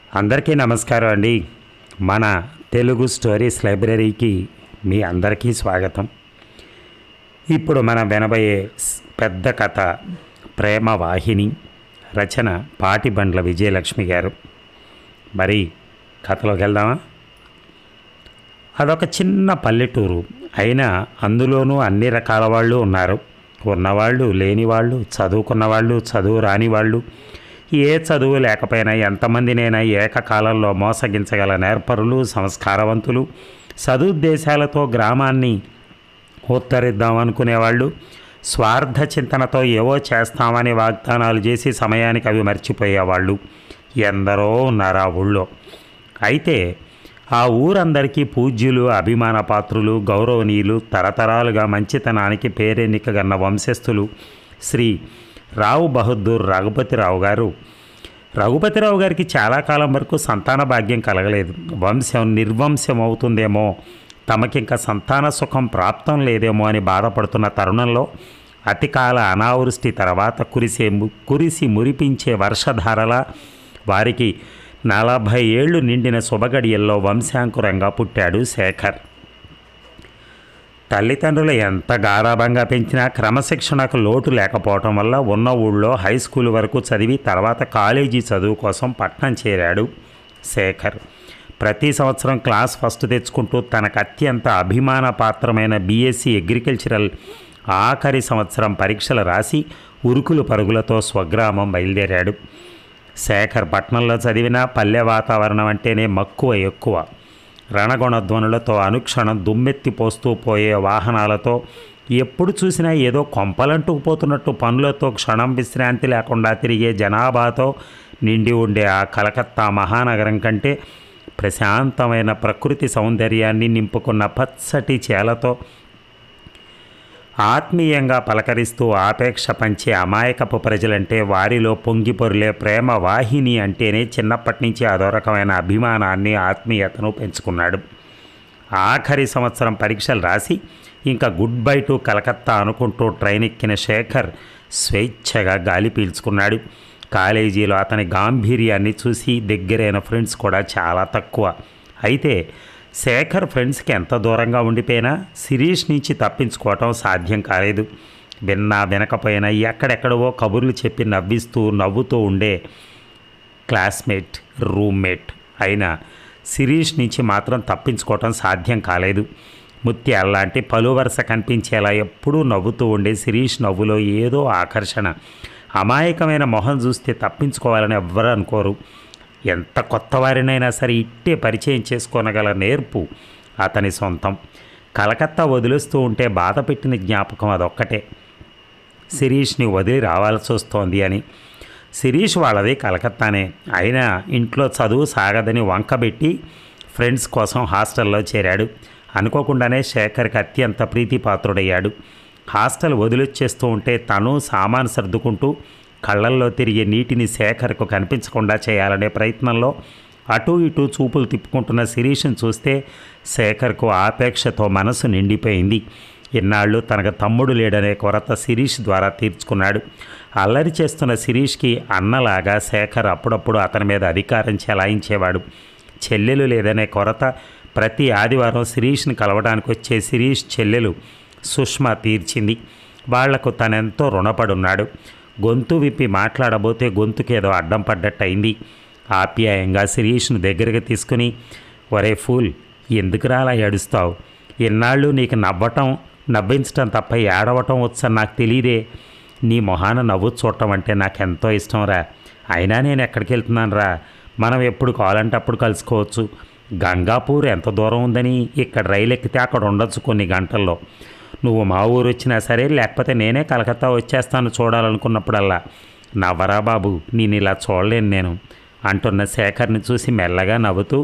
అందరికీ నమస్కారం అండి మన తెలుగు స్టోరీస్ లైబ్రరీకి మీ అందరికీ స్వాగతం ఇప్పుడు మనం వినబోయే స్- పెద్ద కథ ప్రేమ వాహిని రచన పాటిబండ్ల విజయలక్ష్మి గారు మరి కథలోకి వెళ్దామా అదొక చిన్న పల్లెటూరు అయినా అందులోనూ అన్ని రకాల వాళ్ళు ఉన్నారు ఉన్నవాళ్ళు లేనివాళ్ళు చదువుకున్న వాళ్ళు చదువు రాని వాళ్ళు ఏ చదువు లేకపోయినా ఎంతమందినైనా ఏకకాలంలో మోసగించగల నేర్పరులు సంస్కారవంతులు సదుద్దేశాలతో గ్రామాన్ని ఉత్తరిద్దాం అనుకునేవాళ్ళు స్వార్థ చింతనతో ఏవో చేస్తామని వాగ్దానాలు చేసి సమయానికి అవి మర్చిపోయేవాళ్ళు ఎందరో ఉన్నారు ఆ ఊళ్ళో అయితే ఆ ఊరందరికీ పూజ్యులు అభిమాన పాత్రులు గౌరవనీయులు తరతరాలుగా మంచితనానికి పేరెన్నికగన్న వంశస్థులు శ్రీ రావు బహదూర్ రఘుపతిరావు గారు రఘుపతిరావు గారికి చాలా కాలం వరకు సంతాన భాగ్యం కలగలేదు వంశం నిర్వంశం అవుతుందేమో తమకింక సంతాన సుఖం ప్రాప్తం లేదేమో అని బాధపడుతున్న తరుణంలో అతికాల అనావృష్టి తర్వాత కురిసే ము- కురిసి మురిపించే వర్షధారలా వారికి నలభై ఏళ్ళు నిండిన శుభగడియల్లో వంశాంకురంగా పుట్టాడు శేఖర్ తల్లిదండ్రులు ఎంత గారాభంగా పెంచినా క్రమశిక్షణకు లోటు లేకపోవటం వల్ల ఉన్న ఊళ్ళో హై స్కూల్ వరకు చదివి తర్వాత కాలేజీ చదువు కోసం పట్నం చేరాడు శేఖర్ ప్రతి సంవత్సరం క్లాస్ ఫస్ట్ తెచ్చుకుంటూ తనకు అత్యంత అభిమాన పాత్రమైన బీఎస్సీ అగ్రికల్చరల్ ఆఖరి సంవత్సరం పరీక్షలు రాసి ఉరుకులు పరుగులతో స్వగ్రామం బయలుదేరాడు శేఖర్ పట్నంలో చదివిన పల్లె వాతావరణం అంటేనే మక్కువ ఎక్కువ రణగుణధ్వనులతో అనుక్షణం దుమ్మెత్తి పోస్తూ పోయే వాహనాలతో ఎప్పుడు చూసినా ఏదో కొంపలంటుకుపోతున్నట్టు పనులతో క్షణం విశ్రాంతి లేకుండా తిరిగే జనాభాతో నిండి ఉండే ఆ కలకత్తా మహానగరం కంటే ప్రశాంతమైన ప్రకృతి సౌందర్యాన్ని నింపుకున్న పచ్చటి చేలతో ఆత్మీయంగా పలకరిస్తూ ఆపేక్ష పంచే అమాయకపు ప్రజలంటే వారిలో పొంగి పొరిలే ప్రేమ వాహిని అంటేనే చిన్నప్పటి నుంచి అదో రకమైన అభిమానాన్ని ఆత్మీయతను పెంచుకున్నాడు ఆఖరి సంవత్సరం పరీక్షలు రాసి ఇంకా గుడ్ బై టు కలకత్తా అనుకుంటూ ట్రైన్ ఎక్కిన శేఖర్ స్వేచ్ఛగా గాలి పీల్చుకున్నాడు కాలేజీలో అతని గాంభీర్యాన్ని చూసి దగ్గరైన ఫ్రెండ్స్ కూడా చాలా తక్కువ అయితే శేఖర్ ఫ్రెండ్స్కి ఎంత దూరంగా ఉండిపోయినా శిరీష్ నుంచి తప్పించుకోవటం సాధ్యం కాలేదు విన్నా వినకపోయినా ఎక్కడెక్కడవో కబుర్లు చెప్పి నవ్విస్తూ నవ్వుతూ ఉండే క్లాస్మేట్ రూమ్మేట్ అయిన శిరీష్ నుంచి మాత్రం తప్పించుకోవటం సాధ్యం కాలేదు ముత్యాల లాంటి పలు వరుస కనిపించేలా ఎప్పుడూ నవ్వుతూ ఉండే శిరీష్ నవ్వులో ఏదో ఆకర్షణ అమాయకమైన మొహం చూస్తే తప్పించుకోవాలని ఎవ్వరు అనుకోరు ఎంత కొత్త వారినైనా సరే ఇట్టే పరిచయం చేసుకోనగల నేర్పు అతని సొంతం కలకత్తా వదిలేస్తూ ఉంటే బాధ పెట్టిన జ్ఞాపకం అదొక్కటే శిరీష్ని వదిలి రావాల్సి వస్తోంది అని శిరీష్ వాళ్ళది కలకత్తానే అయినా ఇంట్లో చదువు సాగదని వంకబెట్టి ఫ్రెండ్స్ కోసం హాస్టల్లో చేరాడు అనుకోకుండానే శేఖర్కి అత్యంత ప్రీతిపాత్రుడయ్యాడు హాస్టల్ వదిలొచ్చేస్తూ ఉంటే తను సామాను సర్దుకుంటూ కళ్ళల్లో తిరిగే నీటిని శేఖర్కు కనిపించకుండా చేయాలనే ప్రయత్నంలో అటు ఇటు చూపులు తిప్పుకుంటున్న శిరీష్ను చూస్తే శేఖర్కు ఆపేక్షతో మనసు నిండిపోయింది ఇన్నాళ్ళు తనకు తమ్ముడు లేడనే కొరత శిరీష్ ద్వారా తీర్చుకున్నాడు అల్లరి చేస్తున్న శిరీష్కి అన్నలాగా శేఖర్ అప్పుడప్పుడు అతని మీద అధికారం చెలాయించేవాడు చెల్లెలు లేదనే కొరత ప్రతి ఆదివారం శిరీష్ని కలవడానికి వచ్చే శిరీష్ చెల్లెలు సుష్మా తీర్చింది వాళ్లకు తనెంతో రుణపడున్నాడు గొంతు విప్పి మాట్లాడబోతే గొంతుకేదో అడ్డం పడ్డట్టయింది ఆప్యాయంగా శిరీష్ను దగ్గరికి తీసుకుని ఒరే ఫూల్ ఎందుకురా అలా ఏడుస్తావు ఇన్నాళ్ళు నీకు నవ్వటం నవ్వించటం తప్ప ఏడవటం వచ్చని నాకు తెలియదే నీ మొహాన నవ్వు చూడటం అంటే నాకెంతో ఇష్టం రా అయినా నేను ఎక్కడికి వెళ్తున్నాను రా మనం ఎప్పుడు కావాలంటే అప్పుడు కలుసుకోవచ్చు గంగాపూర్ ఎంత దూరం ఉందని ఇక్కడ రైలు ఎక్కితే అక్కడ ఉండొచ్చు కొన్ని గంటల్లో నువ్వు మా ఊరు వచ్చినా సరే లేకపోతే నేనే కలకత్తా వచ్చేస్తాను చూడాలనుకున్నప్పుడల్లా నవ్వరా బాబు నేను ఇలా చూడలేను నేను అంటున్న శేఖర్ని చూసి మెల్లగా నవ్వుతూ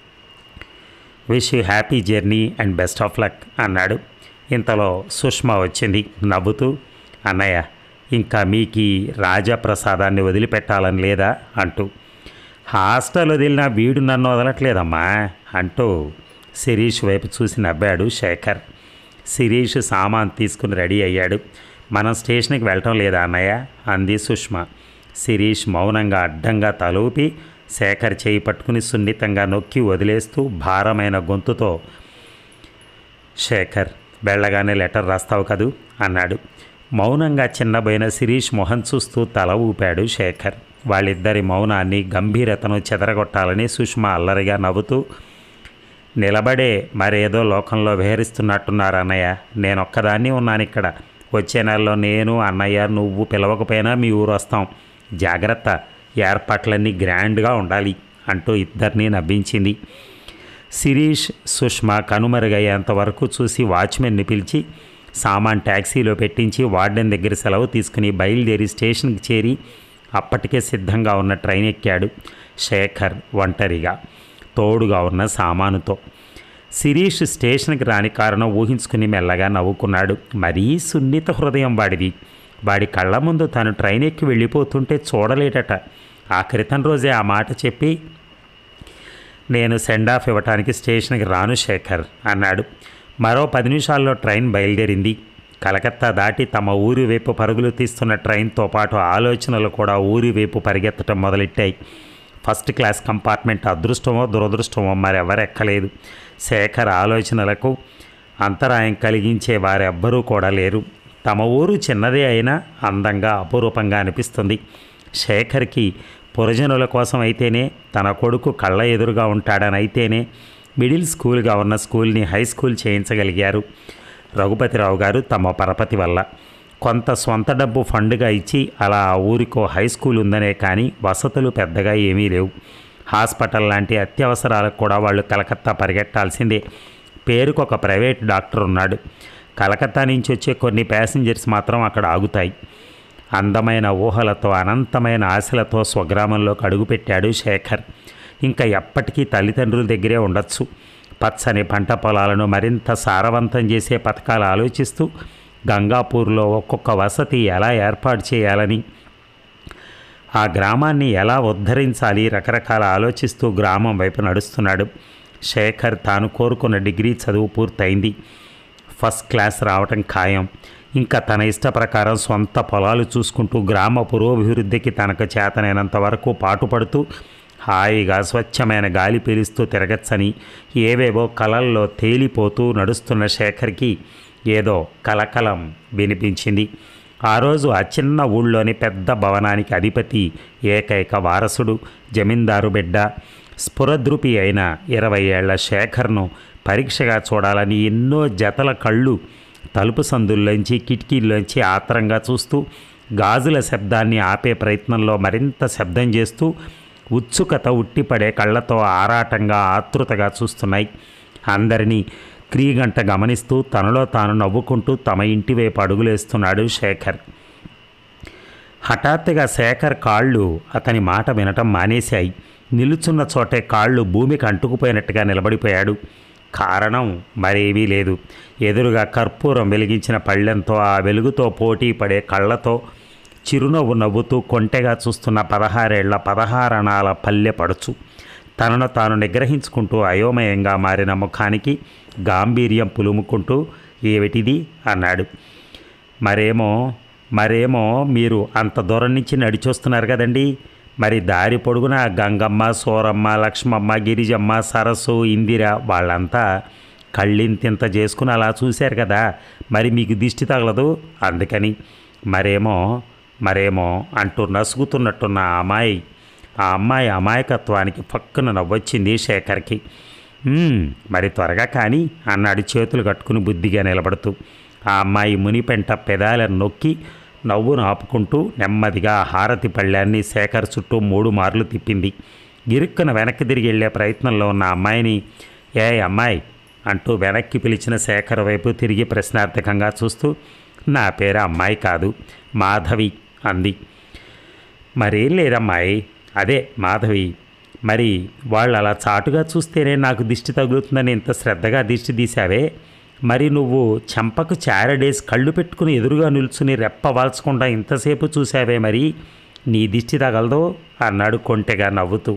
wish you happy journey and best of luck అన్నాడు ఇంతలో సుష్మా వచ్చింది నవ్వుతూ అన్నయ్య ఇంకా మీకు ఈ రాజప్రసాదాన్ని వదిలిపెట్టాలని లేదా అంటూ హాస్టల్ వదిలినా వీడు నన్ను వదలట్లేదమ్మా అంటూ శిరీష్ వైపు చూసి నవ్వాడు శేఖర్ శిరీష్ సామాన్ తీసుకుని రెడీ అయ్యాడు మనం స్టేషన్కి వెళ్ళటం లేదా అన్నయ్య అంది సుష్మా శిరీష్ మౌనంగా అడ్డంగా తలూపి శేఖర్ చేయి పట్టుకుని సున్నితంగా నొక్కి వదిలేస్తూ భారమైన గొంతుతో శేఖర్ వెళ్ళగానే లెటర్ రాస్తావు కదూ అన్నాడు మౌనంగా చిన్నబోయిన శిరీష్ మొహం చూస్తూ తల ఊపాడు శేఖర్ వాళ్ళిద్దరి మౌనాన్ని గంభీరతను చెదరగొట్టాలని సుష్మా అల్లరిగా నవ్వుతూ నిలబడే మరేదో లోకంలో విహరిస్తున్నట్టున్నారు అన్నయ్య నేను ఒక్కదాన్ని ఉన్నాను ఇక్కడ వచ్చే నెలలో నేను అన్నయ్య నువ్వు పిలవకపోయినా మీ ఊరు వస్తాం జాగ్రత్త ఏర్పాట్లన్నీ గ్రాండ్గా ఉండాలి అంటూ ఇద్దరిని నవ్వించింది శిరీష్ సుష్మా కనుమరుగయ్యేంత వరకు చూసి వాచ్మెన్ని పిలిచి సామాన్ ట్యాక్సీలో పెట్టించి వార్డెన్ దగ్గర సెలవు తీసుకుని బయలుదేరి స్టేషన్కి చేరి అప్పటికే సిద్ధంగా ఉన్న ట్రైన్ ఎక్కాడు శేఖర్ ఒంటరిగా తోడుగా ఉన్న సామానుతో శిరీష్ స్టేషన్కి రాని కారణం ఊహించుకుని మెల్లగా నవ్వుకున్నాడు మరీ సున్నిత హృదయం వాడిది వాడి కళ్ళ ముందు తను ట్రైన్ ఎక్కి వెళ్ళిపోతుంటే చూడలేటట ఆ క్రితం రోజే ఆ మాట చెప్పి నేను సెండ్ ఆఫ్ ఇవ్వటానికి స్టేషన్కి రాను శేఖర్ అన్నాడు మరో పది నిమిషాల్లో ట్రైన్ బయలుదేరింది కలకత్తా దాటి తమ ఊరి వైపు పరుగులు తీస్తున్న ట్రైన్తో పాటు ఆలోచనలు కూడా ఊరి వైపు పరిగెత్తడం మొదలెట్టాయి ఫస్ట్ క్లాస్ కంపార్ట్మెంట్ అదృష్టమో దురదృష్టమో మరెవరెక్కలేదు శేఖర్ ఆలోచనలకు అంతరాయం కలిగించే వారెవ్వరూ కూడా లేరు తమ ఊరు చిన్నదే అయినా అందంగా అపురూపంగా అనిపిస్తుంది శేఖర్కి పురజనుల కోసం అయితేనే తన కొడుకు కళ్ళ ఎదురుగా ఉంటాడని అయితేనే మిడిల్ స్కూల్గా ఉన్న స్కూల్ని హై స్కూల్ చేయించగలిగారు రఘుపతిరావు గారు తమ పరపతి వల్ల కొంత సొంత డబ్బు ఫండ్గా ఇచ్చి అలా ఆ ఊరికో హై స్కూల్ ఉందనే కానీ వసతులు పెద్దగా ఏమీ లేవు హాస్పిటల్ లాంటి అత్యవసరాలకు కూడా వాళ్ళు కలకత్తా పరిగెట్టాల్సిందే పేరుకు ఒక ప్రైవేట్ డాక్టర్ ఉన్నాడు కలకత్తా నుంచి వచ్చే కొన్ని ప్యాసింజర్స్ మాత్రం అక్కడ ఆగుతాయి అందమైన ఊహలతో అనంతమైన ఆశలతో స్వగ్రామంలోకి అడుగుపెట్టాడు శేఖర్ ఇంకా ఎప్పటికీ తల్లిదండ్రుల దగ్గరే ఉండొచ్చు పచ్చని పంట పొలాలను మరింత సారవంతం చేసే పథకాలు ఆలోచిస్తూ గంగాపూర్లో ఒక్కొక్క వసతి ఎలా ఏర్పాటు చేయాలని ఆ గ్రామాన్ని ఎలా ఉద్ధరించాలి రకరకాల ఆలోచిస్తూ గ్రామం వైపు నడుస్తున్నాడు శేఖర్ తాను కోరుకున్న డిగ్రీ చదువు పూర్తయింది ఫస్ట్ క్లాస్ రావటం ఖాయం ఇంకా తన ఇష్ట ప్రకారం సొంత పొలాలు చూసుకుంటూ గ్రామ పురోభివృద్ధికి తనకు చేతనైనంత వరకు పాటుపడుతూ హాయిగా స్వచ్ఛమైన గాలి పీలుస్తూ తిరగచ్చని ఏవేవో కలల్లో తేలిపోతూ నడుస్తున్న శేఖర్కి ఏదో కలకలం వినిపించింది ఆ రోజు ఆ చిన్న ఊళ్ళోని పెద్ద భవనానికి అధిపతి ఏకైక వారసుడు జమీందారు బిడ్డ స్ఫురద్రుపి అయిన ఇరవై ఏళ్ల శేఖర్ను పరీక్షగా చూడాలని ఎన్నో జతల కళ్ళు తలుపు సందుల్లోంచి కిటికీల్లోంచి ఆత్రంగా చూస్తూ గాజుల శబ్దాన్ని ఆపే ప్రయత్నంలో మరింత శబ్దం చేస్తూ ఉత్సుకత ఉట్టిపడే కళ్ళతో ఆరాటంగా ఆతృతగా చూస్తున్నాయి అందరినీ క్రీగంట గమనిస్తూ తనలో తాను నవ్వుకుంటూ తమ ఇంటి వైపు అడుగులేస్తున్నాడు శేఖర్ హఠాత్తుగా శేఖర్ కాళ్ళు అతని మాట వినటం మానేశాయి నిలుచున్న చోటే కాళ్ళు భూమికి అంటుకుపోయినట్టుగా నిలబడిపోయాడు కారణం మరేమీ లేదు ఎదురుగా కర్పూరం వెలిగించిన పళ్ళెంతో ఆ వెలుగుతో పోటీ పడే కళ్ళతో చిరునవ్వు నవ్వుతూ కొంటెగా చూస్తున్న పదహారేళ్ల పదహారణాల పల్లె పడుచు తనను తాను నిగ్రహించుకుంటూ అయోమయంగా మారిన ముఖానికి గాంభీర్యం పులుముకుంటూ ఏమిటిది అన్నాడు మరేమో మరేమో మీరు అంత దూరం నుంచి నడిచొస్తున్నారు కదండి మరి దారి పొడుగున గంగమ్మ సోరమ్మ లక్ష్మమ్మ గిరిజమ్మ సరస్సు ఇందిర వాళ్ళంతా కళ్ళింతింత చేసుకుని అలా చూశారు కదా మరి మీకు దిష్టి తగలదు అందుకని మరేమో మరేమో అంటూ నసుగుతున్నట్టున్న ఆ అమ్మాయి ఆ అమ్మాయి అమాయకత్వానికి పక్కన నవ్వొచ్చింది శేఖర్కి "మ్మ్, మరి త్వరగా కానీ అన్నాడు చేతులు కట్టుకుని బుద్ధిగా నిలబడుతూ ఆ అమ్మాయి మునిపెంట పెదాలను నొక్కి నవ్వును ఆపుకుంటూ నెమ్మదిగా ఆ హారతి పళ్ళాన్ని శేఖర్ చుట్టూ మూడు మార్లు తిప్పింది గిరుక్కున వెనక్కి తిరిగి వెళ్ళే ప్రయత్నంలో ఉన్న అమ్మాయిని ఏ అమ్మాయి అంటూ వెనక్కి పిలిచిన శేఖర్ వైపు తిరిగి ప్రశ్నార్థకంగా చూస్తూ నా పేరు అమ్మాయి కాదు మాధవి అంది మరేం లేదమ్మాయి అదే మాధవి మరి వాళ్ళు అలా చాటుగా చూస్తేనే నాకు దిష్టి తగులుతుందని ఇంత శ్రద్ధగా దిష్టి తీసావే మరి నువ్వు చెంపకు చారడేసి కళ్ళు పెట్టుకుని ఎదురుగా నిల్చుని రెప్ప వాల్చకుండా ఇంతసేపు చూసావే మరి నీ దిష్టి తగలదో అన్నాడు కొంటెగా నవ్వుతూ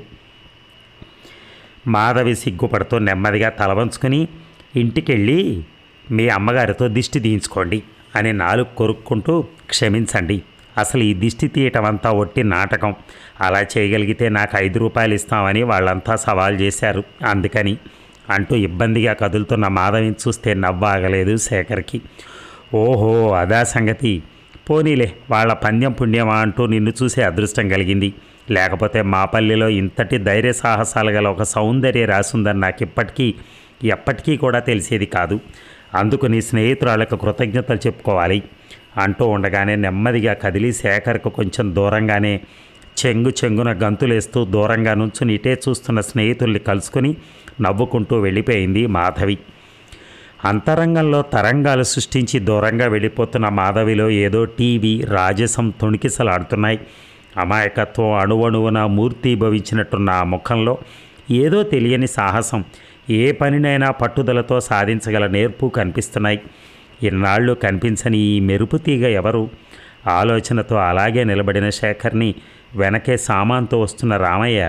మాధవి సిగ్గుపడుతూ నెమ్మదిగా తల వంచుకుని ఇంటికెళ్ళి మీ అమ్మగారితో దిష్టి తీయించుకోండి అని నాలుగు కొరుక్కుంటూ క్షమించండి అసలు ఈ దిష్టి తీయటం అంతా ఒట్టి నాటకం అలా చేయగలిగితే నాకు ఐదు రూపాయలు ఇస్తామని వాళ్ళంతా సవాల్ చేశారు అందుకని అంటూ ఇబ్బందిగా కదులుతున్న మాధవిని చూస్తే నవ్వాగలేదు శేఖర్కి ఓహో అదా సంగతి పోనీలే వాళ్ళ పందెం పుణ్యమా అంటూ నిన్ను చూసే అదృష్టం కలిగింది లేకపోతే మా పల్లెలో ఇంతటి ధైర్య సాహసాలు గల ఒక సౌందర్య రాసుందని నాకు ఇప్పటికీ ఎప్పటికీ కూడా తెలిసేది కాదు అందుకు నీ స్నేహితురాలకు కృతజ్ఞతలు చెప్పుకోవాలి అంటూ ఉండగానే నెమ్మదిగా కదిలి శేఖర్కు కొంచెం దూరంగానే చెంగు చెంగున గంతులేస్తూ దూరంగా నుంచుని ఇటే చూస్తున్న స్నేహితుల్ని కలుసుకొని నవ్వుకుంటూ వెళ్ళిపోయింది మాధవి అంతరంగంలో తరంగాలు సృష్టించి దూరంగా వెళ్ళిపోతున్న మాధవిలో ఏదో టీవీ రాజసం తొణికిసలాడుతున్నాయి అమాయకత్వం అణువణువున మూర్తి భవించినట్టున్న ఆ ముఖంలో ఏదో తెలియని సాహసం ఏ పనినైనా పట్టుదలతో సాధించగల నేర్పు కనిపిస్తున్నాయి ఇన్నాళ్ళు కనిపించని ఈ మెరుపు తీగ ఎవరు ఆలోచనతో అలాగే నిలబడిన శేఖర్ని వెనకే సామాన్తో వస్తున్న రామయ్య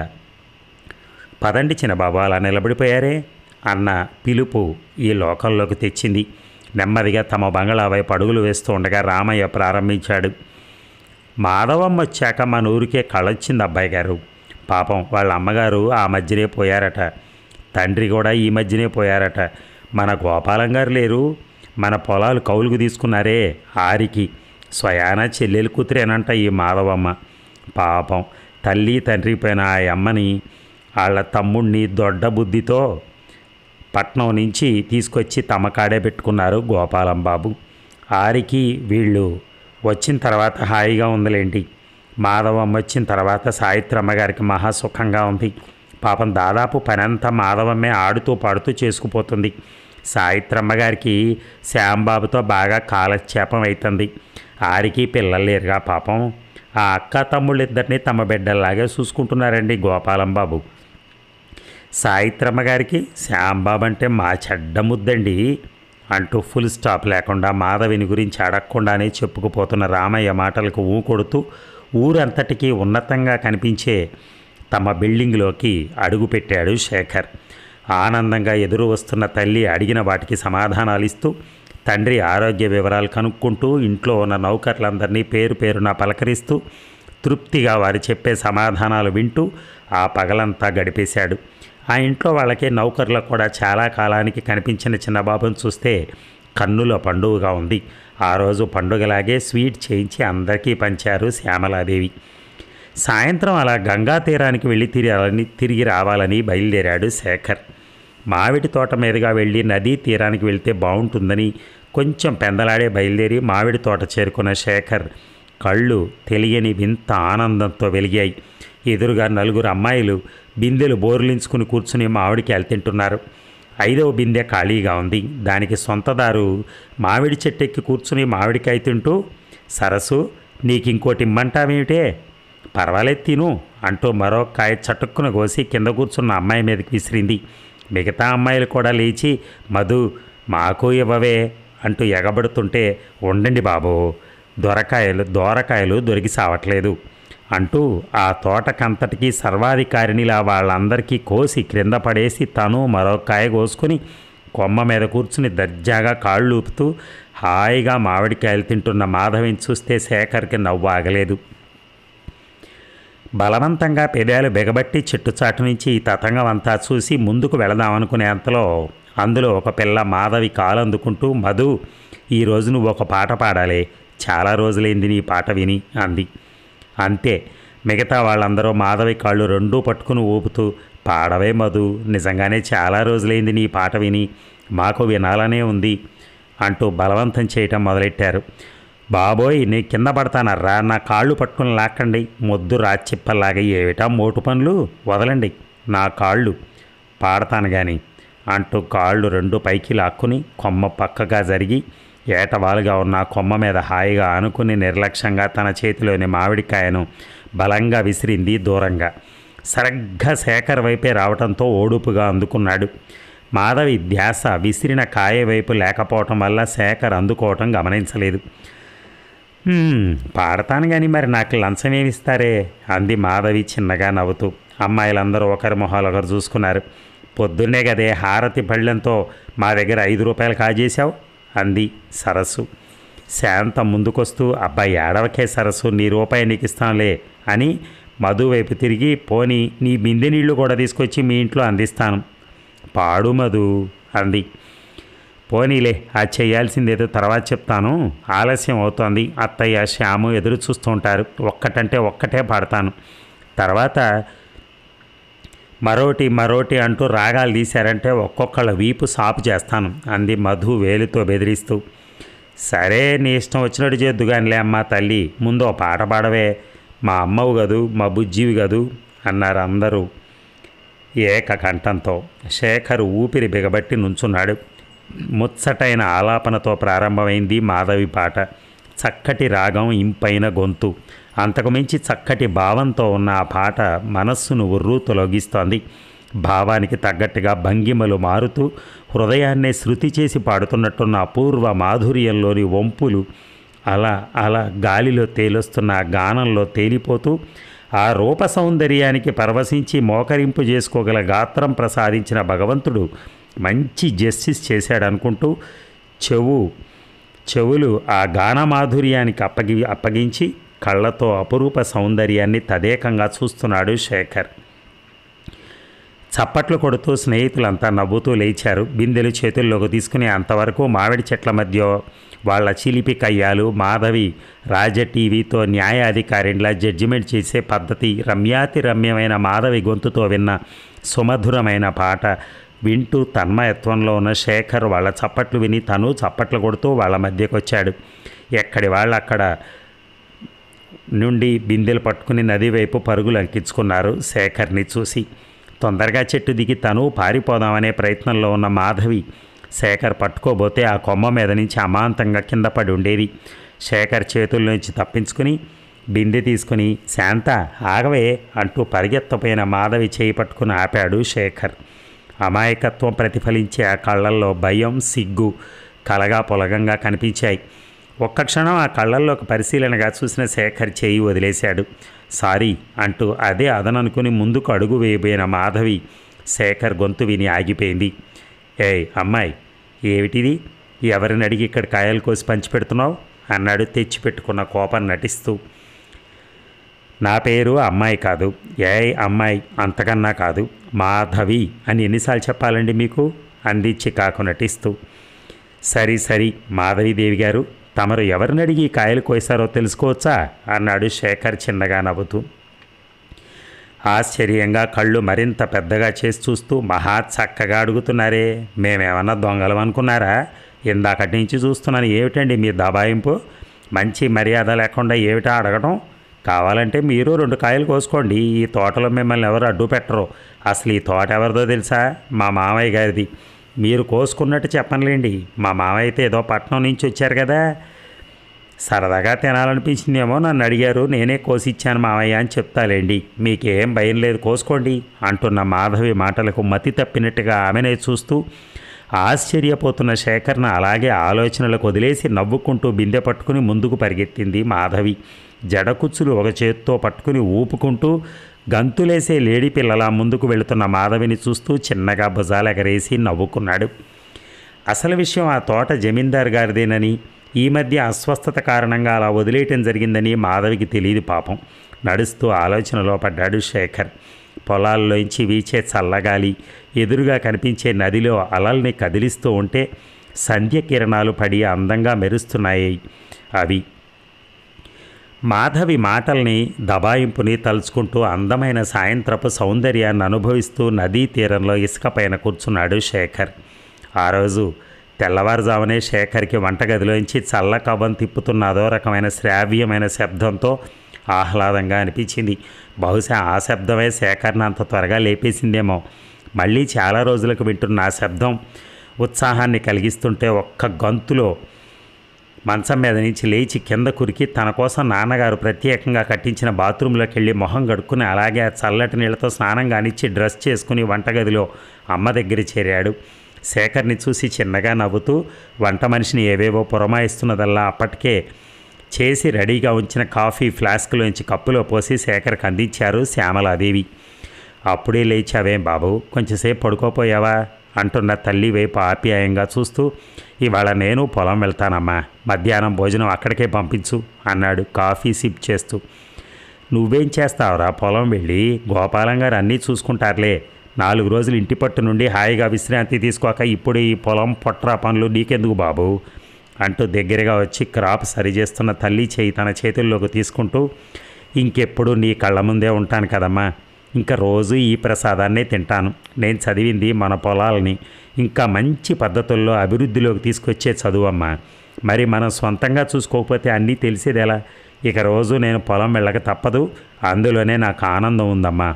పదండి చిన్నబాబు అలా నిలబడిపోయారే అన్న పిలుపు ఈ లోకంలోకి తెచ్చింది నెమ్మదిగా తమ బంగళా వైపు అడుగులు వేస్తూ ఉండగా రామయ్య ప్రారంభించాడు మాధవమ్మ వచ్చాక మన ఊరికే కళొచ్చింది అబ్బాయి గారు పాపం వాళ్ళ అమ్మగారు ఆ మధ్యనే పోయారట తండ్రి కూడా ఈ మధ్యనే పోయారట మన గోపాలం గారు లేరు మన పొలాలు కౌలుకు తీసుకున్నారే ఆరికి స్వయాన చెల్లెలు కూతురేనంట ఈ మాధవమ్మ పాపం తల్లి తండ్రి పైన ఆ అమ్మని వాళ్ళ తమ్ముడిని దొడ్డ బుద్ధితో పట్నం నుంచి తీసుకొచ్చి తమ కాడే పెట్టుకున్నారు గోపాలం బాబు ఆరికి వీళ్ళు వచ్చిన తర్వాత హాయిగా ఉందిలేంటి మాధవమ్మ వచ్చిన తర్వాత సాయిత్రమ్మ గారికి మహా సుఖంగా ఉంది పాపం దాదాపు పనంతా మాధవమ్మే ఆడుతూ పాడుతూ చేసుకుపోతుంది సాయిత్రమ్మ గారికి శ్యాంబాబుతో బాగా కాలక్షేపం అవుతుంది ఆరికి పిల్లలు లేరుగా పాపం ఆ అక్క తమ్ముళ్ళిద్దరిని తమ బిడ్డల్లాగే చూసుకుంటున్నారండి గోపాలం బాబు సాయిత్రమ్మ గారికి శ్యాంబాబు అంటే మా చెడ్డ ముద్దండి అంటూ ఫుల్ స్టాప్ లేకుండా మాధవిని గురించి అడగకుండానే చెప్పుకుపోతున్న రామయ్య మాటలకు ఊ కొడుతూ ఊరంతటికీ ఉన్నతంగా కనిపించే తమ బిల్డింగ్లోకి అడుగుపెట్టాడు శేఖర్ ఆనందంగా ఎదురు వస్తున్న తల్లి అడిగిన వాటికి సమాధానాలు ఇస్తూ తండ్రి ఆరోగ్య వివరాలు కనుక్కుంటూ ఇంట్లో ఉన్న నౌకర్లందరినీ పేరు పేరున పలకరిస్తూ తృప్తిగా వారు చెప్పే సమాధానాలు వింటూ ఆ పగలంతా గడిపేశాడు ఆ ఇంట్లో వాళ్ళకి నౌకర్లకు కూడా చాలా కాలానికి కనిపించిన చిన్నబాబుని చూస్తే కన్నుల పండుగగా ఉంది ఆ రోజు పండుగలాగే స్వీట్ చేయించి అందరికీ పంచారు శ్యామలాదేవి సాయంత్రం అలా గంగా తీరానికి వెళ్ళి తిరగాలని తిరిగి రావాలని బయలుదేరాడు శేఖర్ మామిడి తోట మీదుగా వెళ్ళి నదీ తీరానికి వెళ్తే బాగుంటుందని కొంచెం పెందలాడే బయలుదేరి మామిడి తోట చేరుకున్న శేఖర్ కళ్ళు తెలియని వింత ఆనందంతో వెలిగాయి ఎదురుగా నలుగురు అమ్మాయిలు బిందెలు బోర్లించుకుని కూర్చుని మామిడికాయలు తింటున్నారు ఐదవ బిందె ఖాళీగా ఉంది దానికి సొంతదారు మామిడి చెట్టెక్కి కూర్చుని మామిడికాయ తింటూ సరస్సు నీకు ఇంకోటి ఇమ్మంటావేమిటే పర్వాలేదు తిను అంటూ మరో కాయ చటుక్కున కోసి కింద కూర్చున్న అమ్మాయి మీదకి విసిరింది మిగతా అమ్మాయిలు కూడా లేచి మధు మాకు ఇవ్వవే అంటూ ఎగబడుతుంటే ఉండండి బాబు దొరకాయలు దోరకాయలు దొరికి సావట్లేదు అంటూ ఆ తోటకంతటికి సర్వాధికారినిలా వాళ్ళందరికీ కోసి క్రింద పడేసి తను మరో కాయ కోసుకుని కొమ్మ మీద కూర్చుని దర్జాగా కాళ్ళు ఊపుతూ హాయిగా మామిడికాయలు తింటున్న మాధవిని చూస్తే శేఖర్కి నవ్వు ఆగలేదు బలవంతంగా పెదాలు బిగబట్టి చెట్టుచాటు నుంచి ఈ తతంగం అంతా చూసి ముందుకు వెళదామనుకునే అంతలో అందులో ఒక పిల్ల మాధవి కాలు అందుకుంటూ మధు ఈరోజు నువ్వు ఒక పాట పాడాలి చాలా రోజులైంది నీ పాట విని అంది అంతే మిగతా వాళ్ళందరూ మాధవి కాళ్ళు రెండూ పట్టుకుని ఊపుతూ పాడవే మధు నిజంగానే చాలా రోజులైంది నీ పాట విని మాకు వినాలనే ఉంది అంటూ బలవంతం చేయటం మొదలెట్టారు బాబోయ్ నీ కింద పడతానర్రా నా కాళ్ళు పట్టుకుని లాక్కండి మొద్దు రాచిప్పల్లాగా ఏమిటా మోటు పనులు వదలండి నా కాళ్ళు పాడతాను కానీ అంటూ కాళ్ళు రెండు పైకి లాక్కుని కొమ్మ పక్కగా జరిగి ఏటవాలుగా ఉన్న ఆ కొమ్మ మీద హాయిగా ఆనుకుని నిర్లక్ష్యంగా తన చేతిలోని మామిడికాయను బలంగా విసిరింది దూరంగా సరిగ్గా శేఖర్ వైపే రావడంతో ఓడుపుగా అందుకున్నాడు మాధవి ధ్యాస విసిరిన కాయ వైపు లేకపోవటం వల్ల శేఖర్ అందుకోవటం గమనించలేదు "హ్మ్, పాడతాను కానీ మరి నాకు లంచం ఏమిస్తారే అంది మాధవి చిన్నగా నవ్వుతూ అమ్మాయిలందరూ ఒకరి మొహాలు ఒకరు చూసుకున్నారు పొద్దున్నే కదే హారతి పళ్ళెంతో మా దగ్గర ఐదు రూపాయలు కాజేశావు అంది సరస్సు శాంత ముందుకొస్తూ అబ్బాయి ఏడవకే సరస్సు నీ రూపాయి నీకు ఇస్తానులే అని మధు వైపు తిరిగి పోని నీ బిందె నీళ్లు కూడా తీసుకొచ్చి మీ ఇంట్లో అందిస్తాను పాడు మధు అంది పోనీలే ఆ చేయాల్సిందేదో తర్వాత చెప్తాను ఆలస్యం అవుతోంది అత్తయ్య శ్యాము ఎదురు చూస్తుంటారు ఒక్కటంటే ఒక్కటే పాడతాను తర్వాత మరోటి మరోటి అంటూ రాగాలు తీశారంటే ఒక్కొక్కళ్ళ వీపు సాపు చేస్తాను అంది మధు వేలుతో బెదిరిస్తూ సరే నీ ఇష్టం వచ్చినట్టు చేద్దు కానిలే అమ్మా తల్లి ముందు ఓ పాట పాడవే మా అమ్మవు గదు మా బుజ్జివి గదు అన్నారు అందరూ ఏకకంఠంతో శేఖర్ ఊపిరి బిగబట్టి నుంచున్నాడు ముచ్చటైన ఆలాపనతో ప్రారంభమైంది మాధవి పాట చక్కటి రాగం ఇంపైన గొంతు అంతకుమించి చక్కటి భావంతో ఉన్న ఆ పాట మనస్సును ఉర్రూ తొలగిస్తోంది భావానికి తగ్గట్టుగా భంగిమలు మారుతూ హృదయాన్నే శృతి చేసి పాడుతున్నట్టున్న అపూర్వ మాధుర్యంలోని వంపులు అలా అలా గాలిలో తేలొస్తున్న ఆ గానంలో తేలిపోతూ ఆ రూప సౌందర్యానికి పరవశించి మోకరింపు చేసుకోగల గాత్రం ప్రసాదించిన భగవంతుడు మంచి జస్టిస్ చేశాడనుకుంటూ చెవు చెవులు ఆ గానమాధుర్యానికి అప్పగి అప్పగించి కళ్ళతో అపురూప సౌందర్యాన్ని తదేకంగా చూస్తున్నాడు శేఖర్ చప్పట్లు కొడుతూ స్నేహితులంతా నవ్వుతూ లేచారు బిందెలు చేతుల్లోకి తీసుకుని అంతవరకు మామిడి చెట్ల మధ్య వాళ్ళ చిలిపి కయ్యాలు మాధవి రాజ టీవీతో న్యాయాధికారిలా జడ్జిమెంట్ చేసే పద్ధతి రమ్యాతి రమ్యమైన మాధవి గొంతుతో విన్న సుమధురమైన పాట వింటూ తన్మయత్వంలో ఉన్న శేఖర్ వాళ్ళ చప్పట్లు విని తను చప్పట్లు కొడుతూ వాళ్ళ మధ్యకు వచ్చాడు ఎక్కడి వాళ్ళు అక్కడ నుండి బిందెలు పట్టుకుని నది వైపు పరుగులు అంకించుకున్నారు శేఖర్ని చూసి తొందరగా చెట్టు దిగి తను పారిపోదామనే ప్రయత్నంలో ఉన్న మాధవి శేఖర్ పట్టుకోబోతే ఆ కొమ్మ మీద నుంచి అమాంతంగా కింద పడి ఉండేది శేఖర్ చేతుల నుంచి తప్పించుకుని బిందె తీసుకుని శాంత ఆగవే అంటూ పరిగెత్తపోయిన మాధవి చేయి పట్టుకుని ఆపాడు శేఖర్ అమాయకత్వం ప్రతిఫలించే ఆ కళ్ళల్లో భయం సిగ్గు కలగా పొలగంగా కనిపించాయి ఒక్క క్షణం ఆ కళ్ళల్లోకి పరిశీలనగా చూసిన శేఖర్ చేయి వదిలేశాడు సారీ అంటూ అదే అదననుకుని ముందుకు అడుగు వేయబోయిన మాధవి శేఖర్ గొంతు విని ఆగిపోయింది ఏయ్ అమ్మాయి ఏమిటిది ఎవరిని అడిగి ఇక్కడ కాయలు కోసి పంచిపెడుతున్నావు అన్నాడు తెచ్చిపెట్టుకున్న కోపం నటిస్తూ నా పేరు అమ్మాయి కాదు ఏ అమ్మాయి అంతకన్నా కాదు మాధవి అని ఎన్నిసార్లు చెప్పాలండి మీకు అంది చికాకు నటిస్తూ సరి సరి మాధవీదేవి గారు తమరు ఎవరిని అడిగి ఈ కాయలు కోసారో తెలుసుకోవచ్చా అన్నాడు శేఖర్ చిన్నగా నవ్వుతూ ఆశ్చర్యంగా కళ్ళు మరింత పెద్దగా చేసి చూస్తూ మహా చక్కగా అడుగుతున్నారే మేమేమన్నా దొంగలం అనుకున్నారా ఇందాకటి నుంచి చూస్తున్నాను ఏమిటండి మీ దబాయింపు మంచి మర్యాద లేకుండా ఏమిటా అడగడం కావాలంటే మీరు రెండు కాయలు కోసుకోండి ఈ తోటలో మిమ్మల్ని ఎవరు అడ్డు పెట్టరు అసలు ఈ తోట ఎవరిదో తెలుసా మా మామయ్య గారిది మీరు కోసుకున్నట్టు చెప్పనులేండి మా మామయ్య అయితే ఏదో పట్నం నుంచి వచ్చారు కదా సరదాగా తినాలనిపించిందేమో నన్ను అడిగారు నేనే కోసిచ్చాను మావయ్య అని చెప్తాలేండి మీకేం భయం లేదు కోసుకోండి అంటున్న మాధవి మాటలకు మతి తప్పినట్టుగా ఆమెనే చూస్తూ ఆశ్చర్యపోతున్న శేఖర్ను అలాగే ఆలోచనలకు వదిలేసి నవ్వుకుంటూ బిందె పట్టుకుని ముందుకు పరిగెత్తింది మాధవి జడకుచ్చులు ఒక చేత్తో పట్టుకుని ఊపుకుంటూ గంతులేసే లేడీ పిల్లల ముందుకు వెళుతున్న మాధవిని చూస్తూ చిన్నగా భుజాలెగరేసి నవ్వుకున్నాడు అసలు విషయం ఆ తోట జమీందార్ గారిదేనని ఈ మధ్య అస్వస్థత కారణంగా అలా వదిలేయటం జరిగిందని మాధవికి తెలియదు పాపం నడుస్తూ ఆలోచనలో పడ్డాడు శేఖర్ పొలాల్లోంచి వీచే చల్లగాలి ఎదురుగా కనిపించే నదిలో అలల్ని కదిలిస్తూ ఉంటే సంధ్య కిరణాలు పడి అందంగా మెరుస్తున్నాయి అవి మాధవి మాటల్ని దబాయింపుని తలుచుకుంటూ అందమైన సాయంత్రపు సౌందర్యాన్ని అనుభవిస్తూ నదీ తీరంలో ఇసుక పైన కూర్చున్నాడు శేఖర్ ఆ రోజు తెల్లవారుజామునే శేఖర్కి వంటగదిలోంచి చల్ల కవ్వం తిప్పుతున్న అదో రకమైన శ్రావ్యమైన శబ్దంతో ఆహ్లాదంగా అనిపించింది బహుశా ఆ శబ్దమే శేఖర్ని అంత త్వరగా లేపేసిందేమో మళ్ళీ చాలా రోజులకు వింటున్న ఆ శబ్దం ఉత్సాహాన్ని కలిగిస్తుంటే ఒక్క గంతులో మంచం మీద నుంచి లేచి కింద కురికి తన కోసం నాన్నగారు ప్రత్యేకంగా కట్టించిన బాత్రూంలోకి వెళ్ళి మొహం గడుక్కుని అలాగే ఆ చల్లటి నీళ్ళతో స్నానం కానిచ్చి డ్రెస్ చేసుకుని వంటగదిలో అమ్మ దగ్గర చేరాడు శేఖర్ని చూసి చిన్నగా నవ్వుతూ వంట మనిషిని ఏవేవో పురమాయిస్తున్నదల్లా అప్పటికే చేసి రెడీగా ఉంచిన కాఫీ ఫ్లాస్క్లోంచి కప్పులో పోసి శేఖర్కి అందించారు శ్యామలాదేవి అప్పుడే లేచావేం బాబు కొంచెంసేపు పడుకోపోయావా అంటున్న తల్లి వైపు ఆప్యాయంగా చూస్తూ ఇవాళ నేను పొలం వెళ్తానమ్మా మధ్యాహ్నం భోజనం అక్కడికే పంపించు అన్నాడు కాఫీ సిప్ చేస్తూ నువ్వేం చేస్తావురా పొలం వెళ్ళి గోపాలం గారు అన్నీ చూసుకుంటారులే నాలుగు రోజులు ఇంటి పట్టు నుండి హాయిగా విశ్రాంతి తీసుకోక ఇప్పుడు ఈ పొలం పొట్రా పనులు నీకెందుకు బాబు అంటూ దగ్గరగా వచ్చి క్రాప్ సరిచేస్తున్న తల్లి చేయి తన చేతుల్లోకి తీసుకుంటూ ఇంకెప్పుడు నీ కళ్ళ ముందే ఉంటాను కదమ్మా ఇంకా రోజు ఈ ప్రసాదాన్నే తింటాను నేను చదివింది మన పొలాలని ఇంకా మంచి పద్ధతుల్లో అభివృద్ధిలోకి తీసుకొచ్చే చదువమ్మా మరి మనం సొంతంగా చూసుకోకపోతే అన్నీ తెలిసేది ఎలా ఇక రోజు నేను పొలం వెళ్ళక తప్పదు అందులోనే నాకు ఆనందం ఉందమ్మా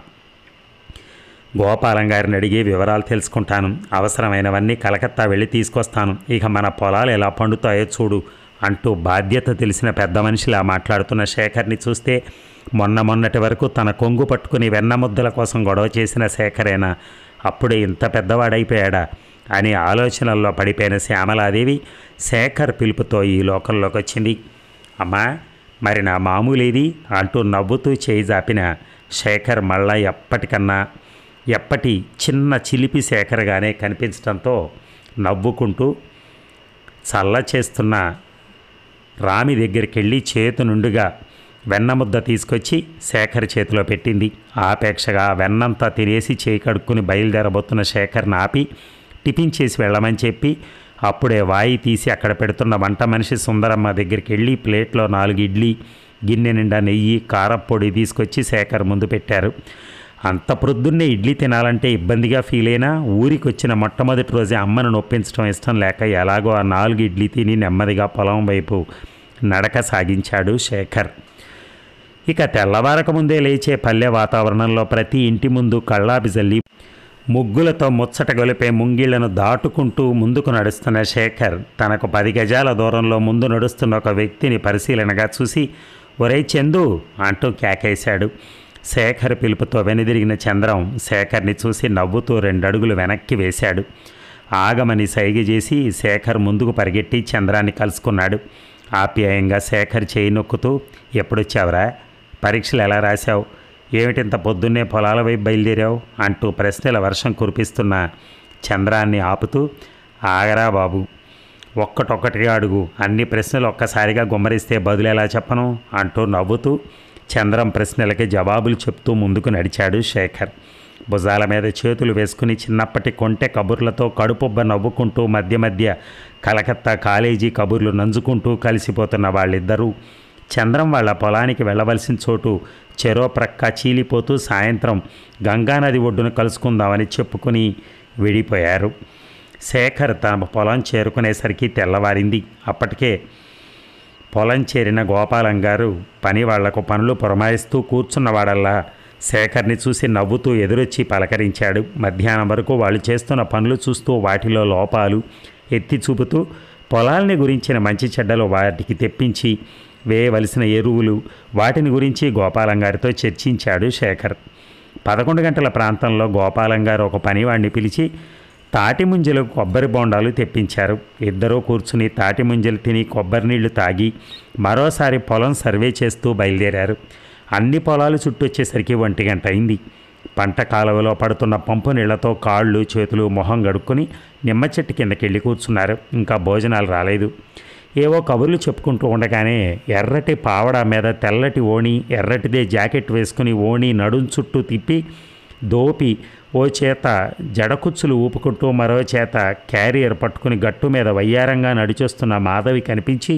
గోపాలం గారిని అడిగి వివరాలు తెలుసుకుంటాను అవసరమైనవన్నీ కలకత్తా వెళ్ళి తీసుకొస్తాను ఇక మన పొలాలు ఎలా పండుతాయో చూడు అంటూ బాధ్యత తెలిసిన పెద్ద మనిషిలా మాట్లాడుతున్న శేఖర్ని చూస్తే మొన్న మొన్నటి వరకు తన కొంగు పట్టుకుని వెన్న ముద్దల కోసం గొడవ చేసిన శేఖరేనా అప్పుడే ఇంత పెద్దవాడైపోయాడా అని ఆలోచనల్లో పడిపోయిన శ్యామలాదేవి శేఖర్ పిలుపుతో ఈ లోకంలోకి వచ్చింది అమ్మా మరి నా మామూలేది అంటూ నవ్వుతూ చేయి జాపిన శేఖర్ మళ్ళా ఎప్పటికన్నా ఎప్పటి చిన్న చిలిపి శేఖర్గానే కనిపించడంతో నవ్వుకుంటూ చల్ల చేస్తున్న రామి దగ్గరికి వెళ్ళి చేతు నుండిగా వెన్నముద్ద తీసుకొచ్చి శేఖర్ చేతిలో పెట్టింది ఆపేక్షగా వెన్నంతా తినేసి చేయి కడుక్కుని బయలుదేరబోతున్న శేఖర్ని ఆపి టిఫిన్ చేసి వెళ్ళమని చెప్పి అప్పుడే వాయి తీసి అక్కడ పెడుతున్న వంట మనిషి సుందరమ్మ దగ్గరికి వెళ్ళి ప్లేట్లో నాలుగు ఇడ్లీ గిన్నె నిండా నెయ్యి కారప్పొడి తీసుకొచ్చి శేఖర్ ముందు పెట్టారు అంత ప్రొద్దున్నే ఇడ్లీ తినాలంటే ఇబ్బందిగా ఫీల్ అయినా ఊరికి వచ్చిన మొట్టమొదటి రోజే అమ్మను నొప్పించడం ఇష్టం లేక ఎలాగో ఆ నాలుగు ఇడ్లీ తిని నెమ్మదిగా పొలం వైపు నడక సాగించాడు శేఖర్ ఇక తెల్లవారక ముందే లేచే పల్లె వాతావరణంలో ప్రతి ఇంటి ముందు కళ్ళాపి జల్లి ముగ్గులతో ముచ్చట గొలిపే ముంగిళ్లను దాటుకుంటూ ముందుకు నడుస్తున్న శేఖర్ తనకు పది గజాల దూరంలో ముందు నడుస్తున్న ఒక వ్యక్తిని పరిశీలనగా చూసి ఒరే చందు అంటూ కేకేశాడు శేఖర్ పిలుపుతో వెనుదిరిగిన చంద్రం శేఖర్ని చూసి నవ్వుతూ రెండడుగులు వెనక్కి వేశాడు ఆగమని సైగ చేసి శేఖర్ ముందుకు పరిగెట్టి చంద్రాన్ని కలుసుకున్నాడు ఆప్యాయంగా శేఖర్ చేయి నొక్కుతూ ఎప్పుడొచ్చావురా పరీక్షలు ఎలా రాశావు ఏమిటింత పొద్దున్నే పొలాల వైపు బయలుదేరావు అంటూ ప్రశ్నల వర్షం కురిపిస్తున్న చంద్రాన్ని ఆపుతూ ఆగరా బాబు ఒక్కటొక్కటిగా అడుగు అన్ని ప్రశ్నలు ఒక్కసారిగా గుమ్మరిస్తే బదులు ఎలా చెప్పను అంటూ నవ్వుతూ చంద్రం ప్రశ్నలకి జవాబులు చెప్తూ ముందుకు నడిచాడు శేఖర్ భుజాల మీద చేతులు వేసుకుని చిన్నప్పటి కొంటె కబుర్లతో కడుపుబ్బ నవ్వుకుంటూ మధ్య మధ్య కలకత్తా కాలేజీ కబుర్లు నంజుకుంటూ కలిసిపోతున్న వాళ్ళిద్దరూ చంద్రం వాళ్ళ పొలానికి వెళ్ళవలసిన చోటు చెరో ప్రక్క చీలిపోతూ సాయంత్రం గంగానది ఒడ్డున కలుసుకుందామని చెప్పుకుని విడిపోయారు శేఖర్ తన పొలం చేరుకునేసరికి తెల్లవారింది అప్పటికే పొలం చేరిన గోపాలం గారు పని వాళ్లకు పనులు పురమాయిస్తూ కూర్చున్నవాడల్లా శేఖర్ని చూసి నవ్వుతూ ఎదురొచ్చి పలకరించాడు మధ్యాహ్నం వరకు వాళ్ళు చేస్తున్న పనులు చూస్తూ వాటిలో లోపాలు ఎత్తి చూపుతూ పొలాల్ని గురించిన మంచి చెడ్డలు వాటికి తెప్పించి వేయవలసిన ఎరువులు వాటిని గురించి గోపాలం గారితో చర్చించాడు శేఖర్ పదకొండు గంటల ప్రాంతంలో గోపాలం గారు ఒక పనివాడిని పిలిచి తాటి ముంజలు కొబ్బరి బొండాలు తెప్పించారు ఇద్దరూ కూర్చుని తాటి ముంజలు తిని కొబ్బరి నీళ్లు తాగి మరోసారి పొలం సర్వే చేస్తూ బయలుదేరారు అన్ని పొలాలు చుట్టూ వచ్చేసరికి ఒంటి గంట అయింది పంట కాలువలో పడుతున్న పంపు నీళ్లతో కాళ్ళు చేతులు మొహం గడుక్కుని నిమ్మ చెట్టు కిందకి వెళ్ళి కూర్చున్నారు ఇంకా భోజనాలు రాలేదు ఏవో కబుర్లు చెప్పుకుంటూ ఉండగానే ఎర్రటి పావడ మీద తెల్లటి ఓణి ఎర్రటిదే జాకెట్ వేసుకుని ఓణి నడుం చుట్టూ తిప్పి దోపి ఓ చేత జడకుచ్చులు ఊపుకుంటూ మరో చేత క్యారియర్ పట్టుకుని గట్టు మీద వయ్యారంగా నడిచొస్తున్న మాధవి కనిపించి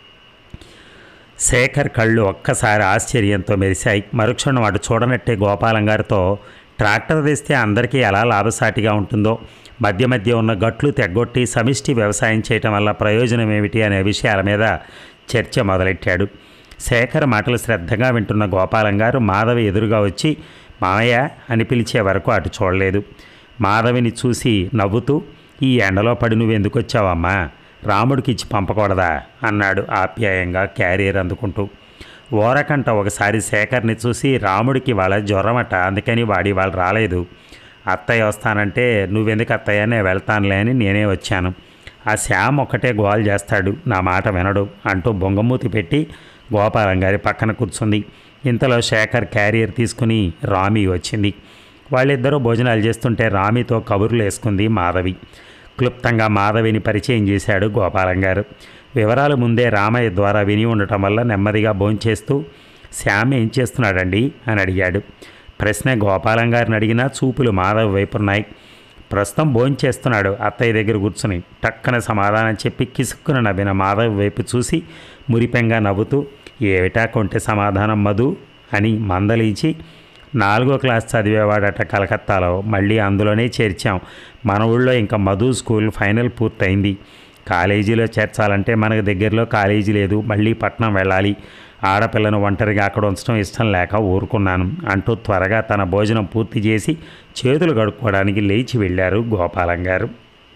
శేఖర్ కళ్ళు ఒక్కసారి ఆశ్చర్యంతో మెరిశాయి మరుక్షణం వాడు చూడనట్టే గోపాలం గారితో ట్రాక్టర్ తెస్తే అందరికీ ఎలా లాభసాటిగా ఉంటుందో మధ్య మధ్య ఉన్న గట్లు తెగ్గొట్టి సమిష్టి వ్యవసాయం చేయటం వల్ల ప్రయోజనం ఏమిటి అనే విషయాల మీద చర్చ మొదలెట్టాడు శేఖర్ మాటలు శ్రద్ధగా వింటున్న గోపాలం గారు మాధవి ఎదురుగా వచ్చి మామయ్య అని పిలిచే వరకు అటు చూడలేదు మాధవిని చూసి నవ్వుతూ ఈ ఎండలో పడి నువ్వెందుకు వచ్చావమ్మా రాముడికి ఇచ్చి పంపకూడదా అన్నాడు ఆప్యాయంగా క్యారియర్ అందుకుంటూ ఓరకంట ఒకసారి శేఖర్ని చూసి రాముడికి వాళ్ళ జ్వరమట అందుకని వాడి వాళ్ళు రాలేదు అత్తయ్య వస్తానంటే నువ్వెందుకు అత్తయ్య నేను వెళ్తానులే అని నేనే వచ్చాను ఆ శ్యామ్ ఒక్కటే గోల్ చేస్తాడు నా మాట వినడు అంటూ బొంగమూతి పెట్టి గోపాలం గారి పక్కన కూర్చుంది ఇంతలో శేఖర్ క్యారియర్ తీసుకుని రామి వచ్చింది వాళ్ళిద్దరూ భోజనాలు చేస్తుంటే రామితో కబుర్లు వేసుకుంది మాధవి క్లుప్తంగా మాధవిని పరిచయం చేశాడు గోపాలం గారు వివరాలు ముందే రామయ్య ద్వారా విని ఉండటం వల్ల నెమ్మదిగా భోంచేస్తూ శ్యామ్ ఏం చేస్తున్నాడండి అని అడిగాడు ప్రశ్న గోపాలం గారిని అడిగినా చూపులు మాధవ్ వైపు ఉన్నాయి ప్రస్తుతం భోంచేస్తున్నాడు అత్తయ్య దగ్గర కూర్చుని టక్కన సమాధానం చెప్పి కిసుక్కున నవ్విన మాధవ్ వైపు చూసి మురిపెంగా నవ్వుతూ ఏమిటా కొంటే సమాధానం మధు అని మందలించి నాలుగో క్లాస్ చదివేవాడట కలకత్తాలో మళ్ళీ అందులోనే చేర్చాం మన ఊళ్ళో ఇంకా మధు స్కూల్ ఫైనల్ పూర్తయింది కాలేజీలో చేర్చాలంటే మనకు దగ్గరలో కాలేజీ లేదు మళ్ళీ పట్నం వెళ్ళాలి ఆడపిల్లను ఒంటరిగా అక్కడ ఉంచడం ఇష్టం లేక ఊరుకున్నాను అంటూ త్వరగా తన భోజనం పూర్తి చేసి చేతులు కడుక్కోవడానికి లేచి వెళ్ళారు గోపాలం గారు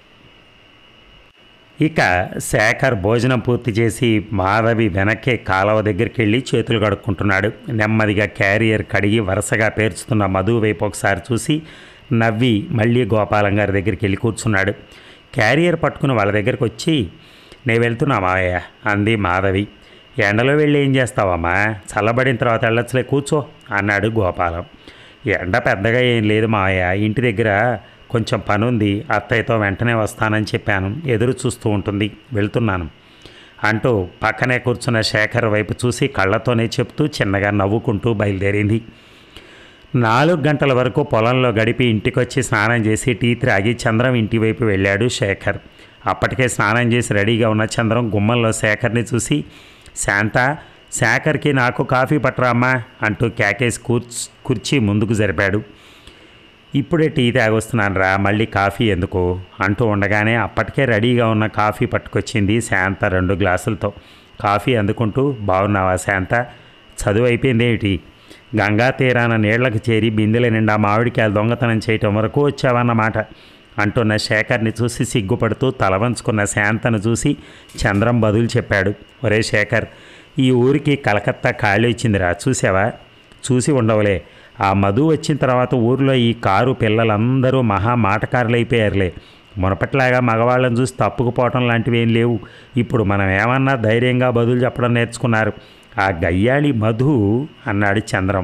ఇక శేఖర్ భోజనం పూర్తి చేసి మాధవి వెనక్కి కాలువ దగ్గరికి వెళ్ళి చేతులు కడుక్కుంటున్నాడు నెమ్మదిగా క్యారియర్ కడిగి వరుసగా పేర్చుతున్న మధు వైపు ఒకసారి చూసి నవ్వి మళ్ళీ గోపాలం గారి దగ్గరికి వెళ్ళి కూర్చున్నాడు క్యారియర్ పట్టుకుని వాళ్ళ దగ్గరికి వచ్చి నేను వెళ్తున్నా మావయ్య అంది మాధవి ఎండలో వెళ్ళి ఏం చేస్తావమ్మా చల్లబడిన తర్వాత వెళ్ళొచ్చులే కూర్చో అన్నాడు గోపాలం ఎండ పెద్దగా ఏం లేదు మావయ్య ఇంటి దగ్గర కొంచెం పని ఉంది అత్తయ్యతో వెంటనే వస్తానని చెప్పాను ఎదురు చూస్తూ ఉంటుంది వెళ్తున్నాను అంటూ పక్కనే కూర్చున్న శేఖర్ వైపు చూసి కళ్ళతోనే చెప్తూ చిన్నగా నవ్వుకుంటూ బయలుదేరింది నాలుగు గంటల వరకు పొలంలో గడిపి ఇంటికొచ్చి స్నానం చేసి టీ త్రాగి చంద్రం ఇంటి వైపు వెళ్ళాడు శేఖర్ అప్పటికే స్నానం చేసి రెడీగా ఉన్న చంద్రం గుమ్మంలో శేఖర్ని చూసి శాంత శేఖర్కి నాకు కాఫీ పట్టరామ్మా అంటూ క్యాకేసి కూర్చ్ కుర్చీ ముందుకు జరిపాడు ఇప్పుడే టీ తాగొస్తున్నాను రా మళ్ళీ కాఫీ ఎందుకు అంటూ ఉండగానే అప్పటికే రెడీగా ఉన్న కాఫీ పట్టుకొచ్చింది శాంత రెండు గ్లాసులతో కాఫీ అందుకుంటూ బాగున్నావా శాంత చదువు అయిపోయిందేమిటి గంగా తీరాన నీళ్లకు చేరి బిందెల నిండా మామిడికాయలు దొంగతనం చేయటం వరకు వచ్చావన్నమాట అంటున్న శేఖర్ని చూసి సిగ్గుపడుతూ తల వంచుకున్న శాంతను చూసి చంద్రం బదులు చెప్పాడు ఒరే శేఖర్ ఈ ఊరికి కలకత్తా ఖాళీ ఇచ్చిందిరా చూసావా చూసి ఉండవులే ఆ మధు వచ్చిన తర్వాత ఊర్లో ఈ కారు పిల్లలందరూ మహా మాటకారులైపోయారులే మునపట్లాగా మగవాళ్ళని చూసి తప్పుకుపోవటం లాంటివి ఏం లేవు ఇప్పుడు మనం ఏమన్నా ధైర్యంగా బదులు చెప్పడం నేర్చుకున్నారు ఆ గయ్యాళి మధు అన్నాడు చంద్రం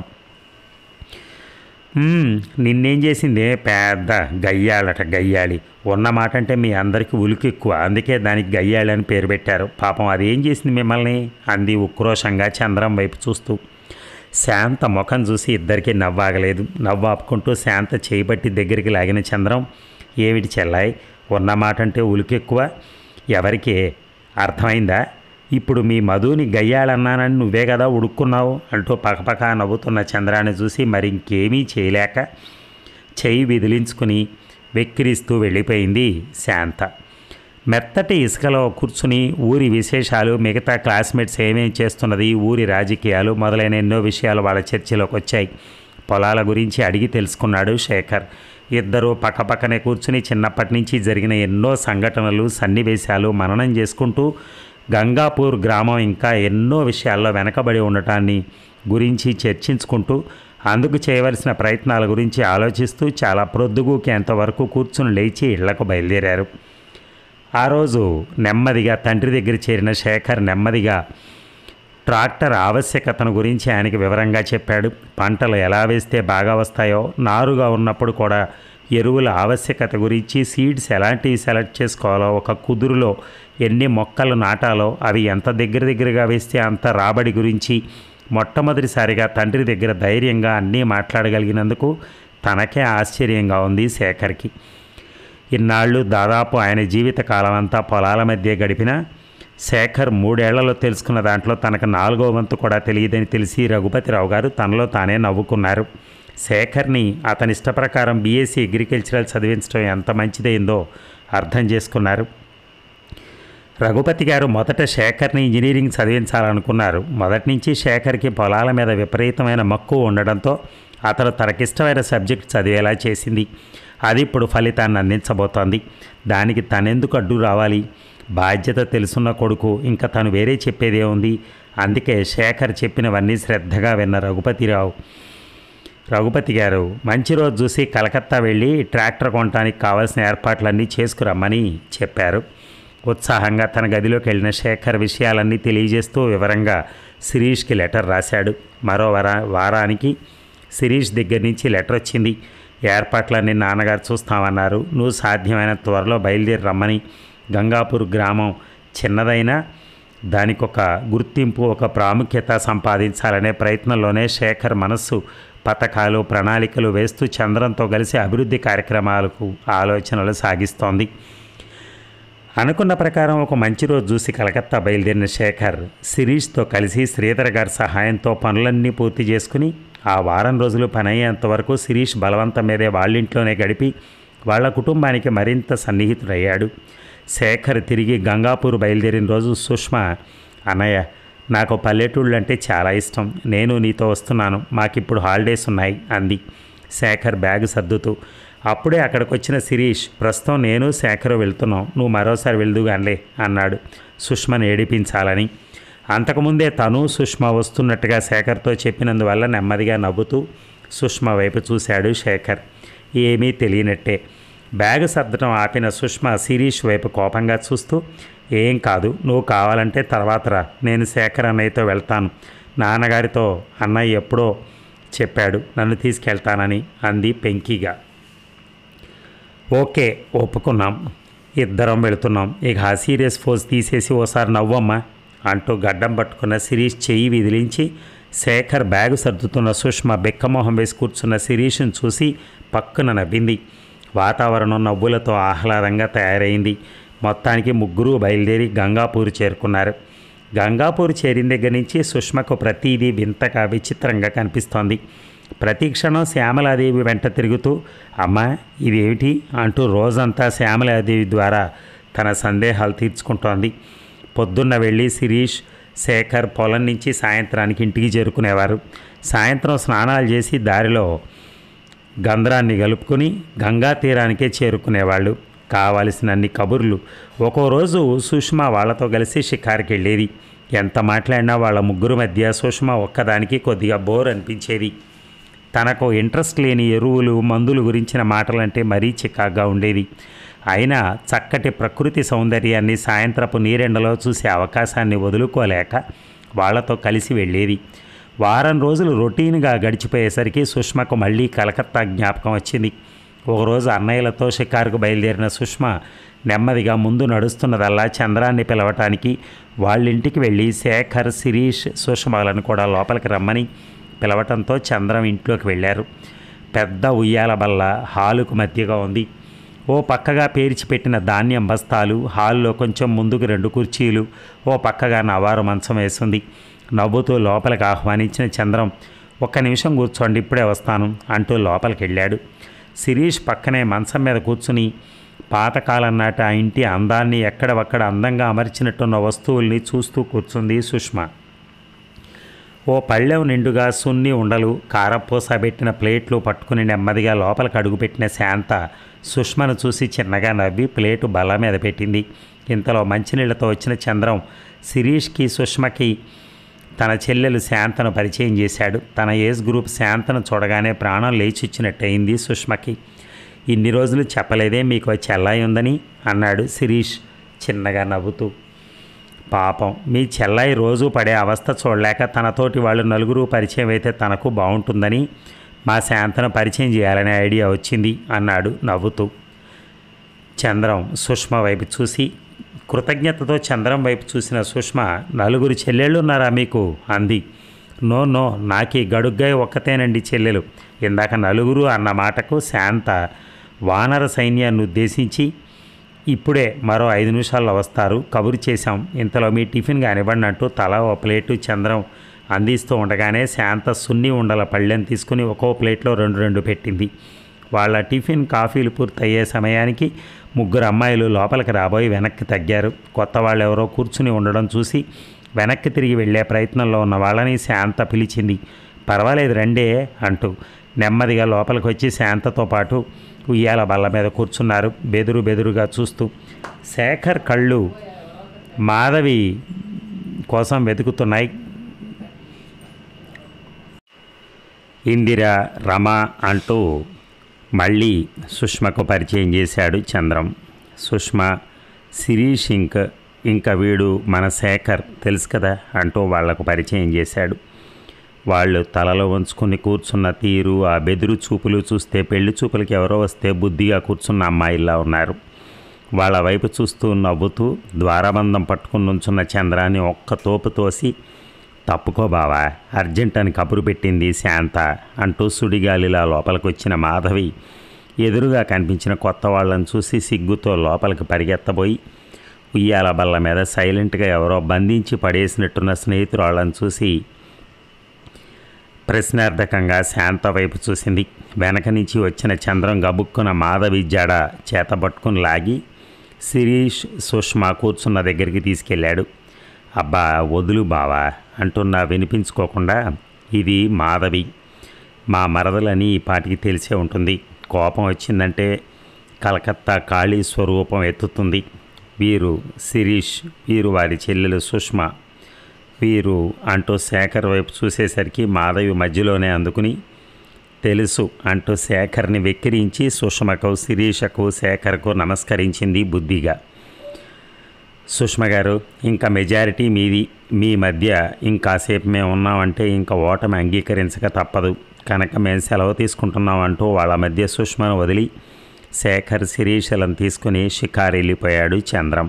"మ్మ్, నిన్నేం చేసిందే పెద్ద గయ్యాళట గయ్యాళి ఉన్న మాట అంటే మీ అందరికీ ఉలికి ఎక్కువ అందుకే దానికి గయ్యాళి అని పేరు పెట్టారు పాపం అది ఏం చేసింది మిమ్మల్ని అంది ఉక్రోషంగా చంద్రం వైపు చూస్తూ శాంత ముఖం చూసి ఇద్దరికీ నవ్వాగలేదు నవ్వు ఆపుకుంటూ శాంత చేయబట్టి దగ్గరికి లాగిన చంద్రం ఏమిటి చెల్లాయి ఉన్న మాట అంటే ఉలికెక్కువ ఎవరికి అర్థమైందా ఇప్పుడు మీ మధుని గయ్యాలన్నానని నువ్వే కదా ఉడుక్కున్నావు అంటూ పకపక నవ్వుతున్న చంద్రాన్ని చూసి మరి ఇంకేమీ చేయలేక చెయ్యి విదిలించుకుని వెక్కిరిస్తూ వెళ్ళిపోయింది శాంత మెత్తటి ఇసుకలో కూర్చుని ఊరి విశేషాలు మిగతా క్లాస్మేట్స్ ఏమేం చేస్తున్నది ఊరి రాజకీయాలు మొదలైన ఎన్నో విషయాలు వాళ్ళ చర్చలోకి వచ్చాయి పొలాల గురించి అడిగి తెలుసుకున్నాడు శేఖర్ ఇద్దరూ పక్కపక్కనే కూర్చుని చిన్నప్పటి నుంచి జరిగిన ఎన్నో సంఘటనలు సన్నివేశాలు మననం చేసుకుంటూ గంగాపూర్ గ్రామం ఇంకా ఎన్నో విషయాల్లో వెనకబడి ఉండటాన్ని గురించి చర్చించుకుంటూ అందుకు చేయవలసిన ప్రయత్నాల గురించి ఆలోచిస్తూ చాలా ప్రొద్దుగూకి ఎంతవరకు కూర్చుని లేచి ఇళ్లకు బయలుదేరారు ఆ రోజు నెమ్మదిగా తండ్రి దగ్గర చేరిన శేఖర్ నెమ్మదిగా ట్రాక్టర్ ఆవశ్యకతను గురించి ఆయనకి వివరంగా చెప్పాడు పంటలు ఎలా వేస్తే బాగా వస్తాయో నారుగా ఉన్నప్పుడు కూడా ఎరువుల ఆవశ్యకత గురించి సీడ్స్ ఎలాంటివి సెలెక్ట్ చేసుకోవాలో ఒక కుదురులో ఎన్ని మొక్కలు నాటాలో అవి ఎంత దగ్గర దగ్గరగా వేస్తే అంత రాబడి గురించి మొట్టమొదటిసారిగా తండ్రి దగ్గర ధైర్యంగా అన్నీ మాట్లాడగలిగినందుకు తనకే ఆశ్చర్యంగా ఉంది శేఖర్కి ఇన్నాళ్ళు దాదాపు ఆయన జీవిత కాలం అంతా పొలాల మధ్య గడిపిన శేఖర్ మూడేళ్లలో తెలుసుకున్న దాంట్లో తనకు నాలుగో వంతు కూడా తెలియదని తెలిసి రఘుపతిరావు గారు తనలో తానే నవ్వుకున్నారు శేఖర్ని అతని ఇష్ట ప్రకారం బీఎస్సీ అగ్రికల్చరల్ చదివించడం ఎంత మంచిదైందో అర్థం చేసుకున్నారు రఘుపతి గారు మొదట శేఖర్ని ఇంజనీరింగ్ చదివించాలనుకున్నారు మొదటి నుంచి శేఖర్కి పొలాల మీద విపరీతమైన మక్కువ ఉండడంతో అతను తనకిష్టమైన సబ్జెక్ట్ చదివేలా చేసింది అది ఇప్పుడు ఫలితాన్ని అందించబోతోంది దానికి తనెందుకు అడ్డు రావాలి బాధ్యత తెలుసున్న కొడుకు ఇంకా తను వేరే చెప్పేదే ఉంది అందుకే శేఖర్ చెప్పినవన్నీ శ్రద్ధగా విన్న రఘుపతిరావు రఘుపతి గారు మంచి రోజు చూసి కలకత్తా వెళ్ళి ట్రాక్టర్ కొనడానికి కావాల్సిన ఏర్పాట్లన్నీ చేసుకురమ్మని చెప్పారు ఉత్సాహంగా తన గదిలోకి వెళ్ళిన శేఖర్ విషయాలన్నీ తెలియజేస్తూ వివరంగా శిరీష్కి లెటర్ రాశాడు మరో వారా వారానికి శిరీష్ దగ్గర నుంచి లెటర్ వచ్చింది ఏర్పాట్లన్నీ నాన్నగారు చూస్తామన్నారు నువ్వు సాధ్యమైన త్వరలో బయలుదేరి రమ్మని గంగాపూర్ గ్రామం చిన్నదైనా దానికి ఒక గుర్తింపు ఒక ప్రాముఖ్యత సంపాదించాలనే ప్రయత్నంలోనే శేఖర్ మనస్సు పథకాలు ప్రణాళికలు వేస్తూ చంద్రంతో కలిసి అభివృద్ధి కార్యక్రమాలకు ఆలోచనలు సాగిస్తోంది అనుకున్న ప్రకారం ఒక మంచి రోజు చూసి కలకత్తా బయలుదేరిన శేఖర్ శిరీష్తో కలిసి శ్రీధర్ గారి సహాయంతో పనులన్నీ పూర్తి చేసుకుని ఆ వారం రోజులు పని అయ్యేంత వరకు శిరీష్ బలవంతం మీదే వాళ్ళింట్లోనే గడిపి వాళ్ళ కుటుంబానికి మరింత సన్నిహితుడయ్యాడు శేఖర్ తిరిగి గంగాపూర్ బయలుదేరిన రోజు సుష్మ అన్నయ్య నాకు పల్లెటూళ్ళు అంటే చాలా ఇష్టం నేను నీతో వస్తున్నాను మాకిప్పుడు హాలిడేస్ ఉన్నాయి అంది శేఖర్ బ్యాగ్ సర్దుతూ అప్పుడే అక్కడికి వచ్చిన శిరీష్ ప్రస్తుతం నేను శేఖర్ వెళ్తున్నాం నువ్వు మరోసారి వెళ్దుగానిలే అన్నాడు సుష్మను ఏడిపించాలని అంతకుముందే తను సుష్మ వస్తున్నట్టుగా శేఖర్తో చెప్పినందువల్ల నెమ్మదిగా నవ్వుతూ సుష్మ వైపు చూశాడు శేఖర్ ఏమీ తెలియనట్టే బ్యాగ్ సర్దడం ఆపిన సుష్మ శిరీష్ వైపు కోపంగా చూస్తూ ఏం కాదు నువ్వు కావాలంటే తర్వాత రా నేను శేఖర్ అన్నయ్యతో వెళ్తాను నాన్నగారితో అన్నయ్య ఎప్పుడో చెప్పాడు నన్ను తీసుకెళ్తానని అంది పెంకిగా ఓకే ఒప్పుకున్నాం ఇద్దరం వెళుతున్నాం ఇక ఆ సీరియస్ ఫోజ్ తీసేసి ఓసారి నవ్వమ్మా అంటూ గడ్డం పట్టుకున్న శిరీష్ చెయ్యి విదిలించి శేఖర్ బ్యాగు సర్దుతున్న సుష్మ బెక్కమొహం వేసి కూర్చున్న శిరీష్ను చూసి పక్కన నవ్వింది వాతావరణం నవ్వులతో ఆహ్లాదంగా తయారైంది మొత్తానికి ముగ్గురు బయలుదేరి గంగాపూర్ చేరుకున్నారు గంగాపూర్ చేరిన దగ్గర నుంచి సుష్మకు ప్రతిదీ వింతగా విచిత్రంగా కనిపిస్తోంది ప్రతి క్షణం శ్యామలాదేవి వెంట తిరుగుతూ అమ్మా ఇదేమిటి అంటూ రోజంతా శ్యామలాదేవి ద్వారా తన సందేహాలు తీర్చుకుంటోంది పొద్దున్న వెళ్ళి శిరీష్ శేఖర్ పొలం నుంచి సాయంత్రానికి ఇంటికి చేరుకునేవారు సాయంత్రం స్నానాలు చేసి దారిలో గంధ్రాన్ని కలుపుకొని గంగా తీరానికే చేరుకునేవాళ్ళు కావలసినన్ని కబుర్లు ఒక్కో రోజు సుష్మా వాళ్ళతో కలిసి షికారుకి వెళ్ళేది ఎంత మాట్లాడినా వాళ్ళ ముగ్గురు మధ్య సుష్మా ఒక్కదానికి కొద్దిగా బోర్ అనిపించేది తనకు ఇంట్రెస్ట్ లేని ఎరువులు మందులు గురించిన మాటలంటే మరీ చికాగ్గా ఉండేది అయినా చక్కటి ప్రకృతి సౌందర్యాన్ని సాయంత్రపు నీరెండలో చూసే అవకాశాన్ని వదులుకోలేక వాళ్ళతో కలిసి వెళ్ళేది వారం రోజులు రొటీన్గా గడిచిపోయేసరికి సుష్మకు మళ్ళీ కలకత్తా జ్ఞాపకం వచ్చింది ఒకరోజు అన్నయ్యలతో షికారుకు బయలుదేరిన సుష్మ నెమ్మదిగా ముందు నడుస్తున్నదల్లా చంద్రాన్ని పిలవటానికి వాళ్ళింటికి వెళ్ళి శేఖర్ శిరీష్ సుష్మలను కూడా లోపలికి రమ్మని పిలవటంతో చంద్రం ఇంట్లోకి వెళ్ళారు పెద్ద ఉయ్యాల బల్ల హాలుకు మధ్యగా ఉంది ఓ పక్కగా పేర్చిపెట్టిన ధాన్యం బస్తాలు హాల్లో కొంచెం ముందుకు రెండు కుర్చీలు ఓ పక్కగా నవారు మంచం వేసింది నవ్వుతూ లోపలికి ఆహ్వానించిన చంద్రం ఒక్క నిమిషం కూర్చోండి ఇప్పుడే వస్తాను అంటూ లోపలికి వెళ్ళాడు శిరీష్ పక్కనే మంచం మీద కూర్చుని పాతకాలం నాటి ఆ ఇంటి అందాన్ని ఎక్కడవక్కడ అందంగా అమర్చినట్టున్న వస్తువుల్ని చూస్తూ కూర్చుంది సుష్మా ఓ పళ్ళెం నిండుగా సున్ని ఉండలు కారపూస పెట్టిన ప్లేట్లు పట్టుకుని నెమ్మదిగా లోపలికి అడుగుపెట్టిన శాంత సుష్మను చూసి చిన్నగా నవ్వి ప్లేటు బల్ల మీద పెట్టింది ఇంతలో మంచినీళ్లతో వచ్చిన చంద్రం శిరీష్కి సుష్మకి తన చెల్లెలు శాంతను పరిచయం చేశాడు తన ఏజ్ గ్రూప్ శాంతను చూడగానే ప్రాణం లేచిచ్చినట్టయింది సుష్మకి ఇన్ని రోజులు చెప్పలేదే మీకు ఓ చెల్లాయి ఉందని అన్నాడు శిరీష్ చిన్నగా నవ్వుతూ పాపం మీ చెల్లాయి రోజు పడే అవస్థ చూడలేక తనతోటి వాళ్ళు నలుగురు పరిచయం అయితే తనకు బాగుంటుందని మా శాంతను పరిచయం చేయాలనే ఐడియా వచ్చింది అన్నాడు నవ్వుతూ చంద్రం సుష్మ వైపు చూసి కృతజ్ఞతతో చంద్రం వైపు చూసిన సుష్మ నలుగురు చెల్లెళ్ళు ఉన్నారా మీకు అంది నో నో నాకీ గడుగ్గాయ ఒక్కతేనండి చెల్లెలు ఇందాక నలుగురు అన్న మాటకు శాంత వానర సైన్యాన్ని ఉద్దేశించి ఇప్పుడే మరో ఐదు నిమిషాల్లో వస్తారు కబురు చేశాం ఇంతలో మీ టిఫిన్ కానివ్వండి అంటూ తల ఓ ప్లేటు చంద్రం అందిస్తూ ఉండగానే శాంత సున్ని ఉండల పళ్ళెం తీసుకుని ఒక్కో ప్లేట్లో రెండు రెండు పెట్టింది వాళ్ళ టిఫిన్ కాఫీలు పూర్తయ్యే సమయానికి ముగ్గురు అమ్మాయిలు లోపలికి రాబోయి వెనక్కి తగ్గారు కొత్త వాళ్ళు ఎవరో కూర్చుని ఉండడం చూసి వెనక్కి తిరిగి వెళ్ళే ప్రయత్నంలో ఉన్న వాళ్ళని శాంత పిలిచింది పర్వాలేదు రండే అంటూ నెమ్మదిగా లోపలికి వచ్చి శాంతతో పాటు ఉయ్యాల బల్ల మీద కూర్చున్నారు బెదురు బెదురుగా చూస్తూ శేఖర్ కళ్ళు మాధవి కోసం వెతుకుతున్నాయి ఇందిర రమ అంటూ మళ్ళీ సుష్మకు పరిచయం చేశాడు చంద్రం సుష్మ శిరీష్ ఇంక్ ఇంకా వీడు మన శేఖర్ తెలుసు కదా అంటూ వాళ్లకు పరిచయం చేశాడు వాళ్ళు తలలో వంచుకొని కూర్చున్న తీరు ఆ బెదురు చూపులు చూస్తే పెళ్లి చూపులకి ఎవరో వస్తే బుద్ధిగా కూర్చున్న అమ్మాయిల్లా ఉన్నారు వాళ్ళ వైపు చూస్తూ నవ్వుతూ ద్వారబంధం పట్టుకుని నుంచున్న చంద్రాన్ని ఒక్క తోపు తోసి తప్పుకో బావా అర్జెంట్ అని కబురు పెట్టింది శాంత అంటూ సుడిగాలిలా లోపలికి వచ్చిన మాధవి ఎదురుగా కనిపించిన కొత్త వాళ్ళని చూసి సిగ్గుతో లోపలికి పరిగెత్తబోయి ఉయ్యాల బల్ల మీద సైలెంట్గా ఎవరో బంధించి పడేసినట్టున్న స్నేహితురాళ్ళని చూసి ప్రశ్నార్థకంగా శాంత వైపు చూసింది వెనక నుంచి వచ్చిన చంద్రం గబుక్కున మాధవి జడ చేత పట్టుకుని లాగి శిరీష్ సుష్మా కూర్చున్న దగ్గరికి తీసుకెళ్ళాడు అబ్బా వదులు బావా అంటున్నా వినిపించుకోకుండా ఇది మాధవి మా మరదలని ఈ పాటికి తెలిసే ఉంటుంది కోపం వచ్చిందంటే కలకత్తా కాళీ స్వరూపం ఎత్తుతుంది వీరు శిరీష్ వీరు వారి చెల్లెలు సుష్మా వీరు అంటూ శేఖర్ వైపు చూసేసరికి మాధవి మధ్యలోనే అందుకుని తెలుసు అంటూ శేఖర్ని వెక్కిరించి సుష్మకు శిరీషకు శేఖర్కు నమస్కరించింది బుద్ధిగా సుష్మ గారు ఇంకా మెజారిటీ మీది మీ మధ్య ఇంకాసేపు మేము ఉన్నామంటే ఇంకా ఓటమి అంగీకరించక తప్పదు కనుక మేము సెలవు తీసుకుంటున్నాం అంటూ వాళ్ళ మధ్య సుష్మను వదిలి శేఖర్ శిరీషలను తీసుకుని షికారు వెళ్ళిపోయాడు చంద్రం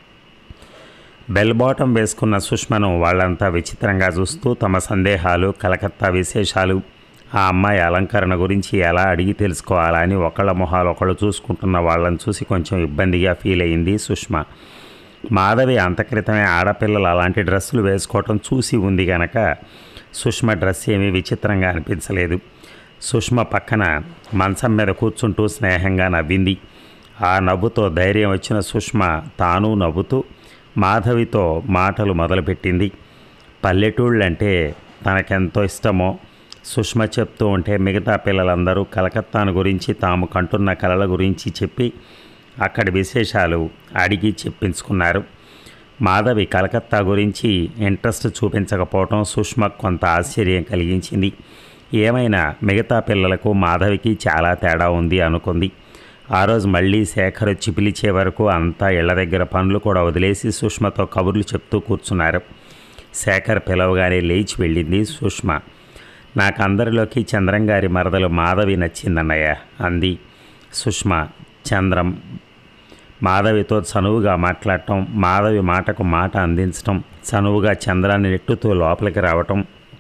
బెల్ బాటం వేసుకున్న సుష్మను వాళ్ళంతా విచిత్రంగా చూస్తూ తమ సందేహాలు కలకత్తా విశేషాలు ఆ అమ్మాయి అలంకరణ గురించి ఎలా అడిగి తెలుసుకోవాలా అని ఒకళ్ళ మొహాలు ఒకళ్ళు చూసుకుంటున్న వాళ్ళని చూసి కొంచెం ఇబ్బందిగా ఫీల్ అయింది సుష్మ మాధవి అంతక్రితమే ఆడపిల్లలు అలాంటి డ్రెస్సులు వేసుకోవటం చూసి ఉంది గనక సుష్మ డ్రెస్ ఏమీ విచిత్రంగా అనిపించలేదు సుష్మ పక్కన మంచం మీద కూర్చుంటూ స్నేహంగా నవ్వింది ఆ నవ్వుతో ధైర్యం వచ్చిన సుష్మ తాను నవ్వుతూ మాధవితో మాటలు మొదలుపెట్టింది పల్లెటూళ్ళంటే తనకెంతో ఇష్టమో సుష్మ చెప్తూ ఉంటే మిగతా పిల్లలందరూ కలకత్తాను గురించి తాము కంటున్న కళల గురించి చెప్పి అక్కడి విశేషాలు అడిగి చెప్పించుకున్నారు మాధవి కలకత్తా గురించి ఇంట్రెస్ట్ చూపించకపోవటం సుష్మకు కొంత ఆశ్చర్యం కలిగించింది ఏమైనా మిగతా పిల్లలకు మాధవికి చాలా తేడా ఉంది అనుకుంది ఆ రోజు మళ్ళీ శేఖర్ వచ్చి పిలిచే వరకు అంతా ఇళ్ల దగ్గర పనులు కూడా వదిలేసి సుష్మతో కబుర్లు చెప్తూ కూర్చున్నారు శేఖర్ పిలవగానే లేచి వెళ్ళింది సుష్మ నాకు అందరిలోకి చంద్రం గారి మరదలు మాధవి నచ్చిందన్నయ్య అంది సుష్మ చంద్రం మాధవితో చనువుగా మాట్లాడటం మాధవి మాటకు మాట అందించటం చనువుగా చంద్రాన్ని నెట్టుతూ లోపలికి రావటం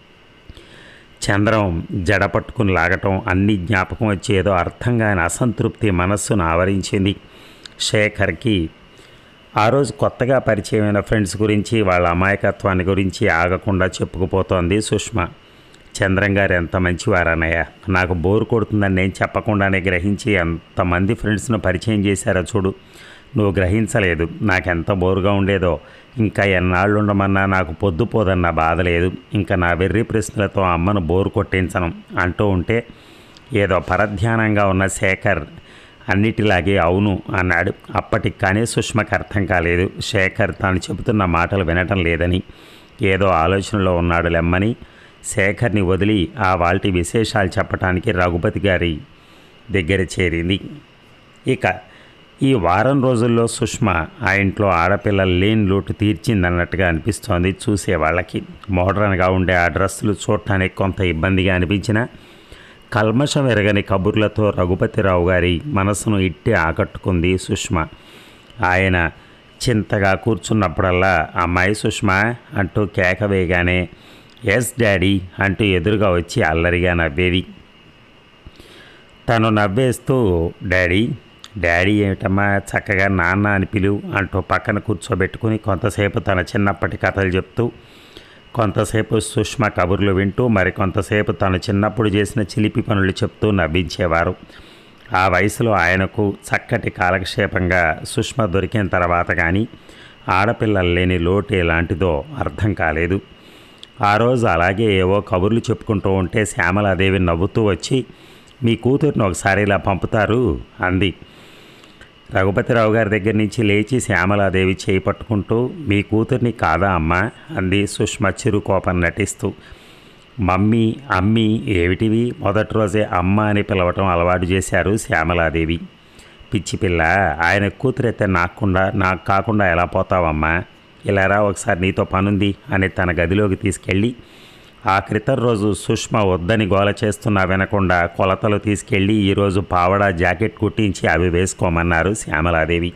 చంద్రం జడ పట్టుకుని లాగటం అన్ని జ్ఞాపకం వచ్చి ఏదో అర్థం కాని అసంతృప్తి మనస్సును ఆవరించింది శేఖర్కి ఆ రోజు కొత్తగా పరిచయమైన ఫ్రెండ్స్ గురించి వాళ్ళ అమాయకత్వాన్ని గురించి ఆగకుండా చెప్పుకుపోతోంది సుష్మ చంద్రం గారు ఎంత మంచివారన్నయ్య నాకు బోరు కొడుతుందని నేను చెప్పకుండానే గ్రహించి ఎంతమంది ఫ్రెండ్స్ను పరిచయం చేశారో చూడు నువ్వు గ్రహించలేదు నాకెంత బోరుగా ఉండేదో ఇంకా ఎన్నాళ్ళు ఉండమన్నా నాకు పొద్దుపోదన్న బాధ లేదు ఇంకా నా వెర్రి ప్రశ్నలతో అమ్మను బోరు కొట్టించను అంటూ ఉంటే ఏదో పరధ్యానంగా ఉన్న శేఖర్ అన్నిటిలాగే అవును అన్నాడు అప్పటికి కానీ సుష్మకు అర్థం కాలేదు శేఖర్ తాను చెబుతున్న మాటలు వినటం లేదని ఏదో ఆలోచనలో ఉన్నాడు లెమ్మని శేఖర్ని వదిలి ఆ వాల్టి విశేషాలు చెప్పడానికి రఘుపతి గారి దగ్గర చేరింది ఇక ఈ వారం రోజుల్లో సుష్మ ఆ ఇంట్లో ఆడపిల్లలు లేని లోటు తీర్చిందన్నట్టుగా అనిపిస్తోంది చూసే వాళ్ళకి మోడర్న్గా ఉండే ఆ డ్రెస్సులు చూడటానికి కొంత ఇబ్బందిగా అనిపించినా కల్మషం ఎరగని కబుర్లతో రఘుపతిరావు గారి మనసును ఇట్టి ఆకట్టుకుంది సుష్మ ఆయన చింతగా కూర్చున్నప్పుడల్లా అమ్మాయి సుష్మ అంటూ కేక వేయగానే ఎస్ డాడీ అంటూ ఎదురుగా వచ్చి అల్లరిగా నవ్వేది తను నవ్వేస్తూ డాడీ డాడీ ఏమిటమ్మా చక్కగా నాన్న అని పిలువు అంటూ పక్కన కూర్చోబెట్టుకుని కొంతసేపు తన చిన్నప్పటి కథలు చెప్తూ కొంతసేపు సుష్మ కబుర్లు వింటూ మరి కొంతసేపు తను చిన్నప్పుడు చేసిన చిలిపి పనులు చెప్తూ నవ్వించేవారు ఆ వయసులో ఆయనకు చక్కటి కాలక్షేపంగా సుష్మ దొరికిన తర్వాత కానీ ఆడపిల్లలు లేని లోటు ఎలాంటిదో అర్థం కాలేదు ఆ రోజు అలాగే ఏవో కబుర్లు చెప్పుకుంటూ ఉంటే శ్యామలాదేవి నవ్వుతూ వచ్చి మీ కూతుర్ని ఒకసారి ఇలా పంపుతారు అంది రఘుపతిరావు గారి దగ్గర నుంచి లేచి శ్యామలాదేవి చేయి పట్టుకుంటూ మీ కూతుర్ని కాదా అమ్మా అంది సుష్మ చిరుకోపం నటిస్తూ మమ్మీ అమ్మి ఏమిటివి మొదటి రోజే అమ్మ అని పిలవటం అలవాటు చేశారు శ్యామలాదేవి పిచ్చి పిల్ల ఆయన కూతురైతే నాకుండా నాకు కాకుండా ఎలా పోతావమ్మా ఇలా రా ఒకసారి నీతో పనుంది అని తన గదిలోకి తీసుకెళ్ళి ఆ క్రితం రోజు సుష్మ వద్దని గోల చేస్తున్నా వినకుండా కొలతలు తీసుకెళ్ళి ఈరోజు పావడా జాకెట్ కుట్టించి అవి వేసుకోమన్నారు శ్యామలాదేవి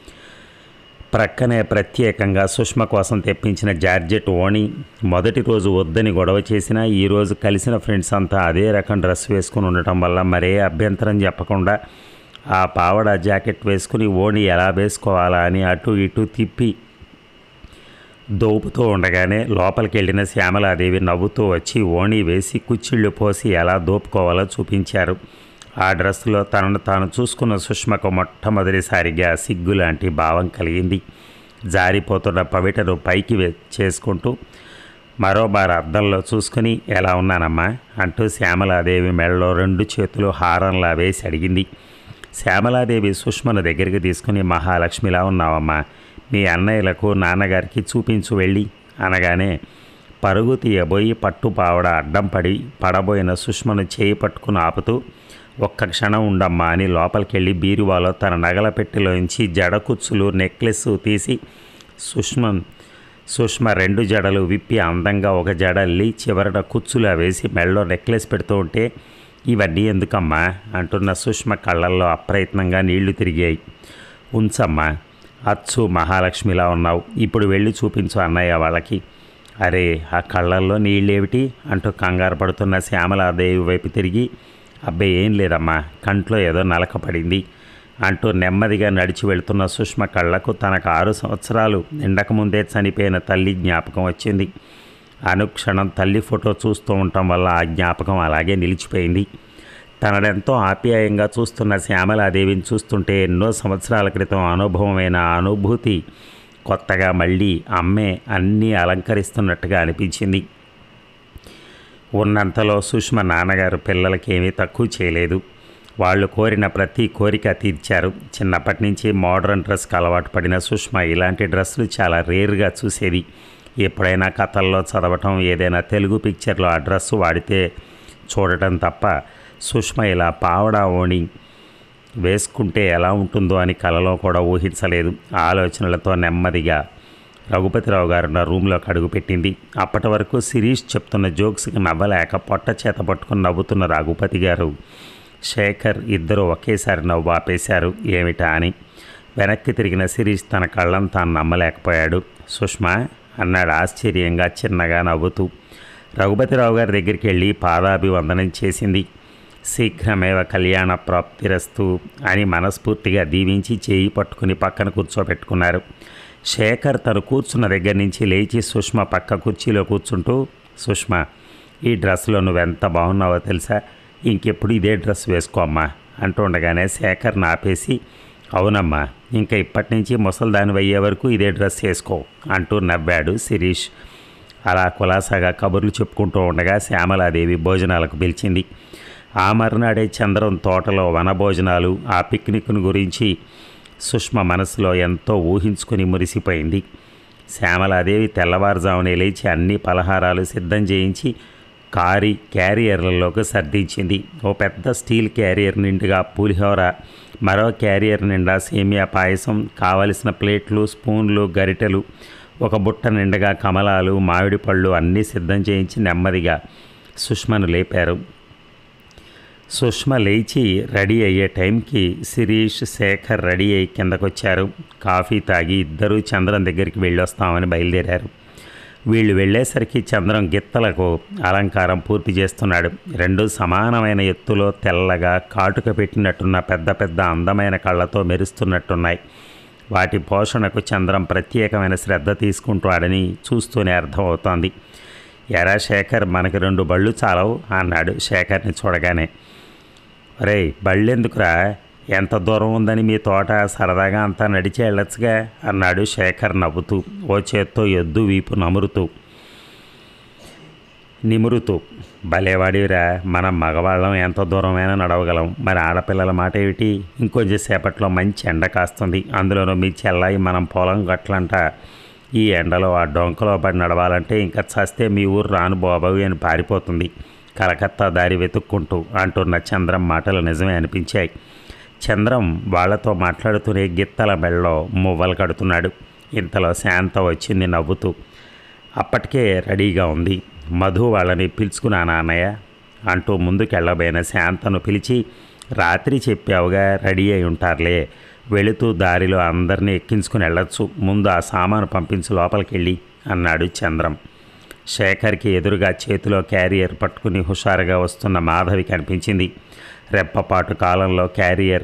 ప్రక్కనే ప్రత్యేకంగా సుష్మ కోసం తెప్పించిన జార్జెట్ ఓణి మొదటి రోజు వద్దని గొడవ చేసినా ఈరోజు కలిసిన ఫ్రెండ్స్ అంతా అదే రకం డ్రెస్ వేసుకుని ఉండటం వల్ల మరే అభ్యంతరం చెప్పకుండా ఆ పావడ జాకెట్ వేసుకుని ఓణి ఎలా వేసుకోవాలా అని అటు ఇటు తిప్పి దోపుతూ ఉండగానే లోపలికి వెళ్ళిన శ్యామలాదేవి నవ్వుతూ వచ్చి ఓణి వేసి కుచ్చిళ్ళు పోసి ఎలా దోపుకోవాలో చూపించారు ఆ డ్రెస్సులో తనను తాను చూసుకున్న సుష్మకు మొట్టమొదటిసారిగా సిగ్గు లాంటి భావం కలిగింది జారిపోతున్న పవిటను పైకి వే- చేసుకుంటూ మరోబారు అద్దంలో చూసుకుని ఎలా ఉన్నానమ్మా అంటూ శ్యామలాదేవి మెడలో రెండు చేతులు హారంలా వేసి అడిగింది శ్యామలాదేవి సుష్మను దగ్గరికి తీసుకుని మహాలక్ష్మిలా ఉన్నావమ్మా మీ అన్నయ్యలకు నాన్నగారికి చూపించు వెళ్ళి అనగానే పరుగు తీయబోయి పట్టు పావడ అడ్డం పడి పడబోయిన సుష్మను చేయి పట్టుకుని ఆపుతూ ఒక్క క్షణం ఉండమ్మా అని లోపలికెళ్ళి బీరువాలో తన నగల పెట్టెలోంచి జడ కుచ్చులు నెక్లెస్ తీసి సుష్మన్ సుష్మ రెండు జడలు విప్పి అందంగా ఒక జడ అల్లి చివరన కుచ్చులా వేసి మెడలో నెక్లెస్ పెడుతూ ఉంటే ఇవన్నీ ఎందుకమ్మా అంటున్న సుష్మ కళ్ళల్లో అప్రయత్నంగా నీళ్లు తిరిగాయి ఉంచమ్మా అచ్చు మహాలక్ష్మిలా ఉన్నావు ఇప్పుడు వెళ్ళి చూపించు అన్నయ్య వాళ్ళకి అరే ఆ కళ్ళల్లో నీళ్ళేమిటి అంటూ కంగారు పడుతున్న శ్యామలాదేవి వైపు తిరిగి అబ్బాయి ఏం లేదమ్మా కంట్లో ఏదో నలక పడింది అంటూ నెమ్మదిగా నడిచి వెళుతున్న సుష్మ కళ్ళకు తనకు ఆరు సంవత్సరాలు నిండకముందే చనిపోయిన తల్లి జ్ఞాపకం వచ్చింది అనుక్షణం తల్లి ఫోటో చూస్తూ ఉండటం వల్ల ఆ జ్ఞాపకం అలాగే నిలిచిపోయింది తనడెంతో ఆప్యాయంగా చూస్తున్న శ్యామలాదేవిని చూస్తుంటే ఎన్నో సంవత్సరాల క్రితం అనుభవమైన ఆ అనుభూతి కొత్తగా మళ్ళీ అమ్మే అన్నీ అలంకరిస్తున్నట్టుగా అనిపించింది ఉన్నంతలో సుష్మ నాన్నగారు పిల్లలకి ఏమీ తక్కువ చేయలేదు వాళ్ళు కోరిన ప్రతి కోరిక తీర్చారు చిన్నప్పటి నుంచి మోడర్న్ డ్రెస్కి అలవాటు పడిన సుష్మ ఇలాంటి డ్రెస్సులు చాలా రేర్గా చూసేది ఎప్పుడైనా కథల్లో చదవటం ఏదైనా తెలుగు పిక్చర్లో ఆ డ్రెస్సు వాడితే చూడటం తప్ప సుష్మ ఇలా పావడా ఓణి వేసుకుంటే ఎలా ఉంటుందో అని కలలో కూడా ఊహించలేదు ఆలోచనలతో నెమ్మదిగా రఘుపతిరావు గారు నా రూమ్లోకి అడుగుపెట్టింది అప్పటి వరకు శిరీష్ చెప్తున్న జోక్స్కి నవ్వలేక పొట్ట చేత పట్టుకుని నవ్వుతున్న రఘుపతి గారు శేఖర్ ఇద్దరు ఒకేసారి నవ్వు ఆపేశారు ఏమిటా అని వెనక్కి తిరిగిన శిరీష్ తన కళ్ళను తాను నమ్మలేకపోయాడు సుష్మా అన్నాడు ఆశ్చర్యంగా చిన్నగా నవ్వుతూ రఘుపతిరావు గారి దగ్గరికి వెళ్ళి పాదాభివందనం చేసింది శీఘ్రమేవ కళ్యాణ ప్రాప్తిరస్తు అని మనస్ఫూర్తిగా దీవించి చేయి పట్టుకుని పక్కన కూర్చోబెట్టుకున్నారు శేఖర్ తను కూర్చున్న దగ్గర నుంచి లేచి సుష్మ పక్క కుర్చీలో కూర్చుంటూ సుష్మ ఈ డ్రెస్లో నువ్వెంత బాగున్నావో తెలుసా ఇంకెప్పుడు ఇదే డ్రెస్ వేసుకో అమ్మా అంటూ ఉండగానే శేఖర్ని ఆపేసి అవునమ్మా ఇంకా ఇప్పటి నుంచి ముసల్దాని అయ్యే వరకు ఇదే డ్రెస్ వేసుకో అంటూ నవ్వాడు శిరీష్ అలా కులాసాగా కబుర్లు చెప్పుకుంటూ ఉండగా శ్యామలాదేవి భోజనాలకు పిలిచింది ఆ మరునాడే చంద్రం తోటలో వనభోజనాలు ఆ పిక్నిక్ను గురించి సుష్మ మనసులో ఎంతో ఊహించుకుని మురిసిపోయింది శ్యామలాదేవి తెల్లవారుజామునే లేచి అన్ని పలహారాలు సిద్ధం చేయించి కారి క్యారియర్లలోకి సర్దించింది ఓ పెద్ద స్టీల్ క్యారియర్ నిండుగా పులిహోర మరో క్యారియర్ నిండా సేమియా పాయసం కావలసిన ప్లేట్లు స్పూన్లు గరిటెలు ఒక బుట్ట నిండుగా కమలాలు మామిడి పళ్ళు అన్నీ సిద్ధం చేయించి నెమ్మదిగా సుష్మను లేపారు సుష్మ లేచి రెడీ అయ్యే టైంకి శిరీష్ శేఖర్ రెడీ అయ్యి కిందకొచ్చారు కాఫీ తాగి ఇద్దరూ చంద్రం దగ్గరికి వెళ్ళొస్తామని బయలుదేరారు వీళ్ళు వెళ్ళేసరికి చంద్రం గిత్తలకు అలంకారం పూర్తి చేస్తున్నాడు రెండు సమానమైన ఎత్తులో తెల్లగా కాటుక పెట్టినట్టున్న పెద్ద పెద్ద అందమైన కళ్ళతో మెరుస్తున్నట్టున్నాయి వాటి పోషణకు చంద్రం ప్రత్యేకమైన శ్రద్ధ తీసుకుంటాడని చూస్తూనే అర్థమవుతోంది ఎరా శేఖర్ మనకి రెండు బళ్ళు చాలవు అన్నాడు శేఖర్ని చూడగానే రే బళ్ళెందుకురా ఎంత దూరం ఉందని మీ తోట సరదాగా అంతా నడిచి వెళ్ళొచ్చుగా అన్నాడు శేఖర్ నవ్వుతూ ఓ చేత్తో ఎద్దు వీపు నమురుతూ నిమురుతూ భలేవాడివిరా మనం మగవాళ్ళం ఎంత దూరమైనా నడవగలం మరి ఆడపిల్లల మాట ఏమిటి ఇంకొంచెం సేపట్లో మంచి ఎండ కాస్తుంది అందులోనూ మీ చెల్లాయి మనం పొలం గట్లంట ఈ ఎండలో ఆ డొంకలో పడి నడవాలంటే ఇంకా చస్తే మీ ఊరు రాను బాబోయ్ అని పారిపోతుంది కలకత్తా దారి వెతుక్కుంటూ అంటున్న చంద్రం మాటలు నిజమే అనిపించాయి చంద్రం వాళ్ళతో మాట్లాడుతూనే గిత్తల మెళ్ళలో మువ్వలు కడుతున్నాడు ఇంతలో శాంత వచ్చింది నవ్వుతూ అప్పటికే రెడీగా ఉంది మధు వాళ్ళని పిలుచుకున్నా నాన్నయ్య అంటూ ముందుకెళ్ళబోయిన శాంతను పిలిచి రాత్రి చెప్పావుగా రెడీ అయి ఉంటారులే వెళుతూ దారిలో అందరినీ ఎక్కించుకుని వెళ్ళొచ్చు ముందు ఆ సామాను పంపించు లోపలికి వెళ్ళి అన్నాడు చంద్రం శేఖర్కి ఎదురుగా చేతిలో క్యారియర్ పట్టుకుని హుషారుగా వస్తున్న మాధవి కనిపించింది రెప్పపాటు కాలంలో క్యారియర్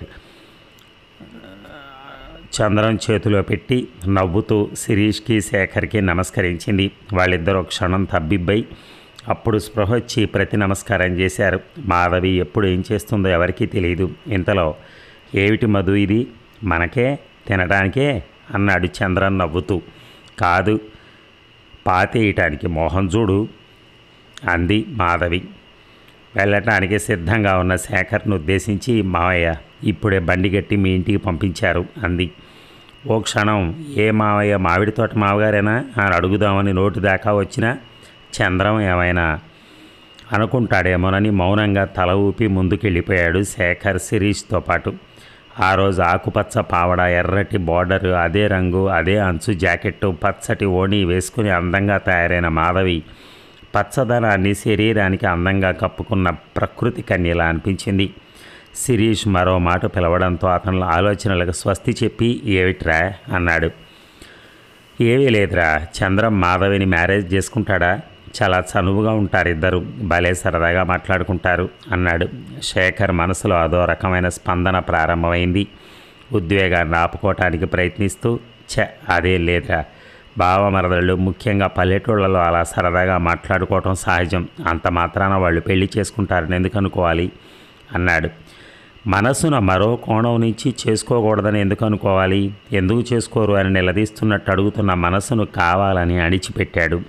చంద్రం చేతిలో పెట్టి నవ్వుతూ శిరీష్కి శేఖర్కి నమస్కరించింది వాళ్ళిద్దరూ క్షణం తబ్బిబ్బై అప్పుడు స్పృహ వచ్చి ప్రతి నమస్కారం చేశారు మాధవి ఎప్పుడు ఏం చేస్తుందో ఎవరికీ తెలియదు ఇంతలో ఏమిటి మధు ఇది మనకే తినడానికే అన్నాడు చంద్రన్ నవ్వుతూ కాదు పాతేయటానికి మోహన్ చూడు అంది మాధవి వెళ్ళటానికి సిద్ధంగా ఉన్న శేఖర్ను ఉద్దేశించి మావయ్య ఇప్పుడే బండి గట్టి మీ ఇంటికి పంపించారు అంది ఓ క్షణం ఏ మావయ్య మామిడి తోట మావగారేనా అని అడుగుదామని నోటి దాకా వచ్చిన చంద్రం ఏమైనా అనుకుంటాడేమోనని మౌనంగా తల ఊపి ముందుకెళ్ళిపోయాడు శేఖర్ శిరీష్తో పాటు ఆ రోజు ఆకుపచ్చ పావడ ఎర్రటి బార్డర్ అదే రంగు అదే అంచు జాకెట్టు పచ్చటి ఓణి వేసుకుని అందంగా తయారైన మాధవి పచ్చదనాన్ని శరీరానికి అందంగా కప్పుకున్న ప్రకృతి కన్యలా అనిపించింది శిరీష్ మరో మాట పిలవడంతో అతని ఆలోచనలకు స్వస్తి చెప్పి ఏమిట్రా అన్నాడు ఏమీ లేదురా చంద్రం మాధవిని మ్యారేజ్ చేసుకుంటాడా చాలా చనువుగా ఉంటారు ఇద్దరు భలే సరదాగా మాట్లాడుకుంటారు అన్నాడు శేఖర్ మనసులో అదో రకమైన స్పందన ప్రారంభమైంది ఉద్వేగాన్ని ఆపుకోవటానికి ప్రయత్నిస్తూ ఛ అదే లేదురా బావమరదళ్ళు ముఖ్యంగా పల్లెటూళ్ళలో అలా సరదాగా మాట్లాడుకోవటం సహజం అంత మాత్రాన వాళ్ళు పెళ్లి చేసుకుంటారని ఎందుకు అనుకోవాలి అన్నాడు మనసున మరో కోణం నుంచి చేసుకోకూడదని ఎందుకు అనుకోవాలి ఎందుకు చేసుకోరు అని నిలదీస్తున్నట్టు అడుగుతున్న మనసును కావాలని అణిచిపెట్టాడు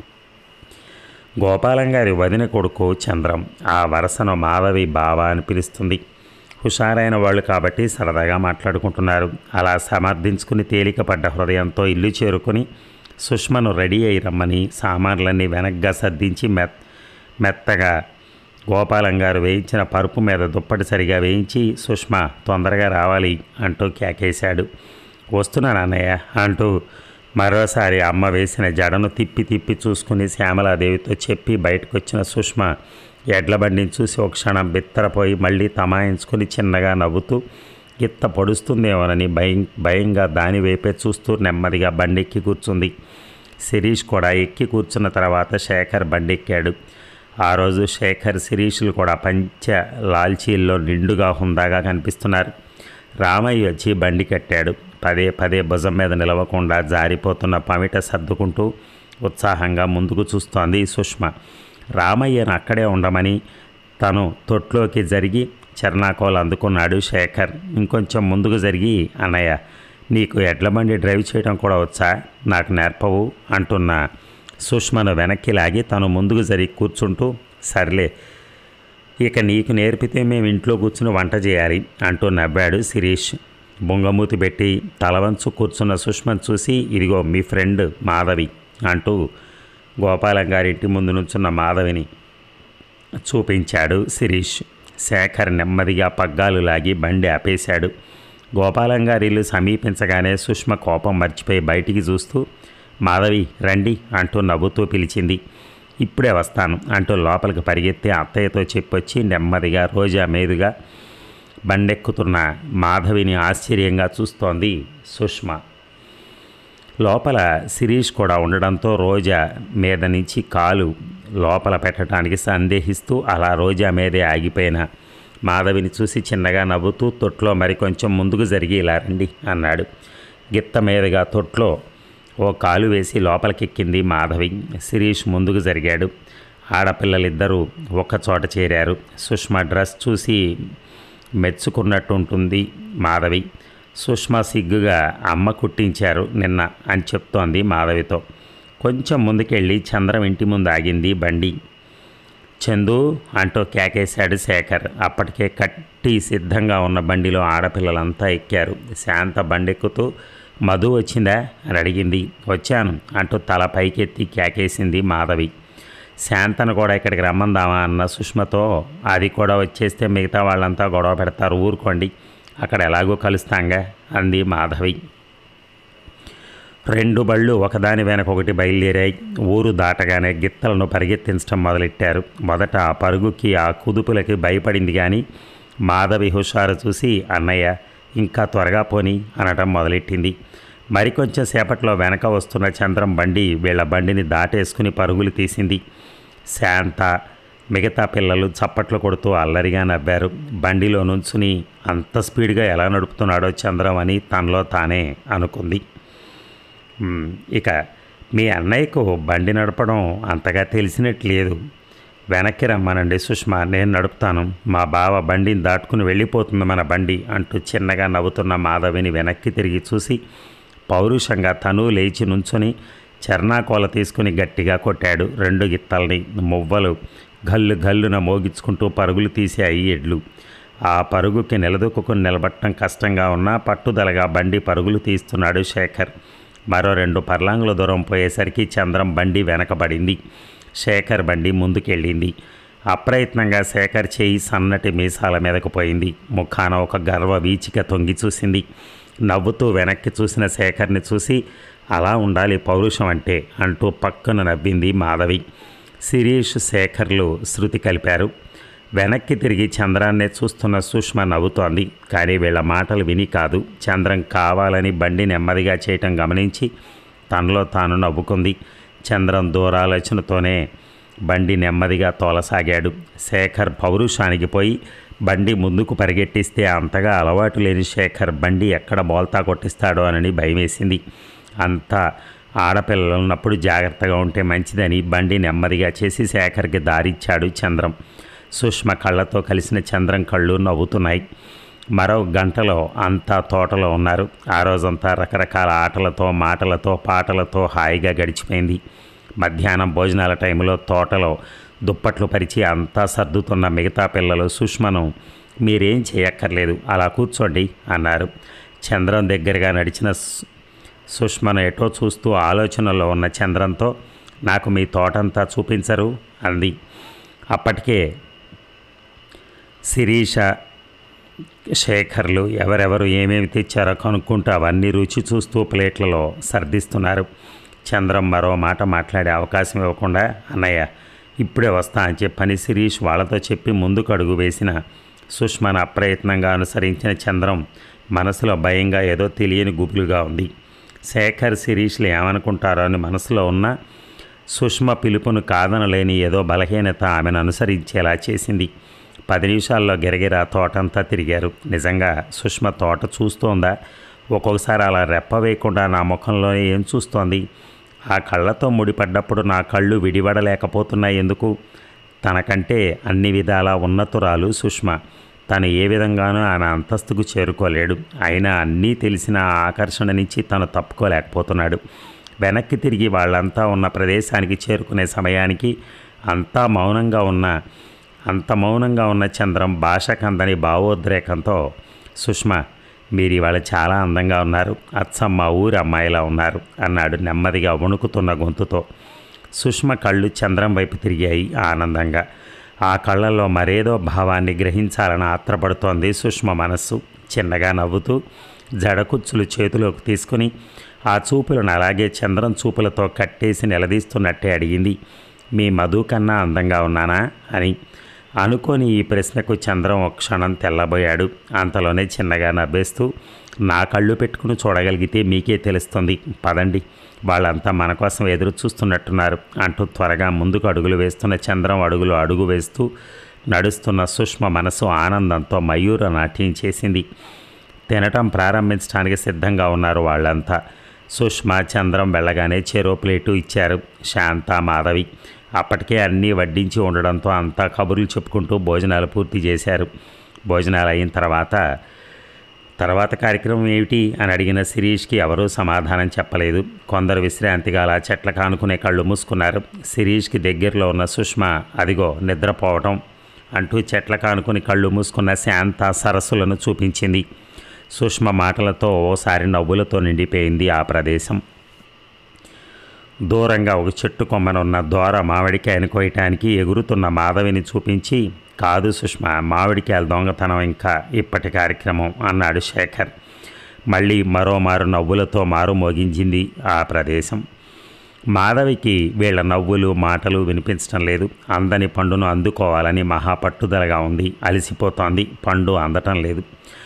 గోపాలం గారి వదిన కొడుకు చంద్రం ఆ వరసను మాధవి బావ అని పిలుస్తుంది హుషారైన వాళ్ళు కాబట్టి సరదాగా మాట్లాడుకుంటున్నారు అలా సమర్థించుకుని తేలికపడ్డ హృదయంతో ఇల్లు చేరుకుని సుష్మను రెడీ అయి రమ్మని సామాన్లన్నీ వెనక్గా సర్దించి మెత్ మెత్తగా గోపాలం గారు వేయించిన పరుపు మీద దుప్పటి సరిగా వేయించి సుష్మ తొందరగా రావాలి అంటూ కేకేశాడు వస్తున్నాను అన్నయ్య అంటూ మరోసారి అమ్మ వేసిన జడను తిప్పి తిప్పి చూసుకుని శ్యామలాదేవితో చెప్పి బయటకు వచ్చిన సుష్మ ఎడ్ల బండిని చూసి ఒక క్షణం బిత్తరపోయి మళ్ళీ తమాయించుకుని చిన్నగా నవ్వుతూ గిత్త పొడుస్తుందేమోనని భయం భయంగా దాని వైపే చూస్తూ నెమ్మదిగా బండెక్కి కూర్చుంది శిరీష్ కూడా ఎక్కి కూర్చున్న తర్వాత శేఖర్ బండెక్కాడు ఆ రోజు శేఖర్ శిరీషులు కూడా పంచ లాల్చీల్లో నిండుగా హుందాగా కనిపిస్తున్నారు రామయ్య వచ్చి బండి కట్టాడు పదే పదే భుజం మీద నిలవకుండా జారిపోతున్న పమిట సర్దుకుంటూ ఉత్సాహంగా ముందుకు చూస్తోంది సుష్మ రామయ్యను అక్కడే ఉండమని తను తొట్లోకి జరిగి చర్నాకోలు అందుకున్నాడు శేఖర్ ఇంకొంచెం ముందుకు జరిగి అన్నయ్య నీకు ఎడ్ల బండి డ్రైవ్ చేయడం కూడా వచ్చా నాకు నేర్పవు అంటున్న సుష్మను వెనక్కి లాగి తను ముందుకు జరిగి కూర్చుంటూ సర్లే ఇక నీకు నేర్పితే మేము ఇంట్లో కూర్చుని వంట చేయాలి అంటూ నవ్వాడు శిరీష్ బొంగమూతి పెట్టి తలవంచు కూర్చున్న సుష్మను చూసి ఇదిగో మీ ఫ్రెండ్ మాధవి అంటూ గోపాలం గారింటి ముందు నుంచున్న మాధవిని చూపించాడు శిరీష్ శేఖర్ నెమ్మదిగా పగ్గాలు లాగి బండి ఆపేశాడు గోపాలం గారి ఇల్లు సమీపించగానే సుష్మ కోపం మర్చిపోయి బయటికి చూస్తూ మాధవి రండి అంటూ నవ్వుతూ పిలిచింది ఇప్పుడే వస్తాను అంటూ లోపలికి పరిగెత్తి అత్తయ్యతో చెప్పొచ్చి నెమ్మదిగా రోజా మీదుగా బండెక్కుతున్న మాధవిని ఆశ్చర్యంగా చూస్తోంది సుష్మ లోపల శిరీష్ కూడా ఉండడంతో రోజా మీద నుంచి కాలు లోపల పెట్టడానికి సందేహిస్తూ అలా రోజా మీదే ఆగిపోయిన మాధవిని చూసి చిన్నగా నవ్వుతూ తొట్లో మరికొంచెం ముందుకు జరిగి ఇలా రండి అన్నాడు గిత్త మీదుగా తొట్లో ఓ కాలు వేసి లోపలికెక్కింది మాధవి శిరీష్ ముందుకు జరిగాడు ఆడపిల్లలిద్దరూ ఒక్క చోట చేరారు సుష్మ డ్రెస్ చూసి మెచ్చుకున్నట్టు ఉంటుంది మాధవి సుష్మ సిగ్గుగా అమ్మ కుట్టించారు నిన్న అని చెప్తోంది మాధవితో కొంచెం ముందుకెళ్ళి చంద్రం ఇంటి ముందు ఆగింది బండి చందు అంటూ కేకేశాడు శేఖర్ అప్పటికే కట్టి సిద్ధంగా ఉన్న బండిలో ఆడపిల్లలంతా ఎక్కారు శాంత బండెక్కుతూ మధు వచ్చిందా అని అడిగింది వచ్చాను అంటూ తల పైకెత్తి కేకేసింది మాధవి శాంతను కూడా ఇక్కడికి రమ్మందామా అన్న సుష్మతో అది కూడా వచ్చేస్తే మిగతా వాళ్ళంతా గొడవ పెడతారు ఊరుకోండి అక్కడ ఎలాగో కలుస్తాంగా అంది మాధవి రెండు బళ్ళు ఒకదాని వెనక ఒకటి బయలుదేరాయి ఊరు దాటగానే గిత్తలను పరిగెత్తించడం మొదలెట్టారు మొదట ఆ పరుగుకి ఆ కుదుపులకి భయపడింది కానీ మాధవి హుషారు చూసి అన్నయ్య ఇంకా త్వరగా పోని అనటం మొదలెట్టింది మరికొంచెం సేపట్లో వెనక వస్తున్న చంద్రం బండి వీళ్ళ బండిని దాటేసుకుని పరుగులు తీసింది శాంత మిగతా పిల్లలు చప్పట్లు కొడుతూ అల్లరిగా నవ్వారు బండిలో నుంచుని అంత స్పీడ్గా ఎలా నడుపుతున్నాడో చంద్రం అని తనలో తానే అనుకుంది మ్, ఇక మీ అన్నయ్యకు బండి నడపడం అంతగా తెలిసినట్లేదు వెనక్కి రమ్మనండి సుష్మా నేను నడుపుతాను మా బావ బండిని దాటుకుని వెళ్ళిపోతుంది మన బండి అంటూ చిన్నగా నవ్వుతున్న మాధవిని వెనక్కి తిరిగి చూసి పౌరుషంగా తను లేచి నుంచుని చర్నాకోల తీసుకుని గట్టిగా కొట్టాడు రెండు గిత్తల్ని మువ్వలు గల్లు గల్లున మోగించుకుంటూ పరుగులు తీసాయి ఎడ్లు ఆ పరుగుకి నిలదొక్కుని నిలబట్టడం కష్టంగా ఉన్నా పట్టుదలగా బండి పరుగులు తీస్తున్నాడు శేఖర్ మరో రెండు పర్లాంగుల దూరం పోయేసరికి చంద్రం బండి వెనకబడింది శేఖర్ బండి ముందుకెళ్ళింది అప్రయత్నంగా శేఖర్ చేయి సన్నటి మీసాల మీదకు పోయింది ముఖాన ఒక గర్వ వీచిక తొంగి చూసింది నవ్వుతూ వెనక్కి చూసిన శేఖర్ని చూసి అలా ఉండాలి పౌరుషం అంటే అంటూ పక్కన నవ్వింది మాధవి శిరీష్ శేఖర్లు శృతి కలిపారు వెనక్కి తిరిగి చంద్రాన్నే చూస్తున్న సుష్మ నవ్వుతోంది కానీ వీళ్ళ మాటలు విని కాదు చంద్రం కావాలని బండి నెమ్మదిగా చేయటం గమనించి తనలో తాను నవ్వుకుంది చంద్రం దూరాలోచనతోనే బండి నెమ్మదిగా తోలసాగాడు శేఖర్ పౌరుషానికి పోయి బండి ముందుకు పరిగెట్టిస్తే అంతగా అలవాటు లేని శేఖర్ బండి ఎక్కడ బోల్తా కొట్టిస్తాడో అని భయమేసింది అంతా ఆడపిల్లలు ఉన్నప్పుడు జాగ్రత్తగా ఉంటే మంచిదని బండి నెమ్మదిగా చేసి శేఖర్కి దారిచ్చాడు చంద్రం సుష్మ కళ్ళతో కలిసిన చంద్రం కళ్ళు నవ్వుతున్నాయి మరో గంటలో అంతా తోటలో ఉన్నారు ఆ రోజంతా రకరకాల ఆటలతో మాటలతో పాటలతో హాయిగా గడిచిపోయింది మధ్యాహ్నం భోజనాల టైంలో తోటలో దుప్పట్లు పరిచి అంతా సర్దుతున్న మిగతా పిల్లలు సుష్మను మీరేం చేయక్కర్లేదు అలా కూర్చోండి అన్నారు చంద్రం దగ్గరగా నడిచిన సు- సుష్మను ఎటో చూస్తూ ఆలోచనలో ఉన్న చంద్రంతో నాకు మీ తోటంతా చూపించరు అంది అప్పటికే శిరీష శేఖర్లు ఎవరెవరు ఏమేమి తెచ్చారో కనుక్కుంటూ అవన్నీ రుచి చూస్తూ ప్లేట్లలో సర్దిస్తున్నారు చంద్రం మరో మాట మాట్లాడే అవకాశం ఇవ్వకుండా అన్నయ్య ఇప్పుడే వస్తా అని చెప్పని శిరీష్ వాళ్ళతో చెప్పి ముందుకు అడుగు వేసిన సుష్మను అప్రయత్నంగా అనుసరించిన చంద్రం మనసులో భయంగా ఏదో తెలియని గుబులుగా ఉంది శేఖర్ శిరీష్లు ఏమనుకుంటారో అని మనసులో ఉన్న సుష్మ పిలుపును కాదనలేని ఏదో బలహీనత ఆమెను అనుసరించేలా చేసింది పది నిమిషాల్లో గిరగిరా తోటంతా తిరిగారు నిజంగా సుష్మ తోట చూస్తోందా ఒక్కొక్కసారి అలా రెప్ప వేయకుండా నా ముఖంలోనే ఏం చూస్తోంది ఆ కళ్ళతో ముడిపడ్డప్పుడు నా కళ్ళు విడివడలేకపోతున్నాయి ఎందుకు తనకంటే అన్ని విధాల ఉన్నతురాలు సుష్మ తను ఏ విధంగానూ ఆమె అంతస్తుకు చేరుకోలేడు అయినా అన్నీ తెలిసిన ఆ ఆకర్షణ నుంచి తను తప్పుకోలేకపోతున్నాడు వెనక్కి తిరిగి వాళ్ళంతా ఉన్న ప్రదేశానికి చేరుకునే సమయానికి అంతా మౌనంగా ఉన్న అంత మౌనంగా ఉన్న చంద్రం భాషకందని భావోద్రేకంతో సుష్మా మీరు ఇవాళ చాలా అందంగా ఉన్నారు అచ్చం మా ఊరి అమ్మాయిలా ఉన్నారు అన్నాడు నెమ్మదిగా వణుకుతున్న గొంతుతో సుష్మ కళ్ళు చంద్రం వైపు తిరిగాయి ఆనందంగా ఆ కళ్ళల్లో మరేదో భావాన్ని గ్రహించాలని ఆత్రపడుతోంది సుష్మ మనస్సు చిన్నగా నవ్వుతూ జడకుచ్చులు చేతిలోకి తీసుకుని ఆ చూపులను అలాగే చంద్రం చూపులతో కట్టేసి నిలదీస్తున్నట్టే అడిగింది మీ మధు కన్నా అందంగా ఉన్నానా అని అనుకోని ఈ ప్రశ్నకు చంద్రం ఒక క్షణం తెల్లబోయాడు అంతలోనే చిన్నగా నవ్వేస్తూ నా కళ్ళు పెట్టుకుని చూడగలిగితే మీకే తెలుస్తుంది పదండి వాళ్ళంతా మన కోసం ఎదురు చూస్తున్నట్టున్నారు అంటూ త్వరగా ముందుకు అడుగులు వేస్తున్న చంద్రం అడుగులు అడుగు వేస్తూ నడుస్తున్న సుష్మ మనసు ఆనందంతో మయూర నాట్యం చేసింది తినటం ప్రారంభించడానికి సిద్ధంగా ఉన్నారు వాళ్ళంతా సుష్మా చంద్రం వెళ్ళగానే చెరో ప్లేటు ఇచ్చారు శాంత మాధవి అప్పటికే అన్నీ వడ్డించి ఉండడంతో అంతా కబుర్లు చెప్పుకుంటూ భోజనాలు పూర్తి చేశారు భోజనాలు అయిన తర్వాత తర్వాత కార్యక్రమం ఏమిటి అని అడిగిన శిరీష్కి ఎవరూ సమాధానం చెప్పలేదు కొందరు విశ్రాంతిగా అలా చెట్ల కానుకునే కళ్ళు మూసుకున్నారు శిరీష్కి దగ్గరలో ఉన్న సుష్మ అదిగో నిద్రపోవటం అంటూ చెట్ల కానుకుని కళ్ళు మూసుకున్న శాంత సరస్సులను చూపించింది సుష్మ మాటలతో ఓసారి నవ్వులతో నిండిపోయింది ఆ ప్రదేశం దూరంగా ఒక చెట్టు కొమ్మనున్న దోర మామిడికాయను కోయటానికి ఎగురుతున్న మాధవిని చూపించి కాదు సుష్మ మామిడికాయల దొంగతనం ఇంకా ఇప్పటి కార్యక్రమం అన్నాడు శేఖర్ మళ్ళీ మరోమారు నవ్వులతో మారు మోగించింది ఆ ప్రదేశం మాధవికి వీళ్ళ నవ్వులు మాటలు వినిపించడం లేదు అందని పండును అందుకోవాలని మహాపట్టుదలగా ఉంది అలసిపోతోంది పండు అందటం లేదు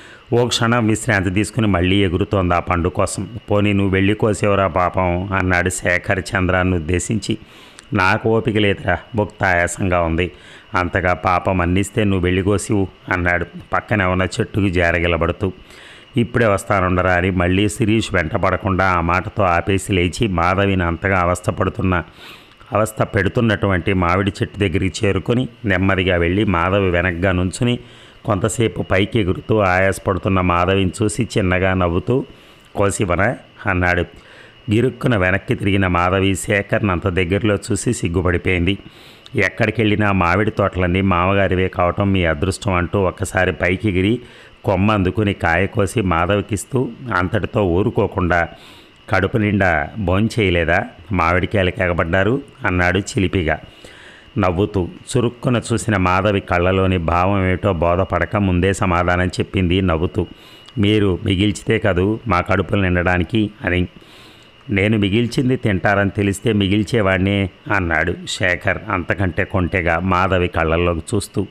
ఓ క్షణం విశ్రాంతి తీసుకుని మళ్ళీ ఎగురుతోంది ఆ పండు కోసం పోనీ నువ్వు వెళ్ళి కోసేవరా పాపం అన్నాడు శేఖర్ చంద్రాన్ని ఉద్దేశించి నాకు ఓపిక లేదురా భుక్త ఆయాసంగా ఉంది అంతగా పాపం అందిస్తే నువ్వు వెళ్ళి కోసివు అన్నాడు పక్కనే ఉన్న చెట్టుకు జారగిలబడుతూ ఇప్పుడే వస్తానుండరా అని మళ్ళీ శిరీష్ వెంటపడకుండా ఆ మాటతో ఆపేసి లేచి మాధవిని అంతగా అవస్థపడుతున్న అవస్థ పెడుతున్నటువంటి మామిడి చెట్టు దగ్గరికి చేరుకొని నెమ్మదిగా వెళ్ళి మాధవి వెనక్గా నుంచుని కొంతసేపు పైకి ఎగురుతూ ఆయాసపడుతున్న మాధవిని చూసి చిన్నగా నవ్వుతూ కోసివనా అన్నాడు గిరుక్కున వెనక్కి తిరిగిన మాధవి శేఖర్ని అంత దగ్గరలో చూసి సిగ్గుపడిపోయింది ఎక్కడికి వెళ్ళినా మామిడి తోటలన్నీ మామగారివే కావటం మీ అదృష్టం అంటూ ఒక్కసారి పైకి ఎగిరి కొమ్మ అందుకుని కాయ కోసి మాధవికిస్తూ అంతటితో ఊరుకోకుండా కడుపు నిండా భోంచేయలేదా మామిడికాయలకి ఎగబడ్డారు అన్నాడు చిలిపిగా నవ్వుతూ చురుక్కున చూసిన మాధవి కళ్ళలోని భావం ఏమిటో బోధపడక ముందే సమాధానం చెప్పింది నవ్వుతూ మీరు మిగిల్చితే కదూ మా కడుపులు నిండడానికి అని నేను మిగిల్చింది తింటారని తెలిస్తే మిగిల్చేవాడినే అన్నాడు శేఖర్ అంతకంటే కొంటెగా మాధవి కళ్ళల్లోకి చూస్తూ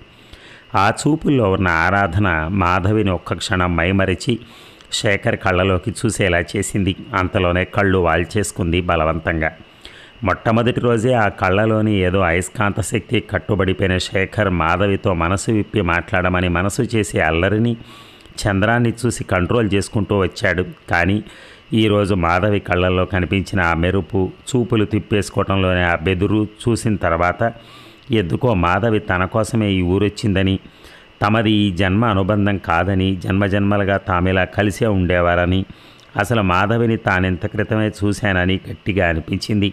ఆ చూపుల్లో ఉన్న ఆరాధన మాధవిని ఒక్క క్షణం మైమరిచి శేఖర్ కళ్ళలోకి చూసేలా చేసింది అంతలోనే కళ్ళు వాల్చేసుకుంది బలవంతంగా మొట్టమొదటి రోజే ఆ కళ్ళలోని ఏదో అయస్కాంత శక్తి కట్టుబడిపోయిన శేఖర్ మాధవితో మనసు విప్పి మాట్లాడమని మనసు చేసే అల్లరిని చంద్రాన్ని చూసి కంట్రోల్ చేసుకుంటూ వచ్చాడు కానీ ఈరోజు మాధవి కళ్ళల్లో కనిపించిన ఆ మెరుపు చూపులు తిప్పేసుకోవటంలోనే ఆ బెదురు చూసిన తర్వాత ఎందుకో మాధవి తన కోసమే ఈ ఊరొచ్చిందని తమది ఈ జన్మ అనుబంధం కాదని జన్మజన్మలుగా తామిలా కలిసే ఉండేవారని అసలు మాధవిని తానెంత క్రితమే చూశానని గట్టిగా అనిపించింది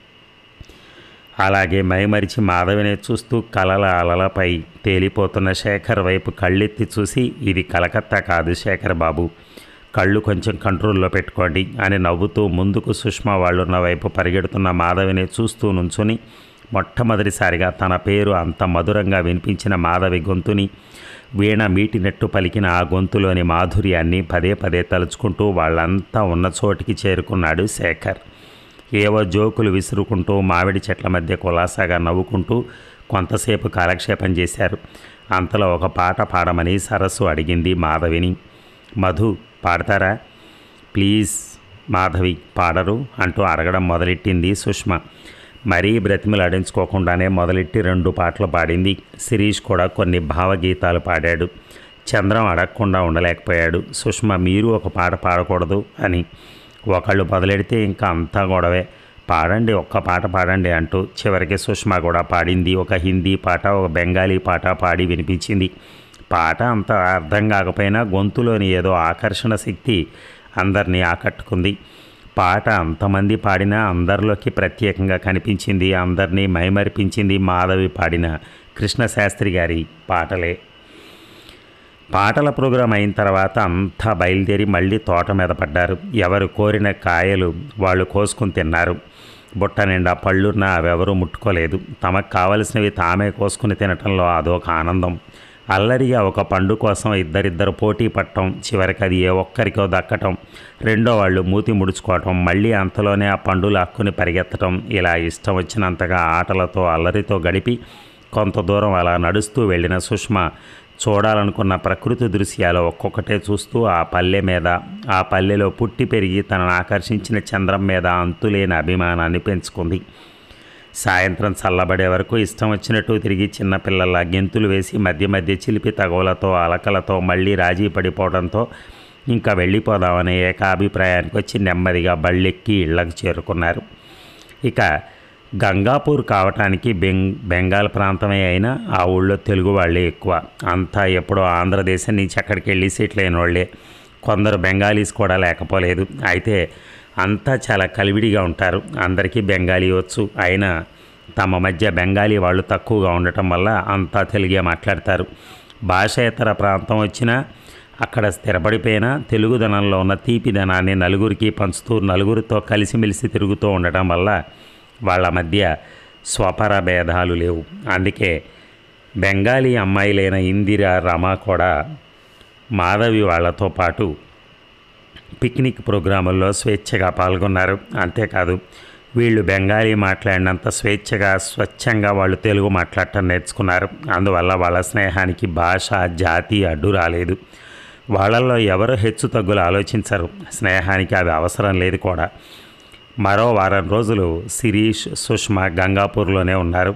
అలాగే మైమరిచి మాధవినే చూస్తూ కలల అలలపై తేలిపోతున్న శేఖర్ వైపు కళ్ళెత్తి చూసి ఇది కలకత్తా కాదు శేఖర్ బాబు కళ్ళు కొంచెం కంట్రోల్లో పెట్టుకోండి అని నవ్వుతూ ముందుకు సుష్మా వాళ్ళున్న వైపు పరిగెడుతున్న మాధవిని చూస్తూ నుంచుని మొట్టమొదటిసారిగా తన పేరు అంత మధురంగా వినిపించిన మాధవి గొంతుని వీణ మీటినట్టు పలికిన ఆ గొంతులోని మాధుర్యాన్ని పదే పదే తలుచుకుంటూ వాళ్ళంతా ఉన్న చోటికి చేరుకున్నాడు శేఖర్ ఏవో జోకులు విసురుకుంటూ మామిడి చెట్ల మధ్య కులాసాగా నవ్వుకుంటూ కొంతసేపు కాలక్షేపం చేశారు అంతలో ఒక పాట పాడమని సరస్సు అడిగింది మాధవిని మధు పాడతారా ప్లీజ్ మాధవి పాడరు అంటూ అడగడం మొదలెట్టింది సుష్మ మరీ బ్రతిమలాడించుకోకుండానే మొదలెట్టి రెండు పాటలు పాడింది శిరీష్ కూడా కొన్ని భావగీతాలు పాడాడు చంద్రం అడగకుండా ఉండలేకపోయాడు సుష్మ మీరు ఒక పాట పాడకూడదు అని ఒకళ్ళు మొదలెడితే ఇంకా అంతా గొడవే పాడండి ఒక్క పాట పాడండి అంటూ చివరికి సుష్మ కూడా పాడింది ఒక హిందీ పాట ఒక బెంగాలీ పాట పాడి వినిపించింది పాట అంత అర్థం కాకపోయినా గొంతులోని ఏదో ఆకర్షణ శక్తి అందరినీ ఆకట్టుకుంది పాట అంతమంది పాడినా అందరిలోకి ప్రత్యేకంగా కనిపించింది అందరినీ మైమరిపించింది మాధవి పాడిన కృష్ణశాస్త్రి గారి పాటలే పాటల ప్రోగ్రాం అయిన తర్వాత అంతా బయలుదేరి మళ్ళీ తోట మీద పడ్డారు ఎవరు కోరిన కాయలు వాళ్ళు కోసుకుని తిన్నారు బుట్ట నిండా పళ్ళున్నా అవెవరూ ముట్టుకోలేదు తమకు కావలసినవి తామే కోసుకుని తినటంలో అదొక ఆనందం అల్లరిగా ఒక పండు కోసం ఇద్దరిద్దరు పోటీ పట్టడం చివరికి అది ఏ ఒక్కరికో దక్కటం రెండో వాళ్ళు మూతి ముడుచుకోవటం మళ్ళీ అంతలోనే ఆ పండు లాక్కుని పరిగెత్తటం ఇలా ఇష్టం వచ్చినంతగా ఆటలతో అల్లరితో గడిపి కొంత దూరం అలా నడుస్తూ వెళ్ళిన సుష్మ చూడాలనుకున్న ప్రకృతి దృశ్యాలు ఒక్కొక్కటే చూస్తూ ఆ పల్లె మీద ఆ పల్లెలో పుట్టి పెరిగి తనను ఆకర్షించిన చంద్రం మీద అంతులేని అభిమానాన్ని పెంచుకుంది సాయంత్రం చల్లబడే వరకు ఇష్టం వచ్చినట్టు తిరిగి చిన్నపిల్లల గెంతులు వేసి మధ్య మధ్య చిలిపి తగవులతో అలకలతో మళ్ళీ రాజీ పడిపోవడంతో ఇంకా వెళ్ళిపోదామనే ఏకాభిప్రాయానికి వచ్చి నెమ్మదిగా బళ్ళెక్కి ఇళ్లకు చేరుకున్నారు ఇక గంగాపూర్ కావటానికి బెంగ్ బెంగాల్ ప్రాంతమే అయినా ఆ ఊళ్ళో తెలుగు వాళ్ళే ఎక్కువ అంతా ఎప్పుడో ఆంధ్రదేశం నుంచి అక్కడికి వెళ్ళి సెటిల్ అయిన వాళ్ళే కొందరు బెంగాలీస్ కూడా లేకపోలేదు అయితే అంతా చాలా కలివిడిగా ఉంటారు అందరికీ బెంగాలీ వచ్చు అయినా తమ మధ్య బెంగాలీ వాళ్ళు తక్కువగా ఉండటం వల్ల అంతా తెలుగే మాట్లాడతారు భాషేతర ప్రాంతం వచ్చినా అక్కడ స్థిరపడిపోయిన తెలుగుదనంలో ఉన్న తీపిదనాన్ని నలుగురికి పంచుతూ నలుగురితో కలిసిమెలిసి తిరుగుతూ ఉండటం వల్ల వాళ్ళ మధ్య స్వపర భేదాలు లేవు అందుకే బెంగాలీ అమ్మాయిలైన ఇందిర రమ కూడా మాధవి వాళ్ళతో పాటు పిక్నిక్ ప్రోగ్రాముల్లో స్వేచ్ఛగా పాల్గొన్నారు అంతేకాదు వీళ్ళు బెంగాలీ మాట్లాడినంత స్వేచ్ఛగా స్వచ్ఛంగా వాళ్ళు తెలుగు మాట్లాడటం నేర్చుకున్నారు అందువల్ల వాళ్ళ స్నేహానికి భాష జాతి అడ్డు రాలేదు వాళ్ళల్లో ఎవరు హెచ్చు తగ్గులు ఆలోచించరు స్నేహానికి అవి అవసరం లేదు కూడా మరో వారం రోజులు శిరీష్ సుష్మా గంగాపూర్లోనే ఉన్నారు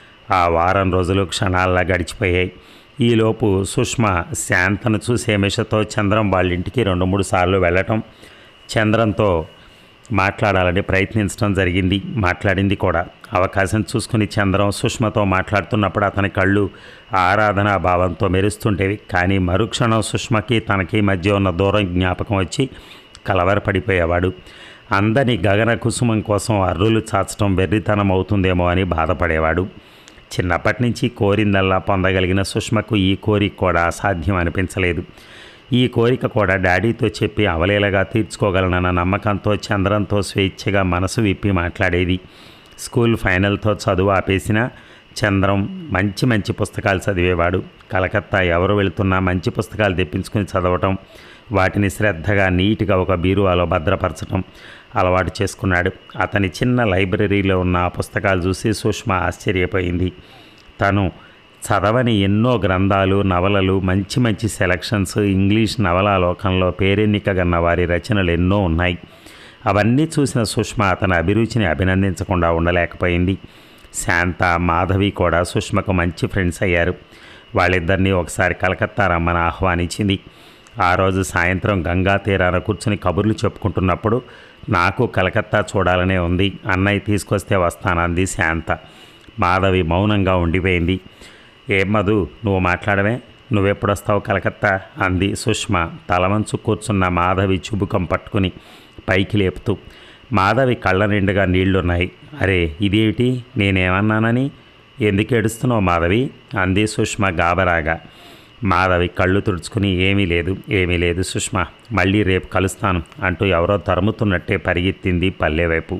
ఆ వారం రోజులు క్షణాల్లా గడిచిపోయాయి ఈలోపు సుష్మా శాంతను చూసే మిషతో చంద్రం వాళ్ళ ఇంటికి రెండు మూడు సార్లు వెళ్ళటం చంద్రంతో మాట్లాడాలని ప్రయత్నించడం జరిగింది మాట్లాడింది కూడా అవకాశం చూసుకుని చంద్రం సుష్మతో మాట్లాడుతున్నప్పుడు అతని కళ్ళు ఆరాధనా భావంతో మెరుస్తుంటేవి కానీ మరుక్షణం సుష్మకి తనకి మధ్య ఉన్న దూరం జ్ఞాపకం వచ్చి కలవరపడిపోయేవాడు అందని గగన కుసుమం కోసం అర్రులు చాచడం వెర్రితనం అవుతుందేమో అని బాధపడేవాడు చిన్నప్పటి నుంచి కోరిందల్లా పొందగలిగిన సుష్మకు ఈ కోరిక కూడా అసాధ్యం అనిపించలేదు ఈ కోరిక కూడా డాడీతో చెప్పి అవలేలగా తీర్చుకోగలనన్న నమ్మకంతో చంద్రంతో స్వేచ్ఛగా మనసు విప్పి మాట్లాడేది స్కూల్ ఫైనల్తో చదువు ఆపేసిన చంద్రం మంచి మంచి పుస్తకాలు చదివేవాడు కలకత్తా ఎవరు వెళుతున్నా మంచి పుస్తకాలు తెప్పించుకుని చదవటం వాటిని శ్రద్ధగా నీట్గా ఒక బీరువాలో భద్రపరచడం అలవాటు చేసుకున్నాడు అతని చిన్న లైబ్రరీలో ఉన్న ఆ పుస్తకాలు చూసి సుష్మ ఆశ్చర్యపోయింది తను చదవని ఎన్నో గ్రంథాలు నవలలు మంచి మంచి సెలక్షన్స్ ఇంగ్లీష్ నవలా లోకంలో పేరెన్నికగన్న వారి రచనలు ఎన్నో ఉన్నాయి అవన్నీ చూసిన సుష్మ అతని అభిరుచిని అభినందించకుండా ఉండలేకపోయింది శాంత మాధవి కూడా సుష్మకు మంచి ఫ్రెండ్స్ అయ్యారు వాళ్ళిద్దరినీ ఒకసారి కలకత్తా రమ్మని ఆహ్వానించింది ఆ రోజు సాయంత్రం గంగా తీరాన కూర్చుని కబుర్లు చెప్పుకుంటున్నప్పుడు నాకు కలకత్తా చూడాలనే ఉంది అన్నయ్య తీసుకొస్తే వస్తానంది శాంత మాధవి మౌనంగా ఉండిపోయింది ఏం మధు నువ్వు మాట్లాడమే నువ్వెప్పుడొస్తావు కలకత్తా అంది సుష్మ తలవంచు కూర్చున్న మాధవి చుబుకం పట్టుకుని పైకి లేపుతూ మాధవి కళ్ళ నిండుగా నీళ్లున్నాయి అరే ఇదేమిటి నేనేమన్నానని ఎందుకు ఏడుస్తున్నావు మాధవి అంది సుష్మ గాబరాగా మాధవి కళ్ళు తుడుచుకుని ఏమీ లేదు ఏమీ లేదు సుష్మ మళ్ళీ రేపు కలుస్తాను అంటూ ఎవరో తరుముతున్నట్టే పరిగెత్తింది పల్లె వైపు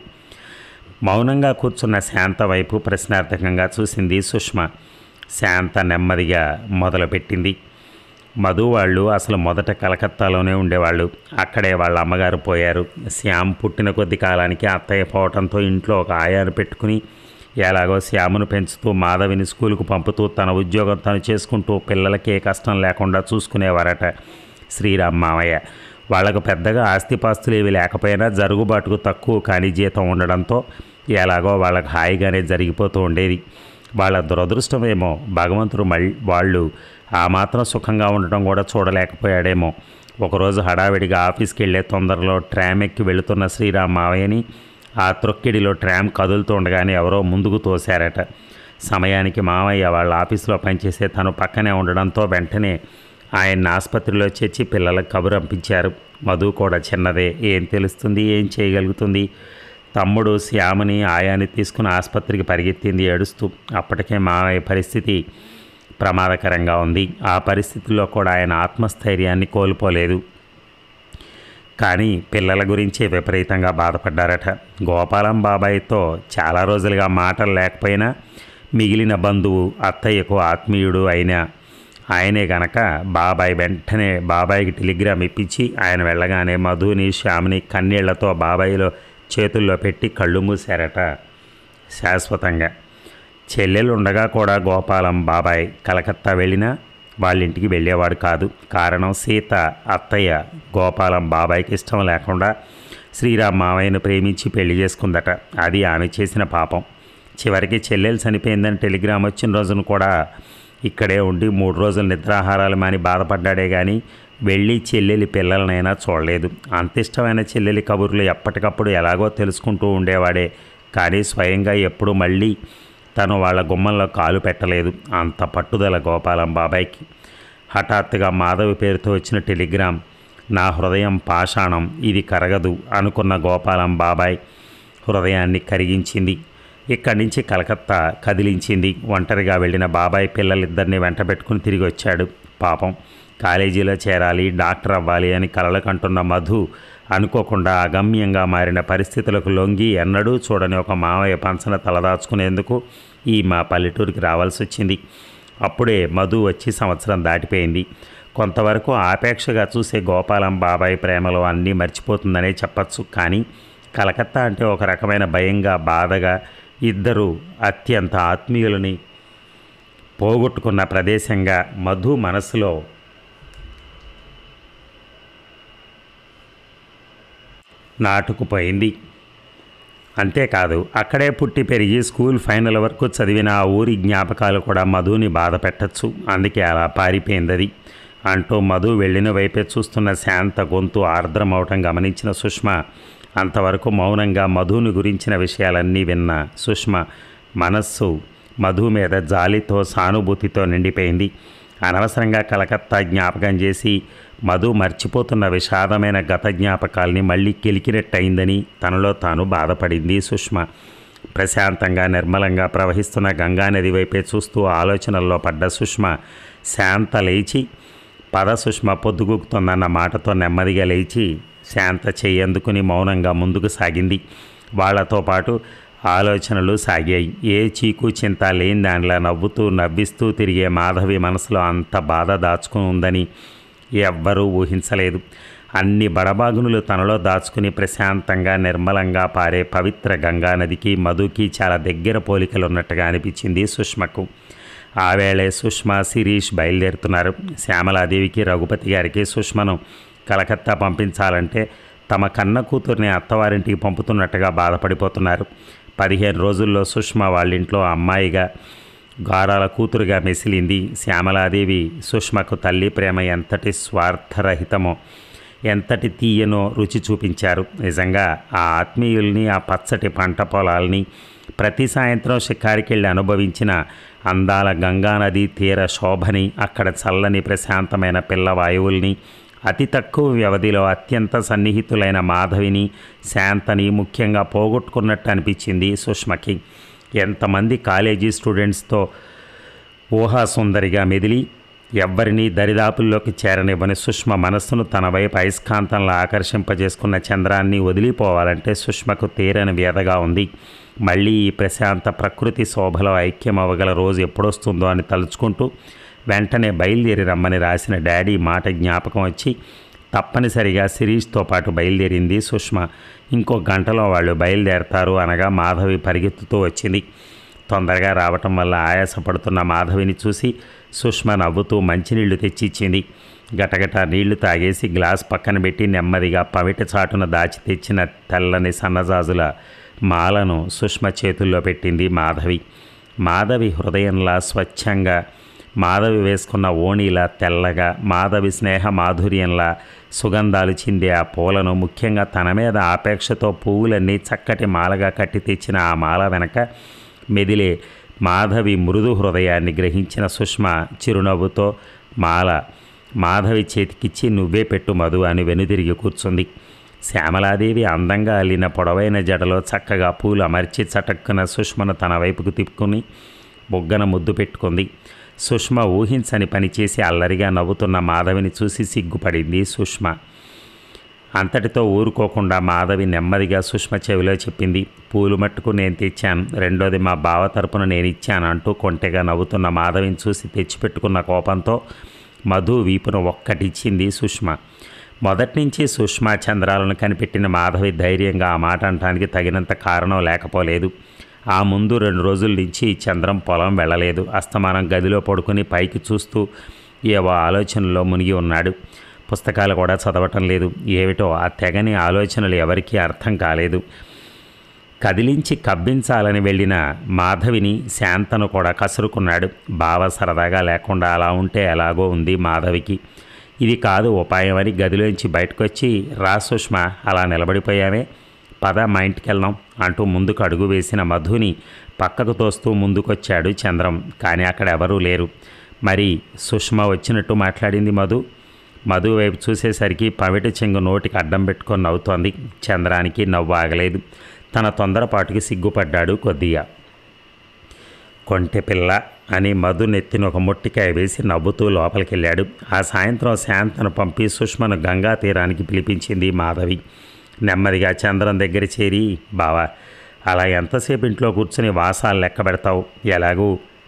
మౌనంగా కూర్చున్న శాంత వైపు ప్రశ్నార్థకంగా చూసింది సుష్మ శాంత నెమ్మదిగా మొదలుపెట్టింది మధు వాళ్ళు అసలు మొదట కలకత్తాలోనే ఉండేవాళ్ళు అక్కడే వాళ్ళ అమ్మగారు పోయారు శ్యామ్ పుట్టిన కొద్ది కాలానికి అత్తయ్య పోవటంతో ఇంట్లో ఒక ఆయాను పెట్టుకుని ఎలాగో శ్యామును పెంచుతూ మాధవిని స్కూలుకు పంపుతూ తన ఉద్యోగం తను చేసుకుంటూ పిల్లలకి ఏ కష్టం లేకుండా చూసుకునేవారట శ్రీరామ్ మామయ్య వాళ్ళకు పెద్దగా ఆస్తిపాస్తులు ఏవి లేకపోయినా జరుగుబాటుకు తక్కువ కానీ జీతం ఉండడంతో ఎలాగో వాళ్ళకి హాయిగానే జరిగిపోతూ ఉండేది వాళ్ళ దురదృష్టమేమో భగవంతుడు మళ్ళీ వాళ్ళు ఆ మాత్రం సుఖంగా ఉండటం కూడా చూడలేకపోయాడేమో ఒకరోజు హడావిడిగా ఆఫీస్కి వెళ్ళే తొందరలో ట్రామ్ ఎక్కి వెళుతున్న శ్రీరామ్ మావయ్యని ఆ త్రొక్కిడిలో ట్రామ్ కదులుతూ ఉండగానే ఎవరో ముందుకు తోశారట సమయానికి మావయ్య వాళ్ళ ఆఫీసులో పనిచేసే తను పక్కనే ఉండడంతో వెంటనే ఆయన్ని ఆసుపత్రిలో చేర్చి పిల్లలకు కబురు పంపించారు మధు కూడా చిన్నదే ఏం తెలుస్తుంది ఏం చేయగలుగుతుంది తమ్ముడు శ్యామని ఆయాని తీసుకుని ఆసుపత్రికి పరిగెత్తింది ఏడుస్తూ అప్పటికే మావయ్య పరిస్థితి ప్రమాదకరంగా ఉంది ఆ పరిస్థితుల్లో కూడా ఆయన ఆత్మస్థైర్యాన్ని కోల్పోలేదు కానీ పిల్లల గురించి విపరీతంగా బాధపడ్డారట గోపాలం బాబాయ్తో చాలా రోజులుగా మాటలు లేకపోయినా మిగిలిన బంధువు అత్తయ్యకు ఆత్మీయుడు అయిన ఆయనే గనక బాబాయ్ వెంటనే బాబాయ్కి టెలిగ్రామ్ ఇప్పించి ఆయన వెళ్ళగానే మధుని శ్యామిని కన్నీళ్లతో బాబాయ్లో చేతుల్లో పెట్టి కళ్ళు మూశారట శాశ్వతంగా చెల్లెలు ఉండగా కూడా గోపాలం బాబాయ్ కలకత్తా వెళ్ళినా వాళ్ళ ఇంటికి వెళ్ళేవాడు కాదు కారణం సీత అత్తయ్య గోపాలం బాబాయ్కి ఇష్టం లేకుండా శ్రీరామ్ మావయ్యను ప్రేమించి పెళ్లి చేసుకుందట అది ఆమె చేసిన పాపం చివరికి చెల్లెలు చనిపోయిందని టెలిగ్రామ్ వచ్చిన రోజున కూడా ఇక్కడే ఉండి మూడు రోజులు నిద్రాహారాలు మాని బాధపడ్డాడే కానీ వెళ్ళి చెల్లెలి పిల్లలనైనా చూడలేదు అంత ఇష్టమైన చెల్లెలి కబుర్లు ఎప్పటికప్పుడు ఎలాగో తెలుసుకుంటూ ఉండేవాడే కానీ స్వయంగా ఎప్పుడు మళ్ళీ తను వాళ్ళ గుమ్మంలో కాలు పెట్టలేదు అంత పట్టుదల గోపాలం బాబాయ్కి హఠాత్తుగా మాధవి పేరుతో వచ్చిన టెలిగ్రామ్ నా హృదయం పాషాణం ఇది కరగదు అనుకున్న గోపాలం బాబాయ్ హృదయాన్ని కరిగించింది ఇక్కడి నుంచి కలకత్తా కదిలించింది ఒంటరిగా వెళ్ళిన బాబాయ్ పిల్లలిద్దరిని వెంట పెట్టుకుని తిరిగి వచ్చాడు పాపం కాలేజీలో చేరాలి డాక్టర్ అవ్వాలి అని కలలకంటున్న మధు అనుకోకుండా అగమ్యంగా మారిన పరిస్థితులకు లొంగి ఎన్నడూ చూడని ఒక మావయ్య పంచన తలదాచుకునేందుకు ఈ మా పల్లెటూరికి రావాల్సి వచ్చింది అప్పుడే మధు వచ్చి సంవత్సరం దాటిపోయింది కొంతవరకు ఆపేక్షగా చూసే గోపాలం బాబాయ్ ప్రేమలో అన్నీ మర్చిపోతుందనే చెప్పచ్చు కానీ కలకత్తా అంటే ఒక రకమైన భయంగా బాధగా ఇద్దరు అత్యంత ఆత్మీయులని పోగొట్టుకున్న ప్రదేశంగా మధు మనసులో నాటుకుపోయింది అంతేకాదు అక్కడే పుట్టి పెరిగి స్కూల్ ఫైనల్ వరకు చదివిన ఆ ఊరి జ్ఞాపకాలు కూడా మధుని బాధ పెట్టచ్చు అందుకే అలా పారిపోయింది అది అంటూ మధు వెళ్ళిన వైపే చూస్తున్న శాంత గొంతు ఆర్ద్రమవటం గమనించిన సుష్మ అంతవరకు మౌనంగా మధుని గురించిన విషయాలన్నీ విన్న సుష్మ మనస్సు మధు మీద జాలితో సానుభూతితో నిండిపోయింది అనవసరంగా కలకత్తా జ్ఞాపకం చేసి మధు మర్చిపోతున్న విషాదమైన గత జ్ఞాపకాల్ని మళ్ళీ కెలికినట్టయిందని తనలో తాను బాధపడింది సుష్మ ప్రశాంతంగా నిర్మలంగా ప్రవహిస్తున్న గంగానది వైపే చూస్తూ ఆలోచనల్లో పడ్డ సుష్మ శాంత లేచి పద సుష్మ పొద్దుగుకుతుందన్న మాటతో నెమ్మదిగా లేచి శాంత చెయ్యందుకుని మౌనంగా ముందుకు సాగింది వాళ్లతో పాటు ఆలోచనలు సాగాయి ఏ చీకు చింత లేని దానిలా నవ్వుతూ నవ్విస్తూ తిరిగే మాధవి మనసులో అంత బాధ దాచుకుని ఉందని ఎవ్వరూ ఊహించలేదు అన్ని బడబాగునులు తనలో దాచుకుని ప్రశాంతంగా నిర్మలంగా పారే పవిత్ర గంగానదికి మధుకి చాలా దగ్గర పోలికలు ఉన్నట్టుగా అనిపించింది సుష్మకు ఆ వేళే సుష్మ శిరీష్ బయలుదేరుతున్నారు శ్యామలాదేవికి రఘుపతి గారికి సుష్మను కలకత్తా పంపించాలంటే తమ కన్న కూతుర్ని అత్తవారింటికి పంపుతున్నట్టుగా బాధపడిపోతున్నారు పదిహేను రోజుల్లో సుష్మ వాళ్ళింట్లో అమ్మాయిగా గారాల కూతురుగా మెసిలింది శ్యామలాదేవి సుష్మకు తల్లి ప్రేమ ఎంతటి స్వార్థరహితమో ఎంతటి తీయనో రుచి చూపించారు నిజంగా ఆ ఆత్మీయుల్ని ఆ పచ్చటి పంట పొలాల్ని ప్రతి సాయంత్రం షికారికెళ్ళి అనుభవించిన అందాల గంగానది తీర శోభని అక్కడ చల్లని ప్రశాంతమైన పిల్లవాయువుల్ని అతి తక్కువ వ్యవధిలో అత్యంత సన్నిహితులైన మాధవిని శాంతని ముఖ్యంగా పోగొట్టుకున్నట్టు అనిపించింది సుష్మకి ఎంతమంది కాలేజీ స్టూడెంట్స్తో ఊహాసుందరిగా మెదిలి ఎవ్వరినీ దరిదాపుల్లోకి చేరనివ్వని సుష్మ మనస్సును తన వైపు అయస్కాంతంలో ఆకర్షింపజేసుకున్న చంద్రాన్ని వదిలిపోవాలంటే సుష్మకు తీరని వ్యధగా ఉంది మళ్ళీ ఈ ప్రశాంత ప్రకృతి శోభలో ఐక్యం అవ్వగల రోజు ఎప్పుడొస్తుందో అని తలుచుకుంటూ వెంటనే బయలుదేరి రమ్మని రాసిన డాడీ మాట జ్ఞాపకం వచ్చి తప్పనిసరిగా శిరీష్తో పాటు బయలుదేరింది సుష్మ ఇంకో గంటలో వాళ్ళు బయలుదేరతారు అనగా మాధవి పరిగెత్తుతూ వచ్చింది తొందరగా రావటం వల్ల ఆయాసపడుతున్న మాధవిని చూసి సుష్మ నవ్వుతూ మంచినీళ్లు తెచ్చిచ్చింది గటగట నీళ్లు తాగేసి గ్లాస్ పక్కన పెట్టి నెమ్మదిగా పవిట చాటున దాచి తెచ్చిన తెల్లని సన్నజాజుల మాలను సుష్మ చేతుల్లో పెట్టింది మాధవి మాధవి హృదయంలా స్వచ్ఛంగా మాధవి వేసుకున్న ఓణీలా తెల్లగా మాధవి స్నేహ మాధుర్యంలా సుగంధాలు చిందే ఆ పూలను ముఖ్యంగా తన మీద ఆపేక్షతో పువ్వులన్నీ చక్కటి మాలగా కట్టి తెచ్చిన ఆ మాల వెనక మెదిలే మాధవి మృదు హృదయాన్ని గ్రహించిన సుష్మ చిరునవ్వుతో మాల మాధవి చేతికిచ్చి నువ్వే పెట్టు మధు అని వెనుదిరిగి కూర్చుంది శ్యామలాదేవి అందంగా అల్లిన పొడవైన జడలో చక్కగా పూలు అమర్చి చటక్కున సుష్మను తన వైపుకు తిప్పుకుని బొగ్గన ముద్దు పెట్టుకుంది సుష్మ ఊహించని పనిచేసి అల్లరిగా నవ్వుతున్న మాధవిని చూసి సిగ్గుపడింది సుష్మ అంతటితో ఊరుకోకుండా మాధవి నెమ్మదిగా సుష్మ చెవిలో చెప్పింది పూలు మట్టుకు నేను తెచ్చాను రెండోది మా బావ తరపున నేను ఇచ్చాను అంటూ కొంటెగా నవ్వుతున్న మాధవిని చూసి తెచ్చిపెట్టుకున్న కోపంతో మధు వీపును ఒక్కటిచ్చింది సుష్మ మొదటి నుంచి సుష్మా చంద్రాలను కనిపెట్టిన మాధవి ధైర్యంగా ఆ మాట అనడానికి తగినంత కారణం లేకపోలేదు ఆ ముందు రెండు రోజుల నుంచి చంద్రం పొలం వెళ్ళలేదు అస్తమానం గదిలో పడుకుని పైకి చూస్తూ ఏవో ఆలోచనలో మునిగి ఉన్నాడు పుస్తకాలు కూడా చదవటం లేదు ఏమిటో ఆ తెగని ఆలోచనలు ఎవరికీ అర్థం కాలేదు కదిలించి కవ్వించాలని వెళ్ళిన మాధవిని శాంతను కూడా కసురుకున్నాడు బావ సరదాగా లేకుండా అలా ఉంటే ఎలాగో ఉంది మాధవికి ఇది కాదు ఉపాయం అని గదిలోంచి బయటకు వచ్చి రా సుష్మ అలా నిలబడిపోయామే పద మా ఇంటికి వెళ్దాం అంటూ ముందుకు అడుగు వేసిన మధుని పక్కకు తోస్తూ ముందుకొచ్చాడు చంద్రం కానీ అక్కడ ఎవరూ లేరు మరి సుష్మ వచ్చినట్టు మాట్లాడింది మధు మధు వైపు చూసేసరికి పవిట చెంగు నోటికి అడ్డం పెట్టుకొని నవ్వుతోంది చంద్రానికి నవ్వు ఆగలేదు తన తొందరపాటుకి సిగ్గుపడ్డాడు కొద్దిగా కొంటె పిల్ల అని మధు నెత్తిన ఒక ముట్టికాయ వేసి నవ్వుతూ లోపలికి వెళ్ళాడు ఆ సాయంత్రం శాంతను పంపి సుష్మను గంగా తీరానికి పిలిపించింది మాధవి నెమ్మదిగా చంద్రం దగ్గర చేరి బావా అలా ఎంతసేపు ఇంట్లో కూర్చుని వాసాలు లెక్క పెడతావు ఎలాగూ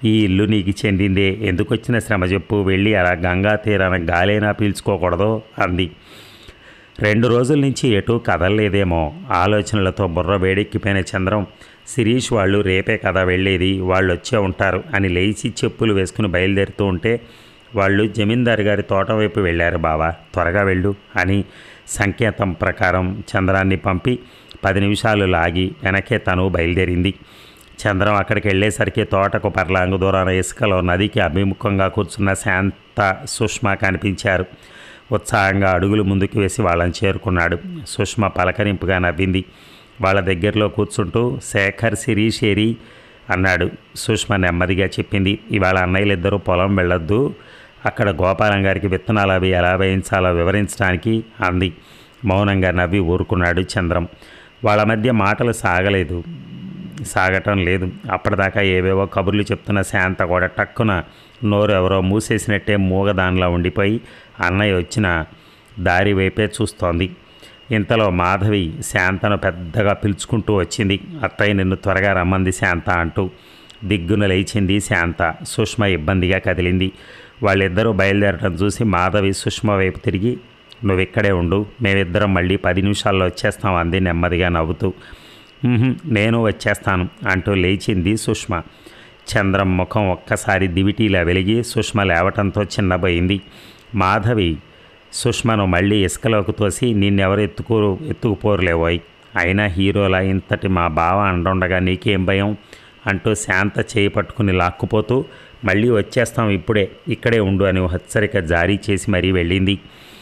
ఈ ఇల్లు నీకు చెందిందే ఎందుకు వచ్చిన శ్రమ చెప్పు వెళ్ళి అలా గంగా తీరాన గాలైనా పీల్చుకోకూడదు అంది రెండు రోజుల నుంచి ఎటూ కదలలేదేమో ఆలోచనలతో బుర్ర వేడెక్కిపోయిన చంద్రం శిరీష్ వాళ్ళు రేపే కదా వెళ్ళేది వాళ్ళు వచ్చే ఉంటారు అని లేచి చెప్పులు వేసుకుని బయలుదేరుతూ ఉంటే వాళ్ళు జమీందారు గారి తోట వైపు వెళ్ళారు బావా త్వరగా వెళ్ళు అని సంకేతం ప్రకారం చంద్రాన్ని పంపి పది నిమిషాలు లాగి వెనకే తను బయలుదేరింది చంద్రం అక్కడికి వెళ్ళేసరికి తోటకు పర్లాంగు దూరాన ఇసుకలో నదికి అభిముఖంగా కూర్చున్న శాంత సుష్మ కనిపించారు ఉత్సాహంగా అడుగులు ముందుకు వేసి వాళ్ళని చేరుకున్నాడు సుష్మ పలకరింపుగా నవ్వింది వాళ్ళ దగ్గరలో కూర్చుంటూ శేఖర్ శిరీష్ ఏరి అన్నాడు సుష్మ నెమ్మదిగా చెప్పింది ఇవాళ అన్నయ్యలిద్దరూ పొలం వెళ్ళొద్దు అక్కడ గోపాలం గారికి విత్తనాలు అవి ఎలా వేయించాలో వివరించడానికి అంది మౌనంగా నవ్వి ఊరుకున్నాడు చంద్రం వాళ్ళ మధ్య మాటలు సాగలేదు సాగటం లేదు అప్పటిదాకా ఏవేవో కబుర్లు చెప్తున్న శాంత కూడా టక్కున నోరు ఎవరో మూసేసినట్టే మూగదానిలా ఉండిపోయి అన్నయ్య వచ్చిన దారి వైపే చూస్తోంది ఇంతలో మాధవి శాంతను పెద్దగా పిలుచుకుంటూ వచ్చింది అత్తయ్య నిన్ను త్వరగా రమ్మంది శాంత అంటూ దిగ్గున లేచింది శాంత సుష్మ ఇబ్బందిగా కదిలింది వాళ్ళిద్దరూ బయలుదేరడం చూసి మాధవి సుష్మ వైపు తిరిగి నువ్వు ఇక్కడే ఉండు మేమిద్దరం మళ్ళీ పది నిమిషాల్లో వచ్చేస్తాం అంది నెమ్మదిగా నవ్వుతూ "ఉహుం, నేను వచ్చేస్తాను అంటూ లేచింది సుష్మ చంద్రం ముఖం ఒక్కసారి దివిటీలా వెలిగి సుష్మ లేవటంతో చిన్నబోయింది మాధవి సుష్మను మళ్ళీ ఇసుకలోకి తోసి నిన్నెవరు ఎత్తుకో ఎత్తుకుపోరులేవోయ్ అయినా హీరోలా ఇంతటి మా బావ అండుండగా నీకేం భయం అంటూ శాంత చేయి పట్టుకుని లాక్కుపోతూ మళ్ళీ వచ్చేస్తాం ఇప్పుడే ఇక్కడే ఉండు అని హెచ్చరిక జారీ చేసి మరీ వెళ్ళింది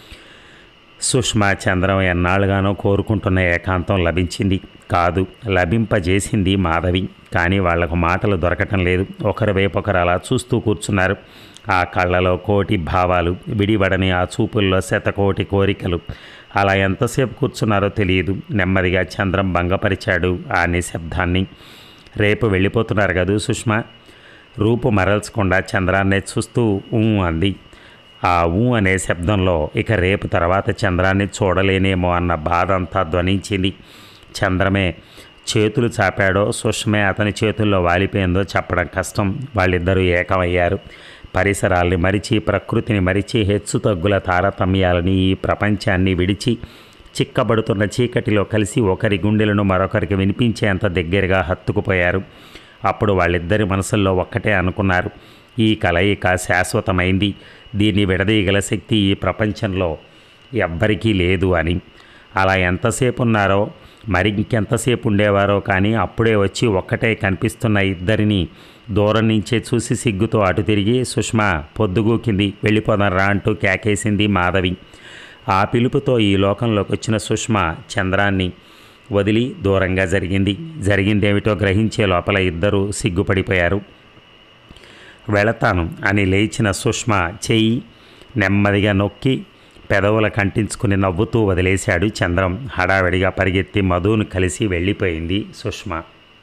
సుష్మా చంద్రం ఎన్నాళ్ళుగానో కోరుకుంటున్న ఏకాంతం లభించింది కాదు లభింపజేసింది మాధవి కానీ వాళ్లకు మాటలు దొరకటం లేదు ఒకరి వైపు ఒకరు అలా చూస్తూ కూర్చున్నారు ఆ కళ్ళలో కోటి భావాలు విడివడని ఆ చూపుల్లో శతకోటి కోరికలు అలా ఎంతసేపు కూర్చున్నారో తెలియదు నెమ్మదిగా చంద్రం భంగపరిచాడు ఆ నిశ్శబ్దాన్ని రేపు వెళ్ళిపోతున్నారు కదూ సుష్మా రూపు మరల్చకుండా చంద్రాన్నే చూస్తూ ఊ అంది ఆ ఊ అనే శబ్దంలో ఇక రేపు తర్వాత చంద్రాన్ని చూడలేనేమో అన్న బాధ అంతా ధ్వనించింది చంద్రమే చేతులు చాపాడో సుష్మే అతని చేతుల్లో వాలిపోయిందో చెప్పడం కష్టం వాళ్ళిద్దరూ ఏకమయ్యారు పరిసరాల్ని మరిచి ప్రకృతిని మరిచి హెచ్చు తగ్గుల తారతమ్యాలని ఈ ప్రపంచాన్ని విడిచి చిక్కబడుతున్న చీకటిలో కలిసి ఒకరి గుండెలను మరొకరికి వినిపించేంత దగ్గరగా హత్తుకుపోయారు అప్పుడు వాళ్ళిద్దరి మనసుల్లో ఒక్కటే అనుకున్నారు ఈ కలయిక శాశ్వతమైంది దీన్ని విడదీయగల శక్తి ఈ ప్రపంచంలో ఎవ్వరికీ లేదు అని అలా ఎంతసేపు ఉన్నారో మరి ఇంకెంతసేపు ఉండేవారో కానీ అప్పుడే వచ్చి ఒక్కటే కనిపిస్తున్న ఇద్దరిని దూరం నుంచే చూసి సిగ్గుతో అటు తిరిగి సుష్మా పొద్దుగూకింది వెళ్ళిపోదాం రా అంటూ కేకేసింది మాధవి ఆ పిలుపుతో ఈ లోకంలోకి వచ్చిన సుష్మా చంద్రాన్ని వదిలి దూరంగా జరిగింది జరిగిందేమిటో గ్రహించే లోపల ఇద్దరూ సిగ్గుపడిపోయారు వెళతాను అని లేచిన సుష్మ చెయ్యి నెమ్మదిగా నొక్కి పెదవుల కంటించుకుని నవ్వుతూ వదిలేశాడు చంద్రం హడావిడిగా పరిగెత్తి మధును కలిసి వెళ్ళిపోయింది సుష్మ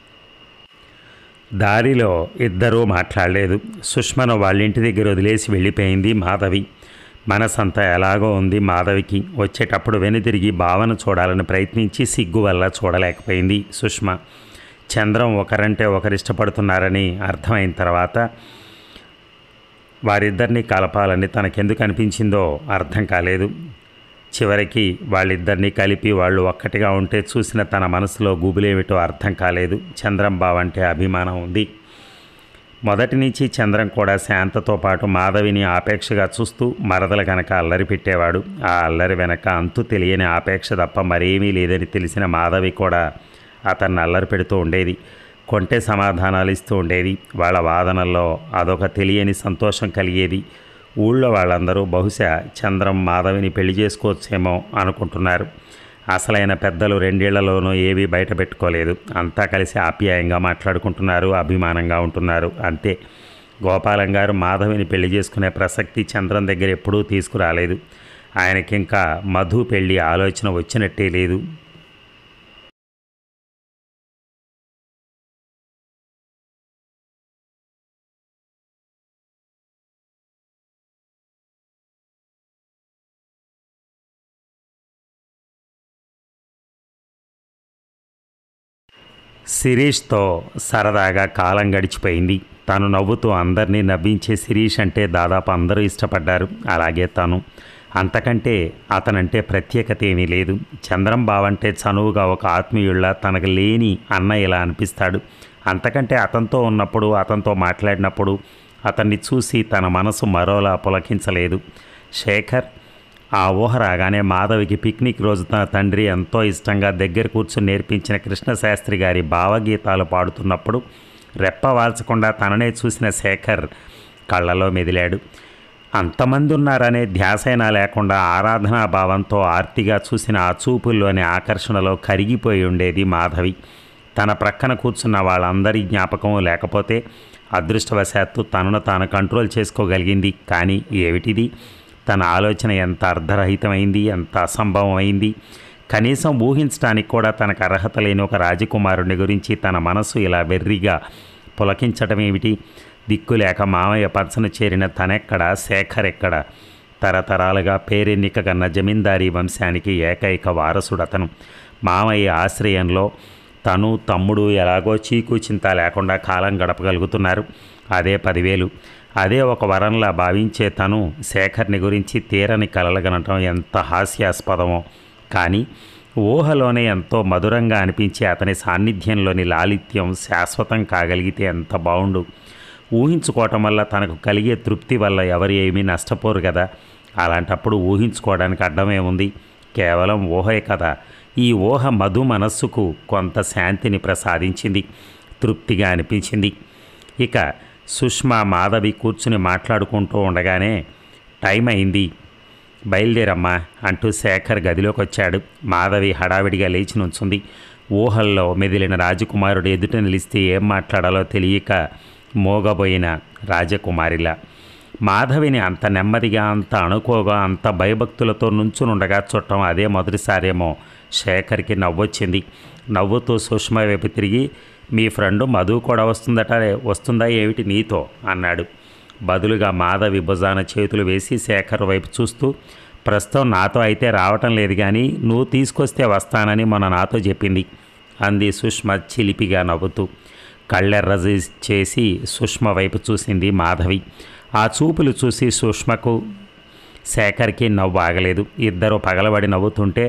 దారిలో ఇద్దరూ మాట్లాడలేదు సుష్మను వాళ్ళింటి దగ్గర వదిలేసి వెళ్ళిపోయింది మాధవి మనసంతా ఎలాగో ఉంది మాధవికి వచ్చేటప్పుడు వెనుతిరిగి భావన చూడాలని ప్రయత్నించి సిగ్గు వల్ల చూడలేకపోయింది సుష్మ చంద్రం ఒకరంటే ఒకరు ఇష్టపడుతున్నారని అర్థమైన తర్వాత వారిద్దరిని కలపాలని తనకెందుకు అనిపించిందో అర్థం కాలేదు చివరికి వాళ్ళిద్దరినీ కలిపి వాళ్ళు ఒక్కటిగా ఉంటే చూసిన తన మనసులో గుబులేమిటో అర్థం కాలేదు చంద్రం బావ అంటే అభిమానం ఉంది మొదటి నుంచి చంద్రం కూడా శాంతతో పాటు మాధవిని ఆపేక్షగా చూస్తూ మరదల గనక అల్లరి పెట్టేవాడు ఆ అల్లరి వెనక అంతు తెలియని ఆపేక్ష తప్ప మరేమీ లేదని తెలిసిన మాధవి కూడా అతన్ని అల్లరి పెడుతూ ఉండేది కొంటే సమాధానాలు ఇస్తూ ఉండేది వాళ్ళ వాదనల్లో అదొక తెలియని సంతోషం కలిగేది ఊళ్ళో వాళ్ళందరూ బహుశా చంద్రం మాధవిని పెళ్లి చేసుకోవచ్చేమో అనుకుంటున్నారు అసలైన పెద్దలు రెండేళ్లలోనూ ఏవీ బయట పెట్టుకోలేదు అంతా కలిసి ఆప్యాయంగా మాట్లాడుకుంటున్నారు అభిమానంగా ఉంటున్నారు అంతే గోపాలం గారు మాధవిని పెళ్లి చేసుకునే ప్రసక్తి చంద్రం దగ్గర ఎప్పుడూ తీసుకురాలేదు ఆయనకింకా మధు పెళ్లి ఆలోచన వచ్చినట్టే లేదు శిరీష్తో సరదాగా కాలం గడిచిపోయింది తను నవ్వుతూ అందరినీ నవ్వించే శిరీష్ అంటే దాదాపు అందరూ ఇష్టపడ్డారు అలాగే తను అంతకంటే అతనంటే ప్రత్యేకత ఏమీ లేదు చంద్రం బావంటే చనువుగా ఒక ఆత్మీయుళ్ళ తనకు లేని అన్న ఇలా అనిపిస్తాడు అంతకంటే అతనితో ఉన్నప్పుడు అతనితో మాట్లాడినప్పుడు అతన్ని చూసి తన మనసు మరోలా పులకించలేదు శేఖర్ ఆ ఊహ రాగానే మాధవికి పిక్నిక్ రోజు తన తండ్రి ఎంతో ఇష్టంగా దగ్గర కూర్చుని నేర్పించిన కృష్ణశాస్త్రి గారి భావగీతాలు పాడుతున్నప్పుడు రెప్ప వాల్చకుండా తననే చూసిన శేఖర్ కళ్ళలో మెదిలాడు అంతమంది ఉన్నారనే ధ్యాసైనా లేకుండా ఆరాధనా భావంతో ఆర్తిగా చూసిన ఆ చూపుల్లోని ఆకర్షణలో కరిగిపోయి ఉండేది మాధవి తన ప్రక్కన కూర్చున్న వాళ్ళందరి జ్ఞాపకం లేకపోతే అదృష్టవశాత్తు తనను తాను కంట్రోల్ చేసుకోగలిగింది కానీ ఏమిటిది తన ఆలోచన ఎంత అర్ధరహితమైంది ఎంత అసంభవమైంది కనీసం ఊహించడానికి కూడా తనకు అర్హత లేని ఒక రాజకుమారుని గురించి తన మనసు ఇలా వెర్రిగా పులకించడం ఏమిటి దిక్కులేక మామయ్య పచ్చను చేరిన తనెక్కడ శేఖర్ ఎక్కడ తరతరాలుగా పేరెన్నిక కన్న జమీందారీ వంశానికి ఏకైక వారసుడతను మామయ్య ఆశ్రయంలో తను తమ్ముడు ఎలాగో చీకు చింత లేకుండా కాలం గడపగలుగుతున్నారు అదే పదివేలు అదే ఒక వరంలా భావించే తను శేఖర్ని గురించి తీరని కలలగనటం ఎంత హాస్యాస్పదమో కానీ ఊహలోనే ఎంతో మధురంగా అనిపించే అతని సాన్నిధ్యంలోని లాలిత్యం శాశ్వతం కాగలిగితే ఎంత బాగుండు ఊహించుకోవటం వల్ల తనకు కలిగే తృప్తి వల్ల ఎవరు ఏమీ నష్టపోరు కదా అలాంటప్పుడు ఊహించుకోవడానికి అడ్డమేముంది కేవలం ఊహే కదా ఈ ఊహ మధు మనస్సుకు కొంత శాంతిని ప్రసాదించింది తృప్తిగా అనిపించింది ఇక సుష్మా మాధవి కూర్చుని మాట్లాడుకుంటూ ఉండగానే టైం అయింది బయలుదేరమ్మా అంటూ శేఖర్ గదిలోకి వచ్చాడు మాధవి హడావిడిగా లేచి నుంచుంది ఊహల్లో మెదిలిన రాజకుమారుడు ఎదుట నిలిస్తే ఏం మాట్లాడాలో తెలియక మోగబోయిన రాజకుమారిలా మాధవిని అంత నెమ్మదిగా అంత అణుకోగా అంత భయభక్తులతో నుంచునుండగా చుట్టం అదే మొదటిసారేమో శేఖర్కి నవ్వొచ్చింది నవ్వుతూ సుష్మ వైపు తిరిగి మీ ఫ్రెండ్ మధు కూడా వస్తుందట వస్తుందా ఏమిటి నీతో అన్నాడు బదులుగా మాధవి భుజాన చేతులు వేసి శేఖర్ వైపు చూస్తూ ప్రస్తుతం నాతో అయితే రావటం లేదు కానీ నువ్వు తీసుకొస్తే వస్తానని మొన్న నాతో చెప్పింది అంది సుష్మ చిలిపిగా నవ్వుతూ కళ్ళెర్ర చేసి సుష్మ వైపు చూసింది మాధవి ఆ చూపులు చూసి సుష్మకు శేఖర్కి నవ్వు ఆగలేదు ఇద్దరు పగలబడి నవ్వుతుంటే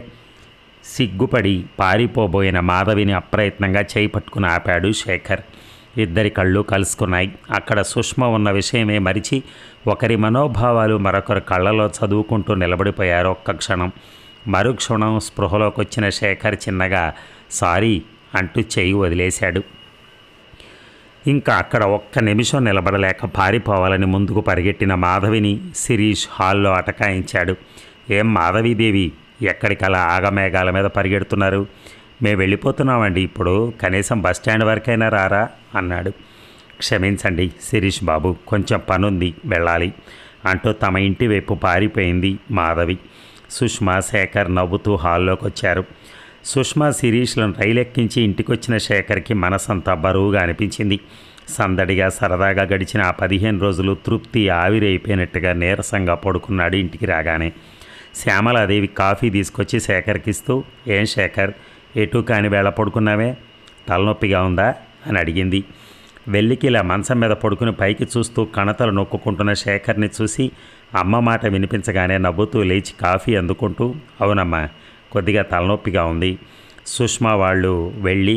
సిగ్గుపడి పారిపోబోయిన మాధవిని అప్రయత్నంగా చేయి పట్టుకుని ఆపాడు శేఖర్ ఇద్దరి కళ్ళు కలుసుకున్నాయి అక్కడ సుష్మ ఉన్న విషయమే మరిచి ఒకరి మనోభావాలు మరొకరి కళ్ళలో చదువుకుంటూ నిలబడిపోయారు ఒక్క క్షణం మరుక్షణం స్పృహలోకి వచ్చిన శేఖర్ చిన్నగా సారీ అంటూ చేయి వదిలేశాడు ఇంకా అక్కడ ఒక్క నిమిషం నిలబడలేక పారిపోవాలని ముందుకు పరిగెట్టిన మాధవిని శిరీష్ హాల్లో అటకాయించాడు ఏం మాధవీదేవి ఎక్కడికలా ఆగమేఘాల మీద పరిగెడుతున్నారు మేము వెళ్ళిపోతున్నామండి ఇప్పుడు కనీసం బస్ స్టాండ్ వరకైనా రారా అన్నాడు క్షమించండి శిరీష్ బాబు కొంచెం పనుంది వెళ్ళాలి అంటూ తమ ఇంటి వైపు పారిపోయింది మాధవి సుష్మా శేఖర్ నవ్వుతూ హాల్లోకి వచ్చారు సుష్మా శిరీష్లను రైలెక్కించి ఇంటికొచ్చిన శేఖర్కి మనసంతా బరువుగా అనిపించింది సందడిగా సరదాగా గడిచిన ఆ పదిహేను రోజులు తృప్తి ఆవిరైపోయినట్టుగా నీరసంగా పడుకున్నాడు ఇంటికి రాగానే శ్యామలాదేవి కాఫీ తీసుకొచ్చి శేఖర్కి ఇస్తూ ఏం శేఖర్ ఎటు కాని వేళ పడుకున్నావే తలనొప్పిగా ఉందా అని అడిగింది వెళ్ళికి ఇలా మంచం మీద పడుకుని పైకి చూస్తూ కణతలు నొక్కుంటున్న శేఖర్ని చూసి అమ్మ మాట వినిపించగానే నవ్వుతూ లేచి కాఫీ అందుకుంటూ అవునమ్మా కొద్దిగా తలనొప్పిగా ఉంది సుష్మా వాళ్ళు వెళ్ళి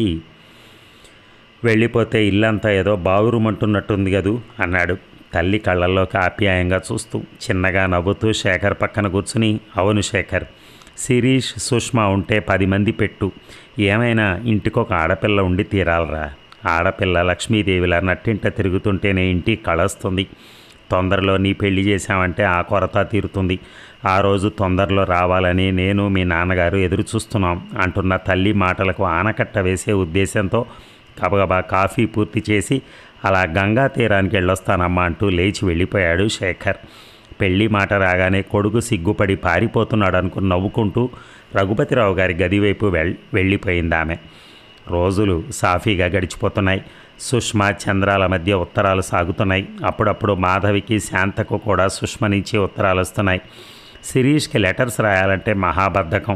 వెళ్ళిపోతే ఇల్లంతా ఏదో బావురుమంటున్నట్టుంది కదూ అన్నాడు తల్లి కళ్ళల్లోకి ఆప్యాయంగా చూస్తూ చిన్నగా నవ్వుతూ శేఖర్ పక్కన కూర్చుని అవును శేఖర్ శిరీష్ సుష్మా ఉంటే పది మంది పెట్టు ఏమైనా ఇంటికొక ఆడపిల్ల ఉండి తీరాలరా ఆడపిల్ల లక్ష్మీదేవిలా నట్టింట తిరుగుతుంటేనే ఇంటికి కళొస్తుంది తొందరలో నీ పెళ్లి చేశామంటే ఆ కొరత తీరుతుంది ఆ రోజు తొందరలో రావాలని నేను మీ నాన్నగారు ఎదురు చూస్తున్నాం అంటున్న తల్లి మాటలకు ఆనకట్ట వేసే ఉద్దేశంతో గబగబా కాఫీ పూర్తి చేసి అలా గంగా తీరానికి వెళ్ళొస్తానమ్మా అంటూ లేచి వెళ్ళిపోయాడు శేఖర్ పెళ్లి మాట రాగానే కొడుకు సిగ్గుపడి పారిపోతున్నాడు అనుకుని నవ్వుకుంటూ రఘుపతిరావు గారి గది వైపు వెళ్ వెళ్ళిపోయింది ఆమె రోజులు సాఫీగా గడిచిపోతున్నాయి సుష్మా చంద్రాల మధ్య ఉత్తరాలు సాగుతున్నాయి అప్పుడప్పుడు మాధవికి శాంతకు కూడా సుష్మ నుంచి ఉత్తరాలు వస్తున్నాయి శిరీష్కి లెటర్స్ రాయాలంటే మహాబద్ధకం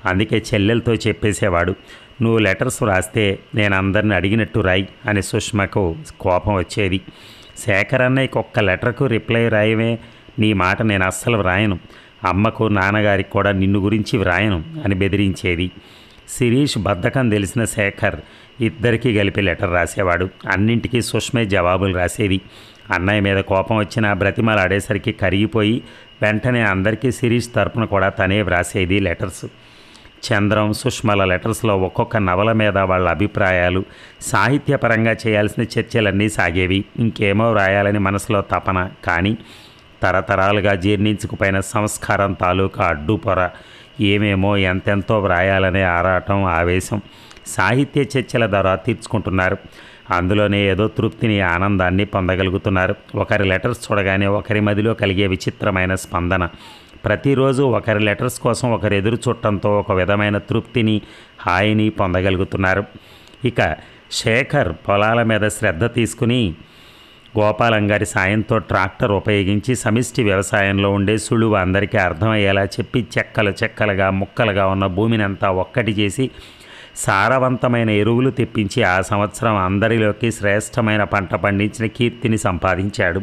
అందుకే చెల్లెలతో చెప్పేసేవాడు నువ్వు లెటర్స్ రాస్తే నేను అందరిని అడిగినట్టు రాయి అని సుష్మకు కోపం వచ్చేది శేఖర్ అన్నయ్యకి ఒక్క లెటర్కు రిప్లై రాయమే నీ మాట నేను అస్సలు వ్రాయను అమ్మకు నాన్నగారికి కూడా నిన్ను గురించి వ్రాయను అని బెదిరించేది శిరీష్ బద్ధకం తెలిసిన శేఖర్ ఇద్దరికీ కలిపి లెటర్ రాసేవాడు అన్నింటికీ సుష్మే జవాబులు రాసేది అన్నయ్య మీద కోపం వచ్చిన బ్రతిమలు ఆడేసరికి కరిగిపోయి వెంటనే అందరికీ శిరీష్ తరపున కూడా తనే వ్రాసేది లెటర్స్ చంద్రం సుష్మల లెటర్స్లో ఒక్కొక్క నవల మీద వాళ్ళ అభిప్రాయాలు సాహిత్యపరంగా చేయాల్సిన చర్చలన్నీ సాగేవి ఇంకేమో వ్రాయాలని మనసులో తపన కానీ తరతరాలుగా జీర్ణించుకుపోయిన సంస్కారం తాలూకా అడ్డుపొర ఏమేమో ఎంతెంతో వ్రాయాలనే ఆరాటం ఆవేశం సాహిత్య చర్చల ద్వారా తీర్చుకుంటున్నారు అందులోనే ఏదో తృప్తిని ఆనందాన్ని పొందగలుగుతున్నారు ఒకరి లెటర్స్ చూడగానే ఒకరి మదిలో కలిగే విచిత్రమైన స్పందన ప్రతిరోజు ఒకరి లెటర్స్ కోసం ఒకరు ఎదురు చూడటంతో ఒక విధమైన తృప్తిని హాయిని పొందగలుగుతున్నారు ఇక శేఖర్ పొలాల మీద శ్రద్ధ తీసుకుని గోపాలం గారి సాయంతో ట్రాక్టర్ ఉపయోగించి సమిష్టి వ్యవసాయంలో ఉండే సులువు అందరికీ అర్థమయ్యేలా చెప్పి చెక్కలు చెక్కలుగా ముక్కలుగా ఉన్న భూమిని అంతా ఒక్కటి చేసి సారవంతమైన ఎరువులు తెప్పించి ఆ సంవత్సరం అందరిలోకి శ్రేష్టమైన పంట పండించిన కీర్తిని సంపాదించాడు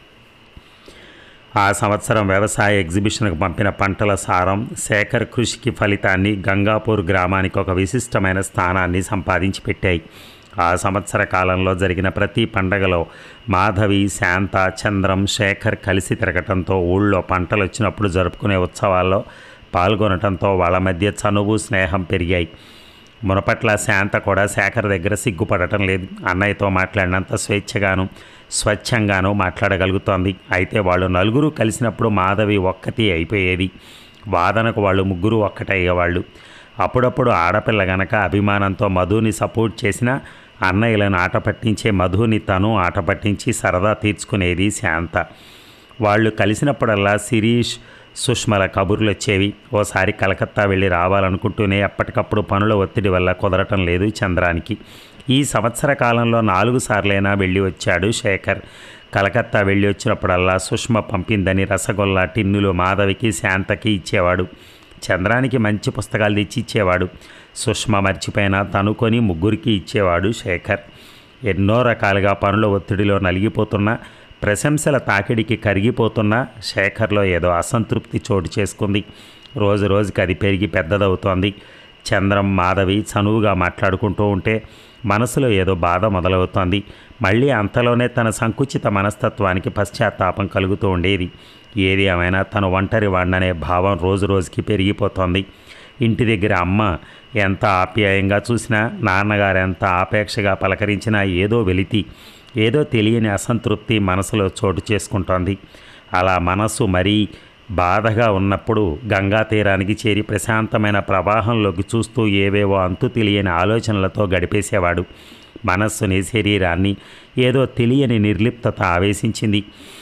ఆ సంవత్సరం వ్యవసాయ ఎగ్జిబిషన్కు పంపిన పంటల సారం శేఖర్ కృషికి ఫలితాన్ని గంగాపూర్ గ్రామానికి ఒక విశిష్టమైన స్థానాన్ని సంపాదించి పెట్టాయి ఆ సంవత్సర కాలంలో జరిగిన ప్రతి పండగలో మాధవి శాంత చంద్రం శేఖర్ కలిసి తిరగటంతో ఊళ్ళో పంటలు వచ్చినప్పుడు జరుపుకునే ఉత్సవాల్లో పాల్గొనటంతో వాళ్ళ మధ్య చనువు స్నేహం పెరిగాయి మునపట్ల శాంత కూడా శేఖర్ దగ్గర సిగ్గుపడటం లేదు అన్నయ్యతో మాట్లాడినంత స్వేచ్ఛగాను స్వచ్ఛంగాను మాట్లాడగలుగుతోంది అయితే వాళ్ళు నలుగురు కలిసినప్పుడు మాధవి ఒక్కతి అయిపోయేది వాదనకు వాళ్ళు ముగ్గురు ఒక్కటయ్యేవాళ్ళు అప్పుడప్పుడు ఆడపిల్ల గనక అభిమానంతో మధుని సపోర్ట్ చేసినా అన్నయ్యలను ఆట పట్టించే మధుని తను ఆట పట్టించి సరదా తీర్చుకునేది శాంత వాళ్ళు కలిసినప్పుడల్లా శిరీష్ సుష్మల కబుర్లు వచ్చేవి ఓసారి కలకత్తా వెళ్ళి రావాలనుకుంటూనే ఎప్పటికప్పుడు పనుల ఒత్తిడి వల్ల కుదరటం లేదు చంద్రానికి ఈ సంవత్సర కాలంలో నాలుగు సార్లైనా వెళ్ళి వచ్చాడు శేఖర్ కలకత్తా వెళ్ళి వచ్చినప్పుడల్లా సుష్మ పంపిందని రసగొల్లా టిన్నులు మాధవికి శాంతకి ఇచ్చేవాడు చంద్రానికి మంచి పుస్తకాలు తెచ్చి ఇచ్చేవాడు సుష్మ మర్చిపోయినా తనుకొని ముగ్గురికి ఇచ్చేవాడు శేఖర్ ఎన్నో రకాలుగా పనుల ఒత్తిడిలో నలిగిపోతున్న ప్రశంసల తాకిడికి కరిగిపోతున్న శేఖర్లో ఏదో అసంతృప్తి చోటు చేసుకుంది రోజు రోజుకి అది పెరిగి పెద్దదవుతోంది చంద్రం మాధవి చనువుగా మాట్లాడుకుంటూ ఉంటే మనసులో ఏదో బాధ మొదలవుతోంది మళ్ళీ అంతలోనే తన సంకుచిత మనస్తత్వానికి పశ్చాత్తాపం కలుగుతూ ఉండేది ఏది ఏమైనా తను ఒంటరి వాడిననే భావం రోజు రోజుకి పెరిగిపోతోంది ఇంటి దగ్గర అమ్మ ఎంత ఆప్యాయంగా చూసినా నాన్నగారు ఎంత ఆపేక్షగా పలకరించినా ఏదో వెలితి ఏదో తెలియని అసంతృప్తి మనసులో చోటు చేసుకుంటోంది అలా మనసు మరీ బాధగా ఉన్నప్పుడు గంగా తీరానికి చేరి ప్రశాంతమైన ప్రవాహంలోకి చూస్తూ ఏవేవో అంతు తెలియని ఆలోచనలతో గడిపేసేవాడు మనస్సుని శరీరాన్ని ఏదో తెలియని నిర్లిప్తత ఆవేశించింది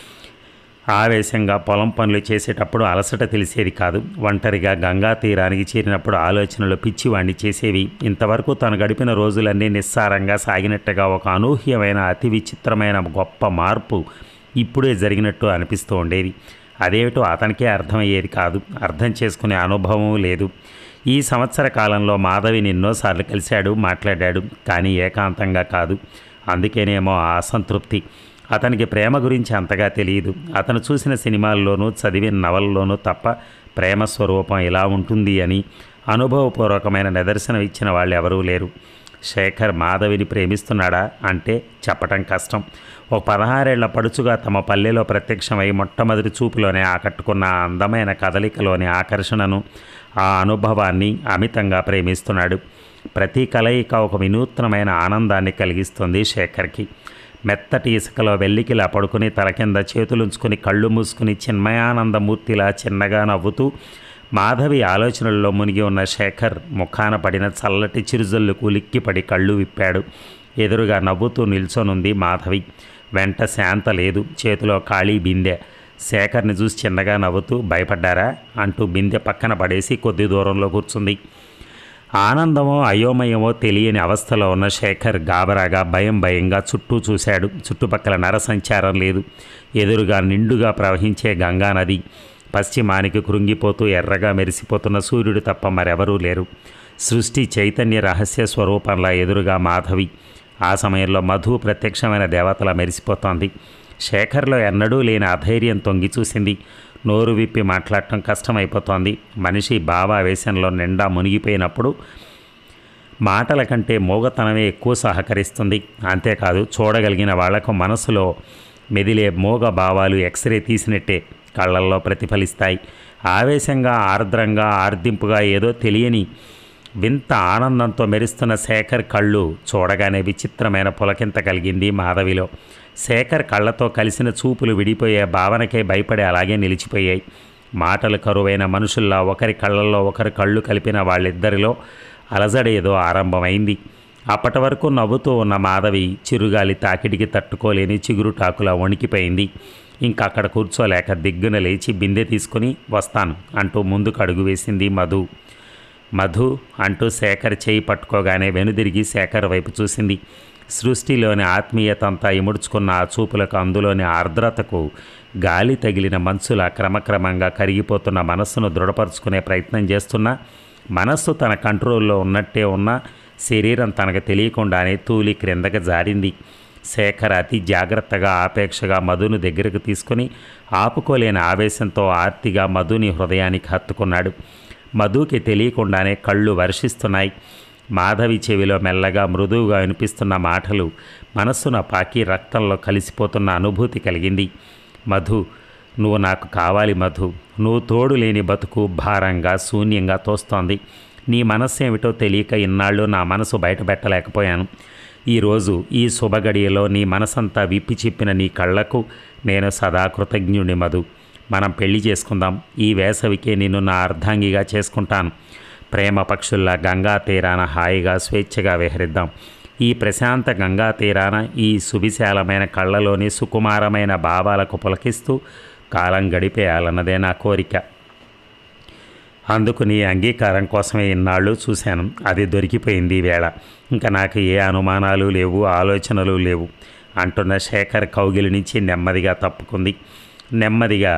ఆవేశంగా పొలం పనులు చేసేటప్పుడు అలసట తెలిసేది కాదు ఒంటరిగా గంగా తీరానికి చేరినప్పుడు ఆలోచనలు పిచ్చివాణ్ణి చేసేవి ఇంతవరకు తను గడిపిన రోజులన్నీ నిస్సారంగా సాగినట్టుగా ఒక అనూహ్యమైన అతి విచిత్రమైన గొప్ప మార్పు ఇప్పుడే జరిగినట్టు అనిపిస్తూ ఉండేది అదేమిటో అతనికే అర్థమయ్యేది కాదు అర్థం చేసుకునే అనుభవం లేదు ఈ సంవత్సర కాలంలో మాధవిని ఎన్నోసార్లు కలిశాడు మాట్లాడాడు కానీ ఏకాంతంగా కాదు అందుకేనేమో ఆ అసంతృప్తి అతనికి ప్రేమ గురించి అంతగా తెలియదు అతను చూసిన సినిమాల్లోనూ చదివిన నవలలోనూ తప్ప ప్రేమ స్వరూపం ఇలా ఉంటుంది అని అనుభవపూర్వకమైన నిదర్శనం ఇచ్చిన వాళ్ళు ఎవరూ లేరు శేఖర్ మాధవిని ప్రేమిస్తున్నాడా అంటే చెప్పటం కష్టం ఒక పదహారేళ్ల పడుచుగా తమ పల్లెలో ప్రత్యక్షమై మొట్టమొదటి చూపులోనే ఆకట్టుకున్న ఆ అందమైన కదలికలోని ఆకర్షణను ఆ అనుభవాన్ని అమితంగా ప్రేమిస్తున్నాడు ప్రతి కలయిక ఒక వినూత్నమైన ఆనందాన్ని కలిగిస్తుంది శేఖర్కి మెత్తటి ఇసుకలో వెల్లికిలా పడుకుని తల కింద చేతులుంచుకుని కళ్ళు మూసుకుని చిన్మయానందమూర్తిలా చిన్నగా నవ్వుతూ మాధవి ఆలోచనల్లో మునిగి ఉన్న శేఖర్ ముఖాన పడిన చల్లటి చిరుజల్లుకు లిక్కిపడి కళ్ళు విప్పాడు ఎదురుగా నవ్వుతూ నిల్చొనుంది మాధవి వెంట శాంత లేదు చేతిలో ఖాళీ బిందె శేఖర్ని చూసి చిన్నగా నవ్వుతూ భయపడ్డారా అంటూ బిందె పక్కన పడేసి కొద్ది దూరంలో కూర్చుంది ఆనందమో అయోమయమో తెలియని అవస్థలో ఉన్న శేఖర్ గాబరాగా భయం భయంగా చుట్టూ చూశాడు చుట్టుపక్కల నర సంచారం లేదు ఎదురుగా నిండుగా ప్రవహించే గంగా నది పశ్చిమానికి కృంగిపోతూ ఎర్రగా మెరిసిపోతున్న సూర్యుడు తప్ప మరెవరూ లేరు సృష్టి చైతన్య రహస్య స్వరూపంలా ఎదురుగా మాధవి ఆ సమయంలో మధు ప్రత్యక్షమైన దేవతలా మెరిసిపోతోంది శేఖర్లో ఎన్నడూ లేని అధైర్యం తొంగి చూసింది నోరు విప్పి మాట్లాడటం కష్టమైపోతోంది మనిషి భావావేశంలో నిండా మునిగిపోయినప్పుడు మాటల కంటే మూగతనమే ఎక్కువ సహకరిస్తుంది అంతేకాదు చూడగలిగిన వాళ్లకు మనసులో మెదిలే మూగ భావాలు ఎక్స్రే తీసినట్టే కళ్ళల్లో ప్రతిఫలిస్తాయి ఆవేశంగా ఆర్ద్రంగా ఆర్దింపుగా ఏదో తెలియని వింత ఆనందంతో మెరుస్తున్న శేఖర్ కళ్ళు చూడగానే విచిత్రమైన పులకింత కలిగింది మాధవిలో శేఖర్ కళ్ళతో కలిసిన చూపులు విడిపోయే భావనకే భయపడి అలాగే నిలిచిపోయాయి మాటలు కరువైన మనుషుల్లా ఒకరి కళ్ళల్లో ఒకరి కళ్ళు కలిపిన వాళ్ళిద్దరిలో అలజడి ఏదో ఆరంభమైంది అప్పటి వరకు నవ్వుతూ ఉన్న మాధవి చిరుగాలి తాకిడికి తట్టుకోలేని చిగురుటాకులా వణికిపోయింది ఇంకా అక్కడ కూర్చోలేక దిగ్గున లేచి బిందె తీసుకుని వస్తాను అంటూ ముందుకు అడుగు వేసింది మధు మధు అంటూ శేఖర్ చేయి పట్టుకోగానే వెనుదిరిగి శేఖర్ వైపు చూసింది సృష్టిలోని ఆత్మీయత అంతా ఇముడుచుకున్న ఆ చూపులకు అందులోని ఆర్ద్రతకు గాలి తగిలిన మనసులా క్రమక్రమంగా కరిగిపోతున్న మనస్సును దృఢపరుచుకునే ప్రయత్నం చేస్తున్నా మనస్సు తన కంట్రోల్లో ఉన్నట్టే ఉన్న శరీరం తనకు తెలియకుండానే తూలి క్రిందకి జారింది శేఖర్ అతి జాగ్రత్తగా ఆపేక్షగా మధును దగ్గరకు తీసుకుని ఆపుకోలేని ఆవేశంతో ఆర్తిగా మధుని హృదయానికి హత్తుకున్నాడు మధుకి తెలియకుండానే కళ్ళు వర్షిస్తున్నాయి మాధవి చెవిలో మెల్లగా మృదువుగా వినిపిస్తున్న మాటలు మనస్సున పాకి రక్తంలో కలిసిపోతున్న అనుభూతి కలిగింది మధు నువ్వు నాకు కావాలి మధు నువ్వు తోడు లేని బతుకు భారంగా శూన్యంగా తోస్తోంది నీ మనస్సు ఏమిటో తెలియక ఇన్నాళ్ళు నా మనసు బయటపెట్టలేకపోయాను ఈరోజు ఈ శుభగడియలో నీ మనసంతా విప్పి చెప్పిన నీ కళ్ళకు నేను సదా కృతజ్ఞుడి మధు మనం పెళ్లి చేసుకుందాం ఈ వేసవికే నిన్ను నా అర్ధాంగిగా చేసుకుంటాను ప్రేమ పక్షుల్లా గంగా తీరాన హాయిగా స్వేచ్ఛగా విహరిద్దాం ఈ ప్రశాంత గంగా తీరాన ఈ సువిశాలమైన కళ్ళలోని సుకుమారమైన భావాలకు పులకిస్తూ కాలం గడిపేయాలన్నదే నా కోరిక అందుకు నీ అంగీకారం కోసమే ఇన్నాళ్ళు చూశాను అది దొరికిపోయింది ఈ వేళ ఇంకా నాకు ఏ అనుమానాలు లేవు ఆలోచనలు లేవు అంటున్న శేఖర్ కౌగిలి నుంచి నెమ్మదిగా తప్పుకుంది నెమ్మదిగా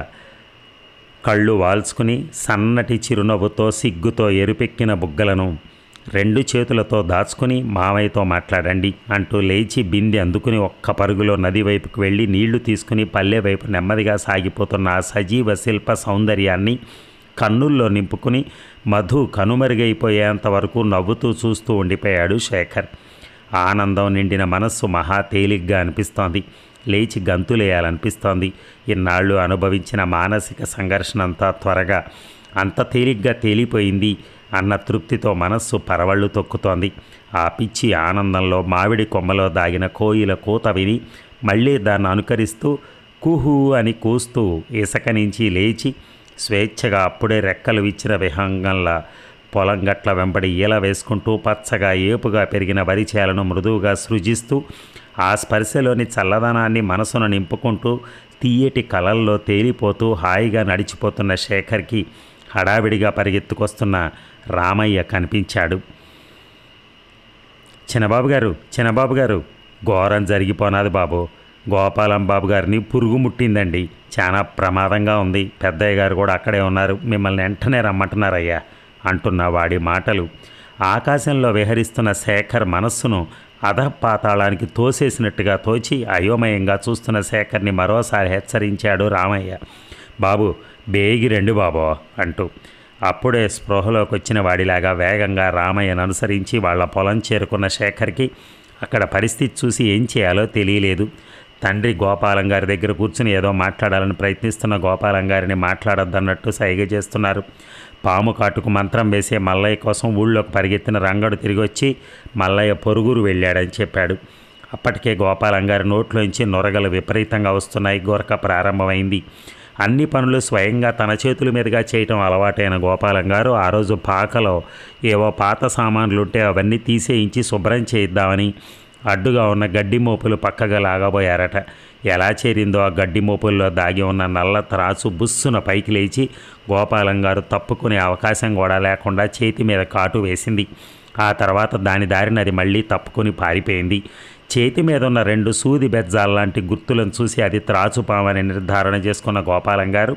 కళ్ళు వాల్చుకుని సన్నటి చిరునవ్వుతో సిగ్గుతో ఎరుపెక్కిన బుగ్గలను రెండు చేతులతో దాచుకుని మామయ్యతో మాట్లాడండి అంటూ లేచి బిందె అందుకుని ఒక్క పరుగులో నది వైపుకు వెళ్ళి నీళ్లు తీసుకుని పల్లె వైపు నెమ్మదిగా సాగిపోతున్న ఆ సజీవ శిల్ప సౌందర్యాన్ని కన్నుల్లో నింపుకుని మధు కనుమరుగైపోయేంత వరకు నవ్వుతూ చూస్తూ ఉండిపోయాడు శేఖర్ ఆనందం నిండిన మనస్సు మహా తేలిగ్గా అనిపిస్తోంది లేచి గంతులేయాలనిపిస్తోంది ఇన్నాళ్ళు అనుభవించిన మానసిక సంఘర్షణ అంతా త్వరగా అంత తేలిగ్గా తేలిపోయింది అన్న తృప్తితో మనస్సు పరవళ్ళు తొక్కుతోంది ఆ పిచ్చి ఆనందంలో మామిడి కొమ్మలో దాగిన కోయిల కూత విని మళ్ళీ దాన్ని అనుకరిస్తూ కుహు అని కూస్తూ ఇసక నుంచి లేచి స్వేచ్ఛగా అప్పుడే రెక్కలు ఇచ్చిన విహంగంలా పొలం గట్ల వెంబడి ఈల వేసుకుంటూ పచ్చగా ఏపుగా పెరిగిన వరిచేలను మృదువుగా సృజిస్తూ ఆ స్పర్శలోని చల్లదనాన్ని మనసును నింపుకుంటూ తీయటి కలల్లో తేలిపోతూ హాయిగా నడిచిపోతున్న శేఖర్కి హడావిడిగా పరిగెత్తుకొస్తున్న రామయ్య కనిపించాడు చిన్నబాబు గారు చిన్నబాబు గారు ఘోరం జరిగిపోనాది బాబు గోపాలం బాబు గారిని పురుగు ముట్టిందండి చాలా ప్రమాదంగా ఉంది పెద్దయ్య గారు కూడా అక్కడే ఉన్నారు మిమ్మల్ని వెంటనే రమ్మంటున్నారయ్యా అంటున్న వాడి మాటలు ఆకాశంలో విహరిస్తున్న శేఖర్ మనస్సును అధపాతాళానికి తోసేసినట్టుగా తోచి అయోమయంగా చూస్తున్న శేఖర్ని మరోసారి హెచ్చరించాడు రామయ్య బాబు బేగి రెండు బాబో అంటూ అప్పుడే స్పృహలోకి వచ్చిన వాడిలాగా వేగంగా రామయ్యను అనుసరించి వాళ్ళ పొలం చేరుకున్న శేఖర్కి అక్కడ పరిస్థితి చూసి ఏం చేయాలో తెలియలేదు తండ్రి గోపాలం గారి దగ్గర కూర్చుని ఏదో మాట్లాడాలని ప్రయత్నిస్తున్న గోపాలం గారిని మాట్లాడొద్దన్నట్టు సైగ చేస్తున్నారు పాము కాటుకు మంత్రం వేసే మల్లయ్య కోసం ఊళ్ళోకి పరిగెత్తిన రంగడు తిరిగి వచ్చి మల్లయ్య పొరుగురు వెళ్ళాడని చెప్పాడు అప్పటికే గోపాలం గారి నోట్లోంచి నొరగలు విపరీతంగా వస్తున్నాయి గోరక ప్రారంభమైంది అన్ని పనులు స్వయంగా తన చేతుల మీదుగా చేయటం అలవాటైన గోపాలం గారు ఆ రోజు పాకలో ఏవో పాత సామాన్లుంటే అవన్నీ తీసేయించి శుభ్రం చేయిద్దామని అడ్డుగా ఉన్న గడ్డి మోపులు పక్కగా లాగబోయారట ఎలా చేరిందో ఆ గడ్డి మోపుల్లో దాగి ఉన్న నల్ల త్రాసు బుస్సున పైకి లేచి గోపాలం గారు తప్పుకునే అవకాశం కూడా లేకుండా చేతి మీద కాటు వేసింది ఆ తర్వాత దాని దారిన అది మళ్ళీ తప్పుకొని పారిపోయింది చేతి మీద ఉన్న రెండు సూది బెజ్జాల లాంటి గుర్తులను చూసి అది త్రాచుపామని నిర్ధారణ చేసుకున్న గోపాలం గారు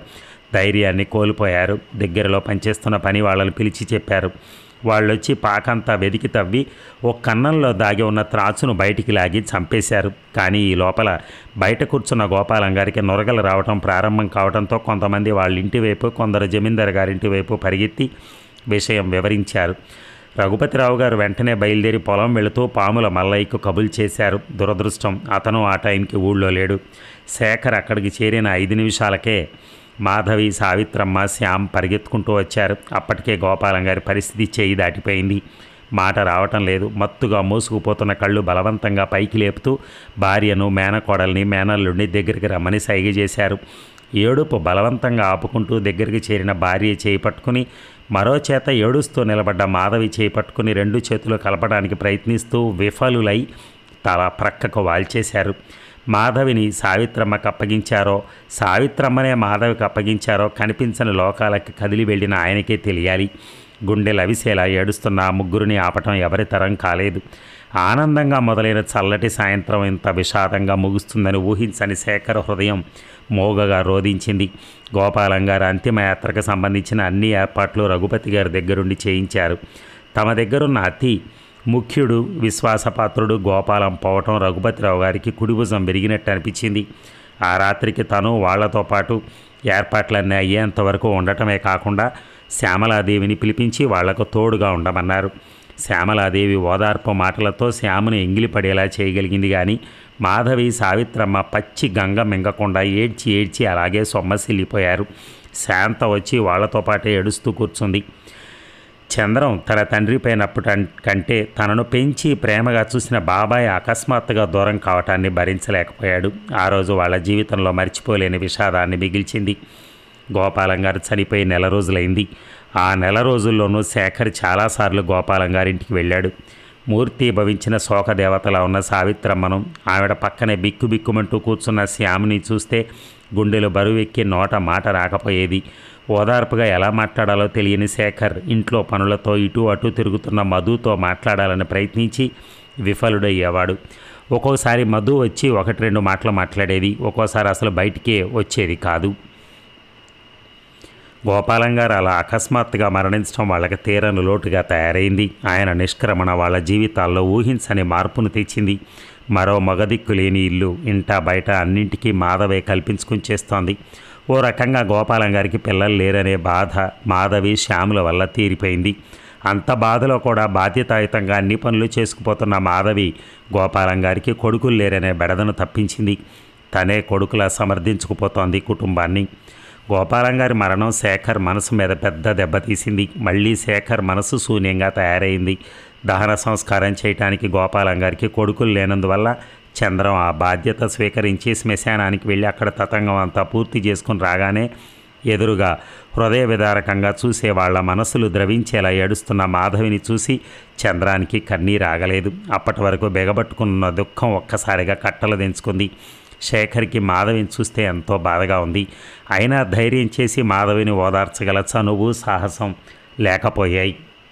ధైర్యాన్ని కోల్పోయారు దగ్గరలో పనిచేస్తున్న పని వాళ్ళని పిలిచి చెప్పారు వాళ్ళొచ్చి పాకంతా వెదికి తవ్వి ఒక కన్నంలో దాగి ఉన్న త్రాచును బయటికి లాగి చంపేశారు కానీ ఈ లోపల బయట కూర్చున్న గోపాలం గారికి నొరగలు రావటం ప్రారంభం కావడంతో కొంతమంది వాళ్ళ ఇంటి వైపు కొందరు జమీందారు గారింటి వైపు పరిగెత్తి విషయం వివరించారు రఘుపతిరావు గారు వెంటనే బయలుదేరి పొలం వెళుతూ పాముల మల్లయ్యకు కబుల్ చేశారు దురదృష్టం అతను ఆ టైంకి ఊళ్ళో లేడు శేఖర్ అక్కడికి చేరిన ఐదు నిమిషాలకే మాధవి సావిత్రమ్మ శ్యామ్ పరిగెత్తుకుంటూ వచ్చారు అప్పటికే గోపాలం గారి పరిస్థితి చేయి దాటిపోయింది మాట రావటం లేదు మత్తుగా మూసుకుపోతున్న కళ్ళు బలవంతంగా పైకి లేపుతూ భార్యను మేనకోడల్ని మేనల్లుడిని దగ్గరికి రమ్మని సైగ చేశారు ఏడుపు బలవంతంగా ఆపుకుంటూ దగ్గరికి చేరిన భార్య చేయి పట్టుకుని మరో చేత ఏడుస్తూ నిలబడ్డ మాధవి చేయి పట్టుకుని రెండు చేతులు కలపడానికి ప్రయత్నిస్తూ విఫలులై తల ప్రక్కకు వాల్చేశారు మాధవిని సావిత్రమ్మకు అప్పగించారో సావిత్రమ్మనే మాధవికి అప్పగించారో కనిపించని లోకాలకి కదిలి వెళ్ళిన ఆయనకే తెలియాలి గుండె లవిసేలా ఏడుస్తున్న ఆ ముగ్గురిని ఆపటం ఎవరి తరం కాలేదు ఆనందంగా మొదలైన చల్లటి సాయంత్రం ఇంత విషాదంగా ముగుస్తుందని ఊహించని శేఖర హృదయం మోగగా రోధించింది గోపాలం గారు అంతిమయాత్రకు సంబంధించిన అన్ని ఏర్పాట్లు రఘుపతి గారి దగ్గరుండి చేయించారు తమ దగ్గరున్న అతి ముఖ్యుడు విశ్వాసపాత్రుడు గోపాలం పోవటం రఘుపతిరావు గారికి కుడిభుజం విరిగినట్టు అనిపించింది ఆ రాత్రికి తను వాళ్లతో పాటు ఏర్పాట్లన్నీ అయ్యేంతవరకు ఉండటమే కాకుండా శ్యామలాదేవిని పిలిపించి వాళ్లకు తోడుగా ఉండమన్నారు శ్యామలాదేవి ఓదార్పు మాటలతో శ్యామును ఎంగిలిపడేలా చేయగలిగింది కానీ మాధవి సావిత్రమ్మ పచ్చి గంగ మింగకుండా ఏడ్చి ఏడ్చి అలాగే సొమ్మసిల్లిపోయారు శాంత వచ్చి వాళ్లతో పాటే ఏడుస్తూ కూర్చుంది చంద్రం తన తండ్రి పైనప్పటి కంటే తనను పెంచి ప్రేమగా చూసిన బాబాయ్ అకస్మాత్తుగా దూరం కావటాన్ని భరించలేకపోయాడు ఆ రోజు వాళ్ళ జీవితంలో మర్చిపోలేని విషాదాన్ని మిగిల్చింది గోపాలం గారు చనిపోయి నెల రోజులైంది ఆ నెల రోజుల్లోనూ శేఖర్ చాలాసార్లు గోపాలం గారింటికి వెళ్ళాడు మూర్తి భవించిన శోకదేవతలా ఉన్న సావిత్రమ్మను ఆవిడ పక్కనే బిక్కు బిక్కుమంటూ కూర్చున్న శ్యామిని చూస్తే గుండెలు బరువెక్కి నోట మాట రాకపోయేది ఓదార్పుగా ఎలా మాట్లాడాలో తెలియని శేఖర్ ఇంట్లో పనులతో ఇటు అటు తిరుగుతున్న మధుతో మాట్లాడాలని ప్రయత్నించి విఫలుడయ్యేవాడు ఒక్కోసారి మధు వచ్చి ఒకటి రెండు మాటలు మాట్లాడేది ఒక్కోసారి అసలు బయటికే వచ్చేది కాదు గోపాలం గారు అలా అకస్మాత్తుగా మరణించడం వాళ్ళకి తీరని లోటుగా తయారైంది ఆయన నిష్క్రమణ వాళ్ళ జీవితాల్లో ఊహించని మార్పును తెచ్చింది మరో మగదిక్కు లేని ఇల్లు ఇంట బయట అన్నింటికీ మాధవే కల్పించుకుని చేస్తోంది ఓ రకంగా గోపాలం గారికి పిల్లలు లేరనే బాధ మాధవి శ్యాముల వల్ల తీరిపోయింది అంత బాధలో కూడా బాధ్యతాయుతంగా అన్ని పనులు చేసుకుపోతున్న మాధవి గోపాలం గారికి కొడుకులు లేరనే బెడదను తప్పించింది తనే కొడుకులా సమర్థించుకుపోతోంది కుటుంబాన్ని గోపాలం గారి మరణం శేఖర్ మనసు మీద పెద్ద దెబ్బతీసింది మళ్ళీ శేఖర్ మనసు శూన్యంగా తయారైంది దహన సంస్కారం చేయటానికి గోపాలం గారికి కొడుకులు లేనందువల్ల చంద్రం ఆ బాధ్యత స్వీకరించి శ్మశానానికి వెళ్ళి అక్కడ తతంగం అంతా పూర్తి చేసుకుని రాగానే ఎదురుగా హృదయ విదారకంగా చూసే వాళ్ళ మనసులు ద్రవించేలా ఏడుస్తున్న మాధవిని చూసి చంద్రానికి కన్నీరు ఆగలేదు అప్పటి వరకు బెగబట్టుకున్న దుఃఖం ఒక్కసారిగా కట్టలు దించుకుంది శేఖర్కి మాధవిని చూస్తే ఎంతో బాధగా ఉంది అయినా ధైర్యం చేసి మాధవిని ఓదార్చగల చనువు సాహసం లేకపోయాయి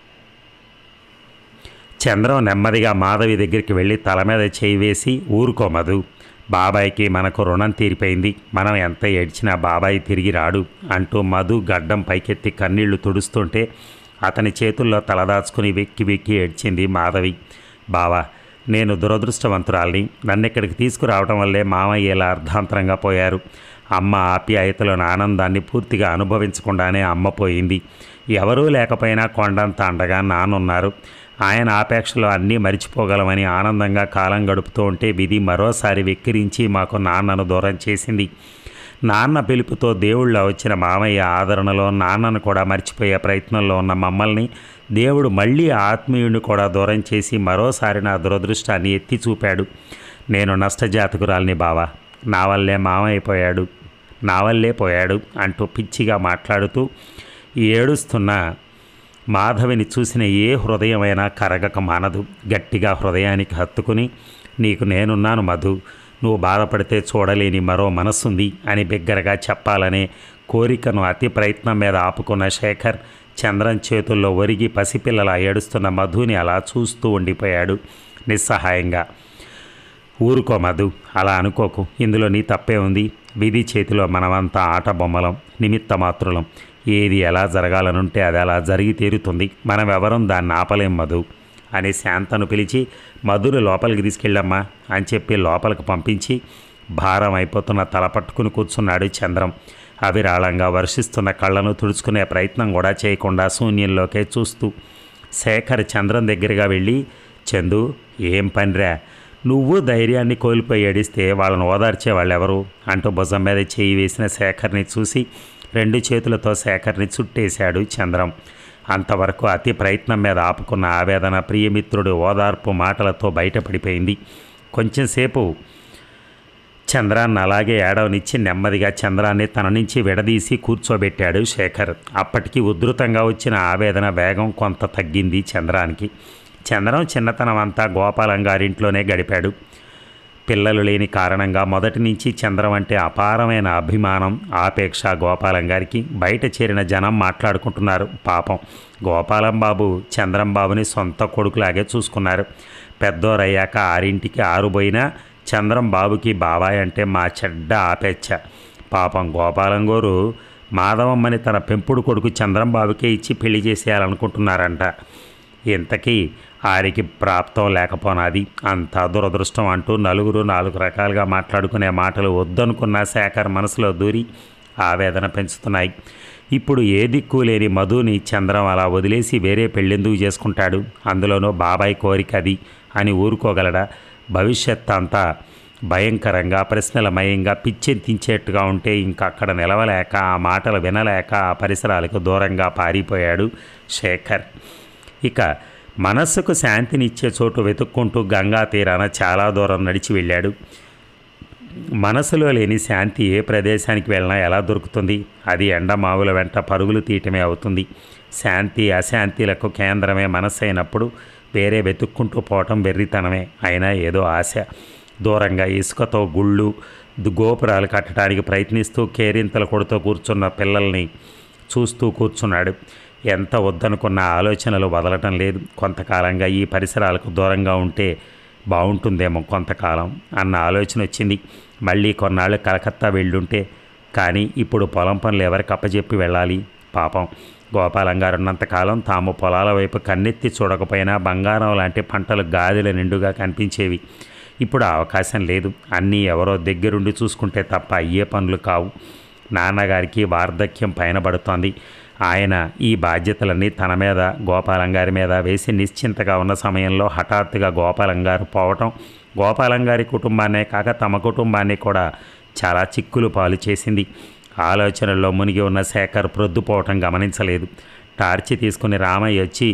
చంద్రం నెమ్మదిగా మాధవి దగ్గరికి వెళ్ళి తల మీద చేయి వేసి ఊరుకోమదు బాబాయ్కి మనకు రుణం తీరిపోయింది మనం ఎంత ఏడ్చినా బాబాయ్ తిరిగి రాడు అంటూ మధు గడ్డం పైకెత్తి కన్నీళ్లు తుడుస్తుంటే అతని చేతుల్లో తలదాచుకుని వెక్కి వెక్కి ఏడ్చింది మాధవి బావా నేను దురదృష్టవంతురాల్ని నన్ను ఇక్కడికి తీసుకురావడం వల్లే మామయ్య ఇలా అర్ధాంతరంగా పోయారు అమ్మ ఆప్యాయతలోని ఆనందాన్ని పూర్తిగా అనుభవించకుండానే అమ్మ పోయింది ఎవరూ లేకపోయినా కొండంత అండగా నాన్నున్నారు ఆయన ఆపేక్షలో అన్నీ మరిచిపోగలమని ఆనందంగా కాలం గడుపుతూ ఉంటే విధి మరోసారి వెక్కిరించి మాకు నాన్నను దూరం చేసింది నాన్న పిలుపుతో దేవుళ్ళ వచ్చిన మామయ్య ఆదరణలో నాన్నను కూడా మర్చిపోయే ప్రయత్నంలో ఉన్న మమ్మల్ని దేవుడు మళ్ళీ ఆత్మీయుడిని కూడా దూరం చేసి మరోసారి నా దురదృష్టాన్ని ఎత్తి చూపాడు నేను నష్టజాతకురాల్ని బావా నా వల్లే మామయ్య పోయాడు నా వల్లే పోయాడు అంటూ పిచ్చిగా మాట్లాడుతూ ఏడుస్తున్న మాధవిని చూసిన ఏ హృదయమైనా కరగక మానదు గట్టిగా హృదయానికి హత్తుకుని నీకు నేనున్నాను మధు నువ్వు బాధపడితే చూడలేని మరో మనస్సుంది అని బిగ్గరగా చెప్పాలనే కోరికను అతి ప్రయత్నం మీద ఆపుకున్న శేఖర్ చంద్రం చేతుల్లో ఒరిగి పసిపిల్లల ఏడుస్తున్న మధుని అలా చూస్తూ ఉండిపోయాడు నిస్సహాయంగా ఊరుకో మధు అలా అనుకోకు ఇందులో నీ తప్పే ఉంది విధి చేతిలో మనమంతా ఆట బొమ్మలం నిమిత్త మాత్రులం ఏది ఎలా జరగాలనుంటే అది అలా జరిగి తీరుతుంది మనం ఎవరం దాన్ని ఆపలేం మధు అని శాంతను పిలిచి మధును లోపలికి తీసుకెళ్ళమ్మా అని చెప్పి లోపలికి పంపించి భారం అయిపోతున్న తల పట్టుకుని కూర్చున్నాడు చంద్రం అవిరాళంగా వర్షిస్తున్న కళ్ళను తుడుచుకునే ప్రయత్నం కూడా చేయకుండా శూన్యంలోకే చూస్తూ శేఖర్ చంద్రం దగ్గరగా వెళ్ళి చందు ఏం పనిరా నువ్వు ధైర్యాన్ని కోల్పోయి ఏడిస్తే వాళ్ళని ఓదార్చే వాళ్ళెవరు అంటూ భుజం మీద చేయి వేసిన శేఖర్ని చూసి రెండు చేతులతో శేఖర్ని చుట్టేశాడు చంద్రం అంతవరకు అతి ప్రయత్నం మీద ఆపుకున్న ఆవేదన ప్రియమిత్రుడి ఓదార్పు మాటలతో బయటపడిపోయింది కొంచెంసేపు చంద్రాన్ని అలాగే ఏడవనిచ్చి నెమ్మదిగా చంద్రాన్ని తన నుంచి విడదీసి కూర్చోబెట్టాడు శేఖర్ అప్పటికి ఉధృతంగా వచ్చిన ఆవేదన వేగం కొంత తగ్గింది చంద్రానికి చంద్రం చిన్నతనం అంతా గోపాలం గారింట్లోనే గడిపాడు పిల్లలు లేని కారణంగా మొదటి నుంచి చంద్రం అంటే అపారమైన అభిమానం ఆపేక్ష గోపాలం గారికి బయట చేరిన జనం మాట్లాడుకుంటున్నారు పాపం గోపాలం బాబు చంద్రం బాబుని సొంత కొడుకులాగే చూసుకున్నారు పెద్దోరయ్యాక ఆరింటికి ఆరుపోయినా చంద్రం బాబుకి బాబాయ్ అంటే మా చెడ్డ ఆపేచ్చ పాపం గోపాలం గోరు మాధవమ్మని తన పెంపుడు కొడుకు చంద్రం బాబుకే ఇచ్చి పెళ్లి చేసేయాలనుకుంటున్నారంట ఇంతకీ ఆరికి ప్రాప్తం లేకపోనాది అంత దురదృష్టం అంటూ నలుగురు నాలుగు రకాలుగా మాట్లాడుకునే మాటలు వద్దనుకున్న శేఖర్ మనసులో దూరి ఆవేదన పెంచుతున్నాయి ఇప్పుడు ఏ దిక్కు లేని మధుని చంద్రం అలా వదిలేసి వేరే పెళ్ళెందుకు చేసుకుంటాడు అందులోనూ బాబాయ్ కోరిక అది అని ఊరుకోగలడా భవిష్యత్ అంతా భయంకరంగా ప్రశ్నలమయంగా పిచ్చెత్తించేట్టుగా ఉంటే ఇంకా అక్కడ నిలవలేక ఆ మాటలు వినలేక ఆ పరిసరాలకు దూరంగా పారిపోయాడు శేఖర్ ఇక మనస్సుకు శాంతినిచ్చే చోటు వెతుక్కుంటూ గంగా తీరాన చాలా దూరం నడిచి వెళ్ళాడు మనసులో లేని శాంతి ఏ ప్రదేశానికి వెళ్ళినా ఎలా దొరుకుతుంది అది ఎండమావుల వెంట పరుగులు తీయటమే అవుతుంది శాంతి అశాంతిలకు కేంద్రమే మనస్సు అయినప్పుడు వేరే వెతుక్కుంటూ పోవటం వెర్రితనమే అయినా ఏదో ఆశ దూరంగా ఇసుకతో గుళ్ళు దు- గోపురాలు కట్టడానికి ప్రయత్నిస్తూ కేరింతలు కొడుతూ కూర్చున్న పిల్లల్ని చూస్తూ కూర్చున్నాడు ఎంత వద్దనుకున్న ఆలోచనలు వదలటం లేదు కొంతకాలంగా ఈ పరిసరాలకు దూరంగా ఉంటే బాగుంటుందేమో కొంతకాలం అన్న ఆలోచన వచ్చింది మళ్ళీ కొన్నాళ్ళు కలకత్తా వెళ్ళుంటే కానీ ఇప్పుడు పొలం పనులు ఎవరికి అప్పచెప్పి వెళ్ళాలి పాపం గోపాలం గారు ఉన్నంతకాలం తాము పొలాల వైపు కన్నెత్తి చూడకపోయినా బంగారం లాంటి పంటలు గాదిల నిండుగా కనిపించేవి ఇప్పుడు ఆ అవకాశం లేదు అన్నీ ఎవరో దగ్గరుండి చూసుకుంటే తప్ప అయ్యే పనులు కావు నాన్నగారికి వార్ధక్యం పైన పడుతోంది ఆయన ఈ బాధ్యతలన్నీ తన మీద గోపాలం గారి మీద వేసి నిశ్చింతగా ఉన్న సమయంలో హఠాత్తుగా గోపాలం గారు పోవటం గోపాలం గారి కుటుంబాన్నే కాక తమ కుటుంబాన్ని కూడా చాలా చిక్కులు పాలు చేసింది ఆలోచనల్లో మునిగి ఉన్న శేఖర్ ప్రొద్దుపోవటం గమనించలేదు టార్చి తీసుకుని రామయ్య వచ్చి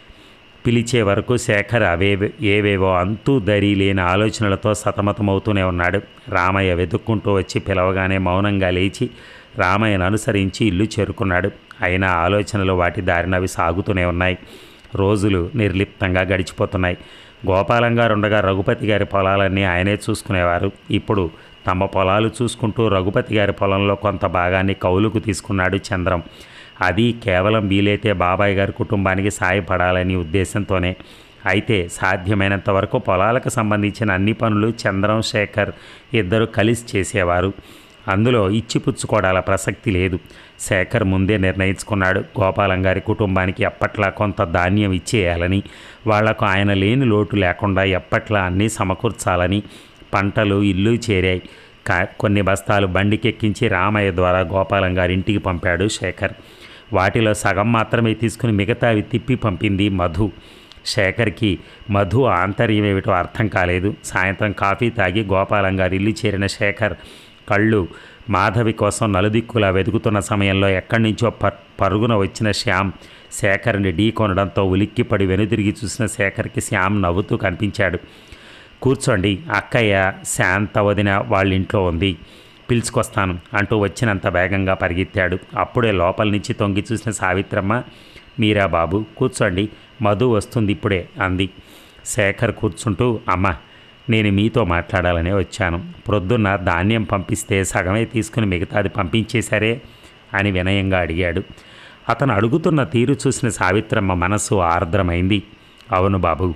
పిలిచే వరకు శేఖర్ అవే ఏవేవో అంతూ దరి లేని ఆలోచనలతో సతమతమవుతూనే ఉన్నాడు రామయ్య వెతుక్కుంటూ వచ్చి పిలవగానే మౌనంగా లేచి రామయ్యను అనుసరించి ఇల్లు చేరుకున్నాడు అయినా ఆలోచనలు వాటి దారిన అవి సాగుతూనే ఉన్నాయి రోజులు నిర్లిప్తంగా గడిచిపోతున్నాయి గోపాలం గారు ఉండగా రఘుపతి గారి పొలాలన్నీ ఆయనే చూసుకునేవారు ఇప్పుడు తమ పొలాలు చూసుకుంటూ రఘుపతి గారి పొలంలో కొంత భాగాన్ని కౌలుకు తీసుకున్నాడు చంద్రం అది కేవలం వీలైతే బాబాయ్ గారి కుటుంబానికి సాయపడాలని ఉద్దేశంతోనే అయితే సాధ్యమైనంత వరకు పొలాలకు సంబంధించిన అన్ని పనులు చంద్రం శేఖర్ ఇద్దరు కలిసి చేసేవారు అందులో ఇచ్చిపుచ్చుకోవడాల ప్రసక్తి లేదు శేఖర్ ముందే నిర్ణయించుకున్నాడు గోపాలం గారి కుటుంబానికి ఎప్పట్లా కొంత ధాన్యం ఇచ్చేయాలని వాళ్లకు ఆయన లేని లోటు లేకుండా ఎప్పట్లా అన్నీ సమకూర్చాలని పంటలు ఇల్లు చేరాయి కా కొన్ని బస్తాలు బండికెక్కించి రామయ్య ద్వారా గోపాలం గారి ఇంటికి పంపాడు శేఖర్ వాటిలో సగం మాత్రమే తీసుకుని మిగతావి తిప్పి పంపింది మధు శేఖర్కి మధు ఆంతర్యం ఏమిటో అర్థం కాలేదు సాయంత్రం కాఫీ తాగి గోపాలం గారి ఇల్లు చేరిన శేఖర్ కళ్ళు మాధవి కోసం నలుదిక్కులా వెతుకుతున్న సమయంలో ఎక్కడి నుంచో పర్ పరుగున వచ్చిన శ్యామ్ శేఖర్ని ఢీ కొనడంతో ఉలిక్కిపడి వెనుదిరిగి చూసిన శేఖర్కి శ్యామ్ నవ్వుతూ కనిపించాడు కూర్చోండి అక్కయ్య శాంత వదిన వాళ్ళ ఇంట్లో ఉంది పిలుచుకొస్తాను అంటూ వచ్చినంత వేగంగా పరిగెత్తాడు అప్పుడే లోపల నుంచి తొంగి చూసిన సావిత్రమ్మ మీరా బాబు కూర్చోండి మధు వస్తుంది ఇప్పుడే అంది శేఖర్ కూర్చుంటూ అమ్మ నేను మీతో మాట్లాడాలనే వచ్చాను ప్రొద్దున్న ధాన్యం పంపిస్తే సగమే తీసుకుని మిగతాది పంపించేశారే అని వినయంగా అడిగాడు అతను అడుగుతున్న తీరు చూసిన సావిత్రమ్మ మనస్సు ఆర్ద్రమైంది అవును బాబు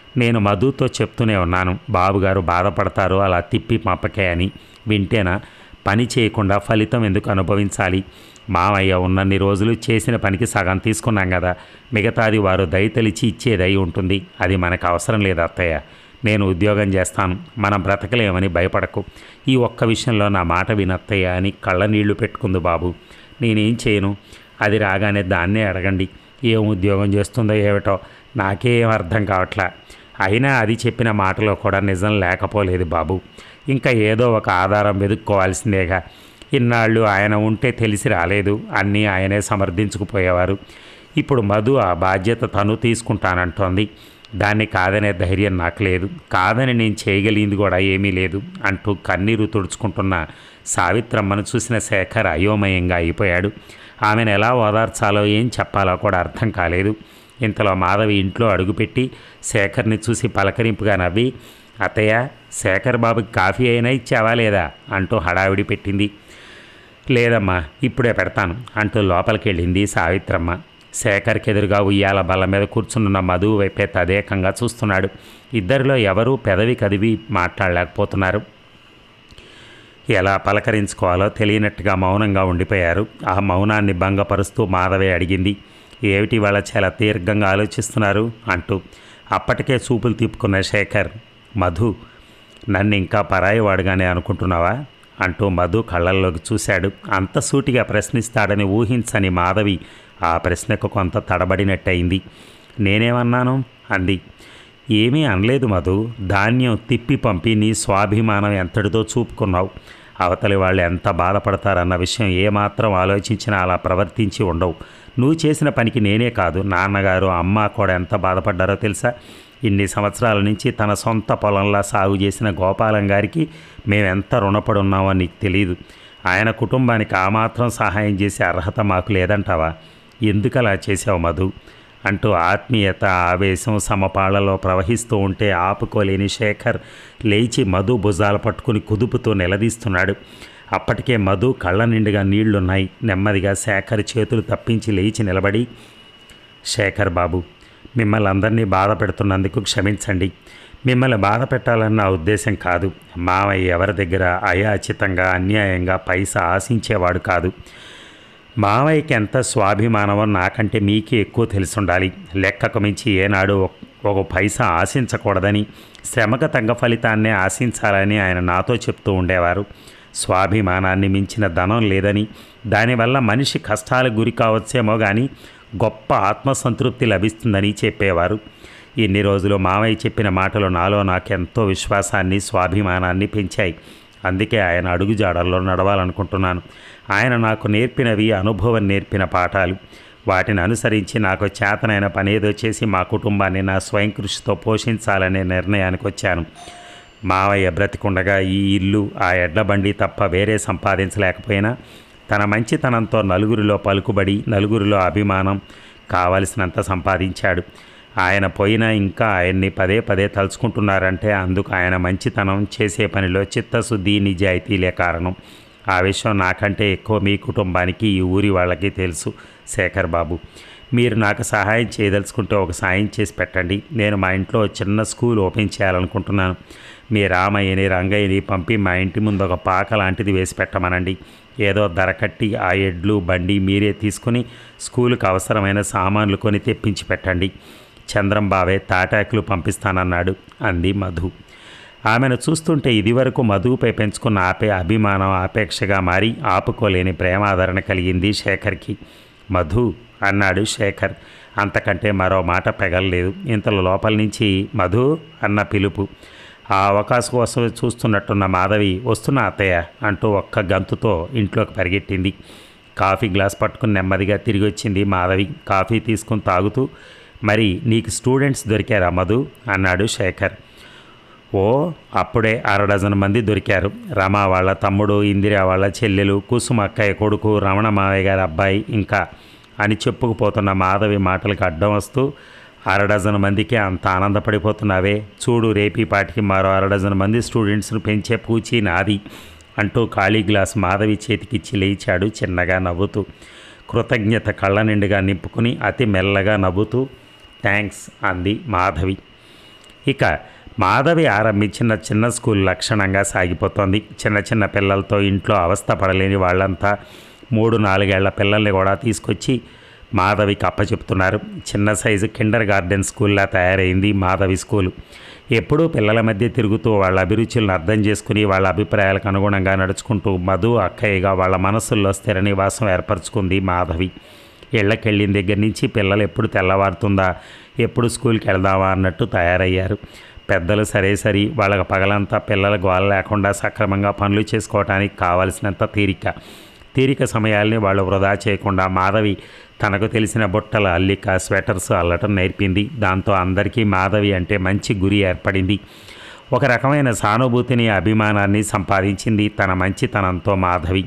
నేను మధుతో చెప్తూనే ఉన్నాను బాబుగారు బాధపడతారు అలా తిప్పి పంపకే అని వింటేనా పని చేయకుండా ఫలితం ఎందుకు అనుభవించాలి మామయ్య ఉన్నన్ని రోజులు చేసిన పనికి సగం తీసుకున్నాం కదా మిగతాది వారు దయతలిచి ఇచ్చేదై ఉంటుంది అది మనకు అవసరం లేదు అత్తయ్య నేను ఉద్యోగం చేస్తాను మనం బ్రతకలేమని భయపడకు ఈ ఒక్క విషయంలో నా మాట వినత్తయ్య అని కళ్ళ నీళ్లు పెట్టుకుంది బాబు నేనేం చేయను అది రాగానే దాన్నే అడగండి ఏం ఉద్యోగం చేస్తుందో ఏమిటో నాకేం అర్థం కావట్లా అయినా అది చెప్పిన మాటలో కూడా నిజం లేకపోలేదు బాబు ఇంకా ఏదో ఒక ఆధారం వెతుక్కోవాల్సిందేగా ఇన్నాళ్ళు ఆయన ఉంటే తెలిసి రాలేదు అన్నీ ఆయనే సమర్థించుకుపోయేవారు ఇప్పుడు మధు ఆ బాధ్యత తను తీసుకుంటానంటోంది దాన్ని కాదనే ధైర్యం నాకు లేదు కాదని నేను చేయగలిగింది కూడా ఏమీ లేదు అంటూ కన్నీరు తుడుచుకుంటున్న సావిత్రమ్మను చూసిన శేఖర్ అయోమయంగా అయిపోయాడు ఆమెను ఎలా ఓదార్చాలో ఏం చెప్పాలో కూడా అర్థం కాలేదు ఇంతలో మాధవి ఇంట్లో అడుగుపెట్టి శేఖర్ని చూసి పలకరింపుగా నవ్వి అత్తయ్య శేఖర్ బాబుకి కాఫీ అయినా ఇచ్చావా లేదా అంటూ హడావిడి పెట్టింది లేదమ్మా ఇప్పుడే పెడతాను అంటూ లోపలికి వెళ్ళింది సావిత్రమ్మ శేఖర్కి ఎదురుగా ఉయ్యాల బల్ల మీద కూర్చున్న మధువు వైపే తదేకంగా చూస్తున్నాడు ఇద్దరిలో ఎవరూ పెదవి కదివి మాట్లాడలేకపోతున్నారు ఎలా పలకరించుకోవాలో తెలియనట్టుగా మౌనంగా ఉండిపోయారు ఆ మౌనాన్ని భంగపరుస్తూ మాధవే అడిగింది ఏమిటి వాళ్ళ చాలా దీర్ఘంగా ఆలోచిస్తున్నారు అంటూ అప్పటికే చూపులు తిప్పుకున్న శేఖర్ మధు నన్ను ఇంకా పరాయివాడుగానే అనుకుంటున్నావా అంటూ మధు కళ్ళల్లోకి చూశాడు అంత సూటిగా ప్రశ్నిస్తాడని ఊహించని మాధవి ఆ ప్రశ్నకు కొంత తడబడినట్టయింది నేనేమన్నాను అంది ఏమీ అనలేదు మధు ధాన్యం తిప్పి పంపి నీ స్వాభిమానం ఎంతటితో చూపుకున్నావు అవతలి వాళ్ళు ఎంత బాధపడతారన్న విషయం ఏమాత్రం ఆలోచించినా అలా ప్రవర్తించి ఉండవు నువ్వు చేసిన పనికి నేనే కాదు నాన్నగారు అమ్మ కూడా ఎంత బాధపడ్డారో తెలుసా ఇన్ని సంవత్సరాల నుంచి తన సొంత పొలంలా సాగు చేసిన గోపాలం గారికి మేమెంత రుణపడి ఉన్నామో నీకు తెలియదు ఆయన కుటుంబానికి ఆ మాత్రం సహాయం చేసే అర్హత మాకు లేదంటావా ఎందుకు అలా చేసావు మధు అంటూ ఆత్మీయత ఆవేశం సమపాళ్లలో ప్రవహిస్తూ ఉంటే ఆపుకోలేని శేఖర్ లేచి మధు భుజాలు పట్టుకుని కుదుపుతూ నిలదీస్తున్నాడు అప్పటికే మధు కళ్ళ నిండుగా నీళ్లున్నాయి నెమ్మదిగా శేఖర్ చేతులు తప్పించి లేచి నిలబడి శేఖర్ బాబు మిమ్మల్ని అందరినీ బాధ పెడుతున్నందుకు క్షమించండి మిమ్మల్ని బాధ పెట్టాలన్న నా ఉద్దేశం కాదు మావయ్య ఎవరి దగ్గర అయాచితంగా అన్యాయంగా పైసా ఆశించేవాడు కాదు మావయ్యకి ఎంత స్వాభిమానమో నాకంటే మీకే ఎక్కువ తెలిసి ఉండాలి లెక్కకు మించి ఏనాడు ఒక- ఒక పైసా ఆశించకూడదని శ్రమకు తగ్గ ఫలితాన్నే ఆశించాలని ఆయన నాతో చెప్తూ ఉండేవారు స్వాభిమానాన్ని మించిన ధనం లేదని దానివల్ల మనిషి కష్టాలకు గురి కావచ్చేమో కానీ గొప్ప ఆత్మసంతృప్తి లభిస్తుందని చెప్పేవారు ఇన్ని రోజులు మావయ్య చెప్పిన మాటలు నాలో నాకెంతో విశ్వాసాన్ని స్వాభిమానాన్ని పెంచాయి అందుకే ఆయన అడుగుజాడల్లో నడవాలనుకుంటున్నాను ఆయన నాకు నేర్పినవి అనుభవం నేర్పిన పాఠాలు వాటిని అనుసరించి నాకు చేతనైన పని ఏదో చేసి మా కుటుంబాన్ని నా స్వయం కృషితో పోషించాలనే నిర్ణయానికి వచ్చాను మావయ్య బ్రతికుండగా ఈ ఇల్లు ఆ ఎడ్ల బండి తప్ప వేరే సంపాదించలేకపోయినా తన మంచితనంతో నలుగురిలో పలుకుబడి నలుగురిలో అభిమానం కావలసినంత సంపాదించాడు ఆయన పోయినా ఇంకా ఆయన్ని పదే పదే తలుచుకుంటున్నారంటే అందుకు ఆయన మంచితనం చేసే పనిలో చిత్తశుద్ధి నిజాయితీలే కారణం ఆ విషయం నాకంటే ఎక్కువ మీ కుటుంబానికి ఈ ఊరి వాళ్ళకి తెలుసు శేఖర్ బాబు మీరు నాకు సహాయం చేయదలుచుకుంటే ఒక సాయం చేసి పెట్టండి నేను మా ఇంట్లో ఒక చిన్న స్కూల్ ఓపెన్ చేయాలనుకుంటున్నాను మీ రామయ్యని రంగయ్యని పంపి మా ఇంటి ముందు ఒక పాక లాంటిది వేసి పెట్టమనండి ఏదో ధర కట్టి ఆ ఎడ్లు బండి మీరే తీసుకుని స్కూలుకు అవసరమైన సామాన్లు కొని తెప్పించి పెట్టండి చంద్రం బావే తాటాకులు పంపిస్తానన్నాడు అంది మధు ఆమెను చూస్తుంటే ఇదివరకు మధువుపై పెంచుకున్న ఆపే అభిమానం ఆపేక్షగా మారి ఆపుకోలేని ప్రేమాదరణ కలిగింది శేఖర్కి మధు అన్నాడు శేఖర్ అంతకంటే మరో మాట పెగలలేదు ఇంతలో లోపల నుంచి మధు అన్న పిలుపు ఆ అవకాశం కోసం చూస్తున్నట్టున్న మాధవి వస్తున్నా అత్తయ్య అంటూ ఒక్క గంతుతో ఇంట్లోకి పరిగెట్టింది కాఫీ గ్లాస్ పట్టుకుని నెమ్మదిగా తిరిగి వచ్చింది మాధవి కాఫీ తీసుకుని తాగుతూ మరి నీకు స్టూడెంట్స్ దొరికారా మధు అన్నాడు శేఖర్ ఓ అప్పుడే అర డజన్ మంది దొరికారు రమ వాళ్ళ తమ్ముడు ఇందిరా వాళ్ళ చెల్లెలు కుసుమ అక్కయ్య కొడుకు రమణ మావయ్య గారి అబ్బాయి ఇంకా అని చెప్పుకుపోతున్న మాధవి మాటలకు అడ్డం వస్తూ అర డజన్ మందికి అంత ఆనందపడిపోతున్నావే చూడు రేపీ పాటికి మరో అర డజన్ మంది స్టూడెంట్స్ను పెంచే పూచి నాది అంటూ ఖాళీ గ్లాస్ మాధవి చేతికిచ్చి లేచాడు చిన్నగా నవ్వుతూ కృతజ్ఞత కళ్ళ నిండుగా నింపుకుని అతి మెల్లగా నవ్వుతూ థ్యాంక్స్ అంది మాధవి ఇక మాధవి ఆరంభించిన చిన్న స్కూల్ లక్షణంగా సాగిపోతోంది చిన్న చిన్న పిల్లలతో ఇంట్లో అవస్థ పడలేని వాళ్ళంతా మూడు నాలుగేళ్ల పిల్లల్ని కూడా తీసుకొచ్చి మాధవికి అప్పచెప్తున్నారు చిన్న సైజు కిండర్ గార్డెన్ స్కూల్లా తయారైంది మాధవి స్కూలు ఎప్పుడూ పిల్లల మధ్య తిరుగుతూ వాళ్ళ అభిరుచులను అర్థం చేసుకుని వాళ్ళ అభిప్రాయాలకు అనుగుణంగా నడుచుకుంటూ మధు అక్కయ్యగా వాళ్ళ మనసుల్లో స్థిర నివాసం ఏర్పరచుకుంది మాధవి ఇళ్ళకెళ్ళిన దగ్గర నుంచి పిల్లలు ఎప్పుడు తెల్లవారుతుందా ఎప్పుడు స్కూల్కి వెళ్దామా అన్నట్టు తయారయ్యారు పెద్దలు సరే సరి వాళ్ళకి పగలంతా పిల్లల గోల లేకుండా సక్రమంగా పనులు చేసుకోవడానికి కావలసినంత తీరిక తీరిక సమయాల్ని వాళ్ళు వృధా చేయకుండా మాధవి తనకు తెలిసిన బుట్టల అల్లిక స్వెటర్స్ అల్లటం నేర్పింది దాంతో అందరికీ మాధవి అంటే మంచి గురి ఏర్పడింది ఒక రకమైన సానుభూతిని అభిమానాన్ని సంపాదించింది తన మంచితనంతో మాధవి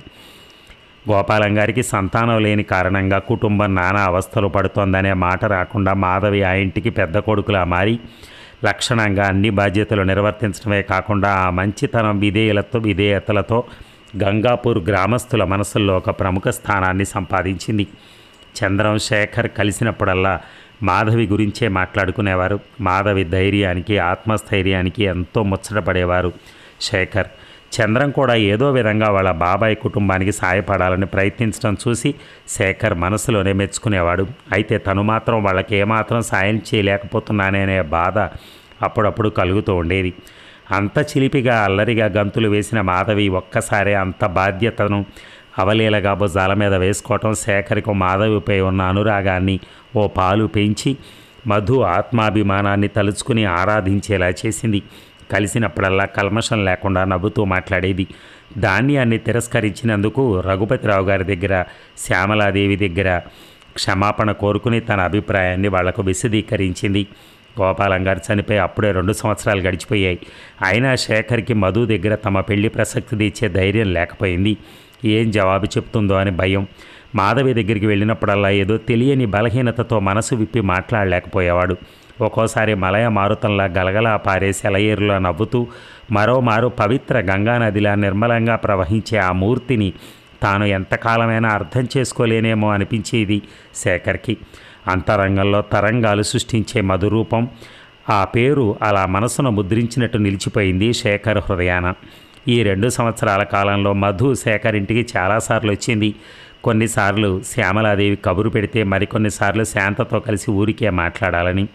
గోపాలం గారికి సంతానం లేని కారణంగా కుటుంబం నానా అవస్థలు పడుతోందనే మాట రాకుండా మాధవి ఆ ఇంటికి పెద్ద కొడుకులా మారి లక్షణంగా అన్ని బాధ్యతలు నిర్వర్తించడమే కాకుండా ఆ మంచితనం విధేయులతో విధేయతలతో గంగాపూర్ గ్రామస్తుల మనసుల్లో ఒక ప్రముఖ స్థానాన్ని సంపాదించింది చంద్రం శేఖర్ కలిసినప్పుడల్లా మాధవి గురించే మాట్లాడుకునేవారు మాధవి ధైర్యానికి ఆత్మస్థైర్యానికి ఎంతో ముచ్చటపడేవారు శేఖర్ చంద్రం కూడా ఏదో విధంగా వాళ్ళ బాబాయ్ కుటుంబానికి సాయపడాలని ప్రయత్నించడం చూసి శేఖర్ మనసులోనే మెచ్చుకునేవాడు అయితే తను మాత్రం వాళ్ళకి ఏమాత్రం సాయం చేయలేకపోతున్నాననే బాధ అప్పుడప్పుడు కలుగుతూ ఉండేది అంత చిలిపిగా అల్లరిగా గంతులు వేసిన మాధవి ఒక్కసారే అంత బాధ్యతను అవలీలగా భుజాల మీద వేసుకోవటం శేఖర్కు మాధవిపై ఉన్న అనురాగాన్ని ఓ పాలు పెంచి మధు ఆత్మాభిమానాన్ని తలుచుకుని ఆరాధించేలా చేసింది కలిసినప్పుడల్లా కల్మషం లేకుండా నవ్వుతూ మాట్లాడేది ధాన్యాన్ని తిరస్కరించినందుకు రఘుపతిరావు గారి దగ్గర శ్యామలాదేవి దగ్గర క్షమాపణ కోరుకుని తన అభిప్రాయాన్ని వాళ్లకు విశదీకరించింది గోపాలం గారు చనిపోయి అప్పుడే రెండు సంవత్సరాలు గడిచిపోయాయి అయినా శేఖర్కి మధు దగ్గర తమ పెళ్లి ప్రసక్తి తీర్చే ధైర్యం లేకపోయింది ఏం జవాబు చెప్తుందో అని భయం మాధవి దగ్గరికి వెళ్ళినప్పుడల్లా ఏదో తెలియని బలహీనతతో మనసు విప్పి మాట్లాడలేకపోయేవాడు ఒక్కోసారి మలయ మారుతంలా గలగలా పారే సెలయేరులా నవ్వుతూ మరోమారు పవిత్ర గంగానదిలా నిర్మలంగా ప్రవహించే ఆ మూర్తిని తాను ఎంతకాలమైనా అర్థం చేసుకోలేనేమో అనిపించేది శేఖర్కి అంతరంగంలో తరంగాలు సృష్టించే మధురూపం ఆ పేరు అలా మనసును ముద్రించినట్టు నిలిచిపోయింది శేఖర్ హృదయాన ఈ రెండు సంవత్సరాల కాలంలో మధు శేఖర్ ఇంటికి చాలాసార్లు వచ్చింది కొన్నిసార్లు శ్యామలాదేవి కబురు పెడితే మరికొన్నిసార్లు శాంతతో కలిసి ఊరికే మాట్లాడాలని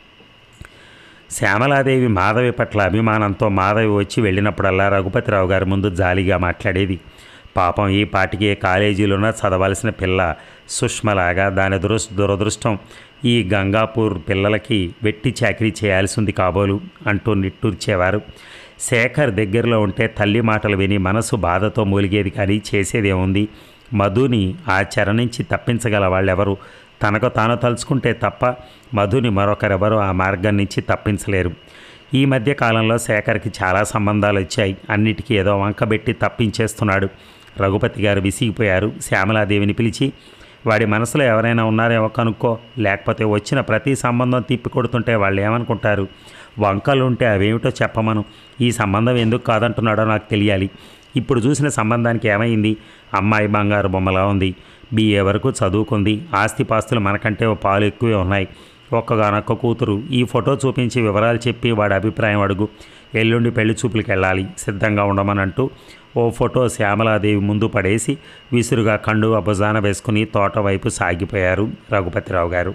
శ్యామలాదేవి మాధవి పట్ల అభిమానంతో మాధవి వచ్చి వెళ్ళినప్పుడల్లా రఘుపతిరావు గారి ముందు జాలిగా మాట్లాడేది పాపం ఈ పాటికి కాలేజీలోన చదవాల్సిన పిల్ల సుష్మలాగా దాని దురస్ దురదృష్టం ఈ గంగాపూర్ పిల్లలకి వెట్టి చాకరీ చేయాల్సి ఉంది కాబోలు అంటూ నిట్టూర్చేవారు శేఖర్ దగ్గరలో ఉంటే తల్లి మాటలు విని మనసు బాధతో మూలిగేది కానీ చేసేదేముంది మధుని ఆ చెర నుంచి తప్పించగల వాళ్ళెవరు తనకు తాను తలుచుకుంటే తప్ప మధుని మరొకరెవరూ ఆ మార్గం నుంచి తప్పించలేరు ఈ మధ్య కాలంలో శేఖర్కి చాలా సంబంధాలు వచ్చాయి అన్నిటికీ ఏదో వంకబెట్టి తప్పించేస్తున్నాడు రఘుపతి గారు విసిగిపోయారు శ్యామలాదేవిని పిలిచి వాడి మనసులో ఎవరైనా ఉన్నారేమో కనుక్కో లేకపోతే వచ్చిన ప్రతి సంబంధం తిప్పి కొడుతుంటే వాళ్ళు ఏమనుకుంటారు వంకలు ఉంటే అవేమిటో చెప్పమను ఈ సంబంధం ఎందుకు కాదంటున్నాడో నాకు తెలియాలి ఇప్పుడు చూసిన సంబంధానికి ఏమైంది అమ్మాయి బంగారు బొమ్మలా ఉంది బీఏ వరకు చదువుకుంది ఆస్తిపాస్తులు మనకంటే ఓ పాలు ఎక్కువే ఉన్నాయి ఒక్కగానొక్క కూతురు ఈ ఫోటో చూపించి వివరాలు చెప్పి వాడి అభిప్రాయం అడుగు ఎల్లుండి పెళ్లి చూపులకు వెళ్ళాలి సిద్ధంగా ఉండమనంటూ ఓ ఫోటో శ్యామలాదేవి ముందు పడేసి విసురుగా కండు భుజాన వేసుకుని తోట వైపు సాగిపోయారు రఘుపతిరావు గారు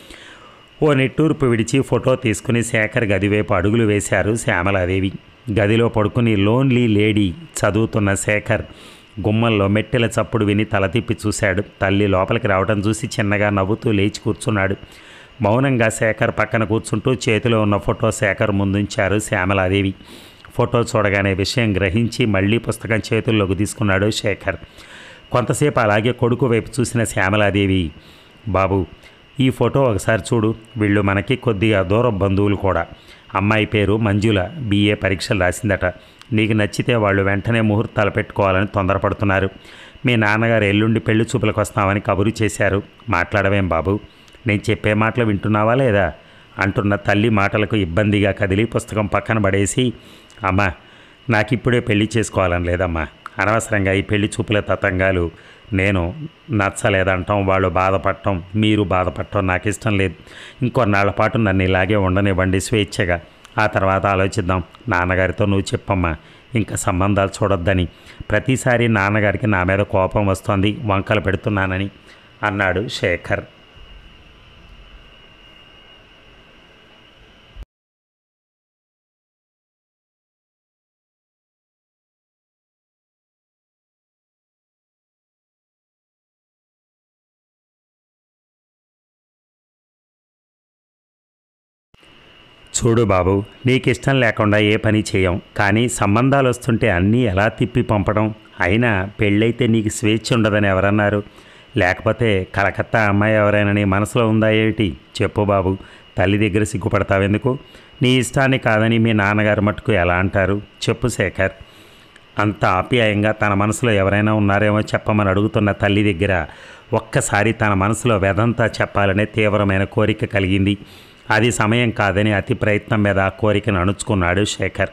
ఓ నిట్టూర్పు విడిచి ఫోటో తీసుకుని శేఖర్ గదివైపు అడుగులు వేశారు శ్యామలాదేవి గదిలో పడుకుని లోన్లీ లేడీ చదువుతున్న శేఖర్ గుమ్మంలో మెట్టెల చప్పుడు విని తల తిప్పి చూశాడు తల్లి లోపలికి రావడం చూసి చిన్నగా నవ్వుతూ లేచి కూర్చున్నాడు మౌనంగా శేఖర్ పక్కన కూర్చుంటూ చేతిలో ఉన్న ఫోటో శేఖర్ ముందుంచారు శ్యామలాదేవి ఫోటో చూడగానే విషయం గ్రహించి మళ్ళీ పుస్తకం చేతుల్లోకి తీసుకున్నాడు శేఖర్ కొంతసేపు అలాగే కొడుకు వైపు చూసిన శ్యామలాదేవి బాబు ఈ ఫోటో ఒకసారి చూడు వీళ్ళు మనకి కొద్దిగా దూర బంధువులు కూడా అమ్మాయి పేరు మంజుల బీఏ పరీక్షలు రాసిందట నీకు నచ్చితే వాళ్ళు వెంటనే ముహూర్తాలు పెట్టుకోవాలని తొందరపడుతున్నారు మీ నాన్నగారు ఎల్లుండి పెళ్లి చూపులకు వస్తామని కబురు చేశారు మాట్లాడవేం బాబు నేను చెప్పే మాటలు వింటున్నావా లేదా అంటున్న తల్లి మాటలకు ఇబ్బందిగా కదిలి పుస్తకం పక్కన పడేసి అమ్మా నాకు ఇప్పుడే పెళ్లి చేసుకోవాలని లేదమ్మా అనవసరంగా ఈ పెళ్లి చూపుల తతంగాలు నేను నచ్చలేదంటాం వాళ్ళు బాధపడటం మీరు బాధపడటం నాకు ఇష్టం లేదు ఇంకొన్నాళ్ల పాటు నన్ను ఇలాగే ఉండనివ్వండి స్వేచ్ఛగా ఆ తర్వాత ఆలోచిద్దాం నాన్నగారితో నువ్వు చెప్పమ్మా ఇంకా సంబంధాలు చూడొద్దని ప్రతిసారి నాన్నగారికి నా మీద కోపం వస్తోంది వంకలు పెడుతున్నానని అన్నాడు శేఖర్ చూడు బాబు నీకు ఇష్టం లేకుండా ఏ పని చేయం కానీ సంబంధాలు వస్తుంటే అన్నీ ఎలా తిప్పి పంపడం అయినా పెళ్ళైతే నీకు స్వేచ్ఛ ఉండదని ఎవరన్నారు లేకపోతే కలకత్తా అమ్మాయి ఎవరైనా నీ మనసులో ఉందా ఏమిటి చెప్పు బాబు తల్లి దగ్గర సిగ్గుపడతావెందుకు నీ ఇష్టాన్ని కాదని మీ నాన్నగారు మట్టుకు ఎలా అంటారు చెప్పు శేఖర్ అంత ఆప్యాయంగా తన మనసులో ఎవరైనా ఉన్నారేమో చెప్పమని అడుగుతున్న తల్లి దగ్గర ఒక్కసారి తన మనసులో వెదంతా చెప్పాలనే తీవ్రమైన కోరిక కలిగింది అది సమయం కాదని అతి ప్రయత్నం మీద ఆ కోరికను అణుచుకున్నాడు శేఖర్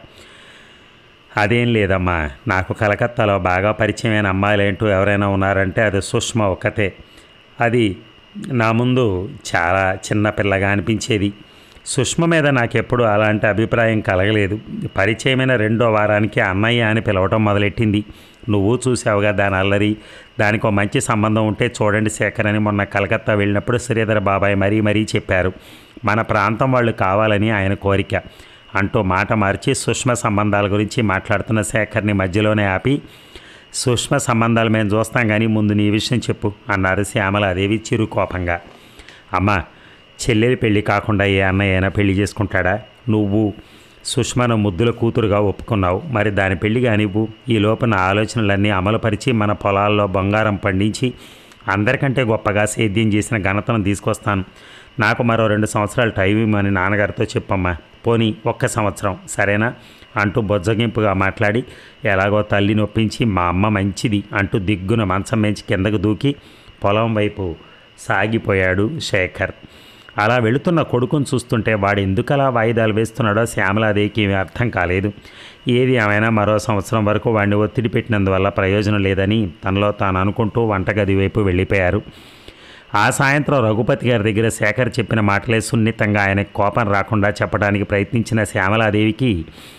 అదేం లేదమ్మా నాకు కలకత్తాలో బాగా పరిచయమైన అమ్మాయిలేంటూ ఎవరైనా ఉన్నారంటే అది సుష్మ ఒక్కతే అది నా ముందు చాలా చిన్న పిల్లగా అనిపించేది సుష్మ మీద నాకెప్పుడు అలాంటి అభిప్రాయం కలగలేదు పరిచయమైన రెండో వారానికి అన్నయ్య అని పిలవటం మొదలెట్టింది నువ్వు చూసావుగా దాని అల్లరి దానికి ఒక మంచి సంబంధం ఉంటే చూడండి శేఖర్ అని మొన్న కలకత్తా వెళ్ళినప్పుడు శ్రీధర్ బాబాయ్ మరీ మరీ చెప్పారు మన ప్రాంతం వాళ్ళు కావాలని ఆయన కోరిక అంటూ మాట మార్చి సుష్మ సంబంధాల గురించి మాట్లాడుతున్న శేఖర్ని మధ్యలోనే ఆపి సూక్ష్మ సంబంధాలు మేము చూస్తాం కానీ ముందు నీ విషయం చెప్పు అన్నారు శ్యామలాదేవి చిరు కోపంగా అమ్మా చెల్లెలి పెళ్లి కాకుండా ఏ అన్నయ్య అయినా పెళ్లి చేసుకుంటాడా నువ్వు సుష్మను ముద్దుల కూతురుగా ఒప్పుకున్నావు మరి దాని పెళ్లి కానివ్వు ఈ లోపల ఆలోచనలన్నీ అమలుపరిచి మన పొలాల్లో బంగారం పండించి అందరికంటే గొప్పగా సేద్యం చేసిన ఘనతను తీసుకొస్తాను నాకు మరో రెండు సంవత్సరాలు టైం ఇవ్వమని నాన్నగారితో చెప్పమ్మా పోనీ ఒక్క సంవత్సరం సరేనా అంటూ బొజ్జగింపుగా మాట్లాడి ఎలాగో తల్లిని ఒప్పించి మా అమ్మ మంచిది అంటూ దిగ్గున మంచం మించి కిందకు దూకి పొలం వైపు సాగిపోయాడు శేఖర్ అలా వెళుతున్న కొడుకును చూస్తుంటే వాడు ఎందుకు అలా వాయిదాలు వేస్తున్నాడో శ్యామలాదేవికి ఏమీ అర్థం కాలేదు ఏది ఏమైనా మరో సంవత్సరం వరకు వాడిని ఒత్తిడి పెట్టినందువల్ల ప్రయోజనం లేదని తనలో తాను అనుకుంటూ వంటగది వైపు వెళ్ళిపోయారు ఆ సాయంత్రం రఘుపతి గారి దగ్గర శేఖర్ చెప్పిన మాటలే సున్నితంగా ఆయనకు కోపం రాకుండా చెప్పడానికి ప్రయత్నించిన శ్యామలాదేవికి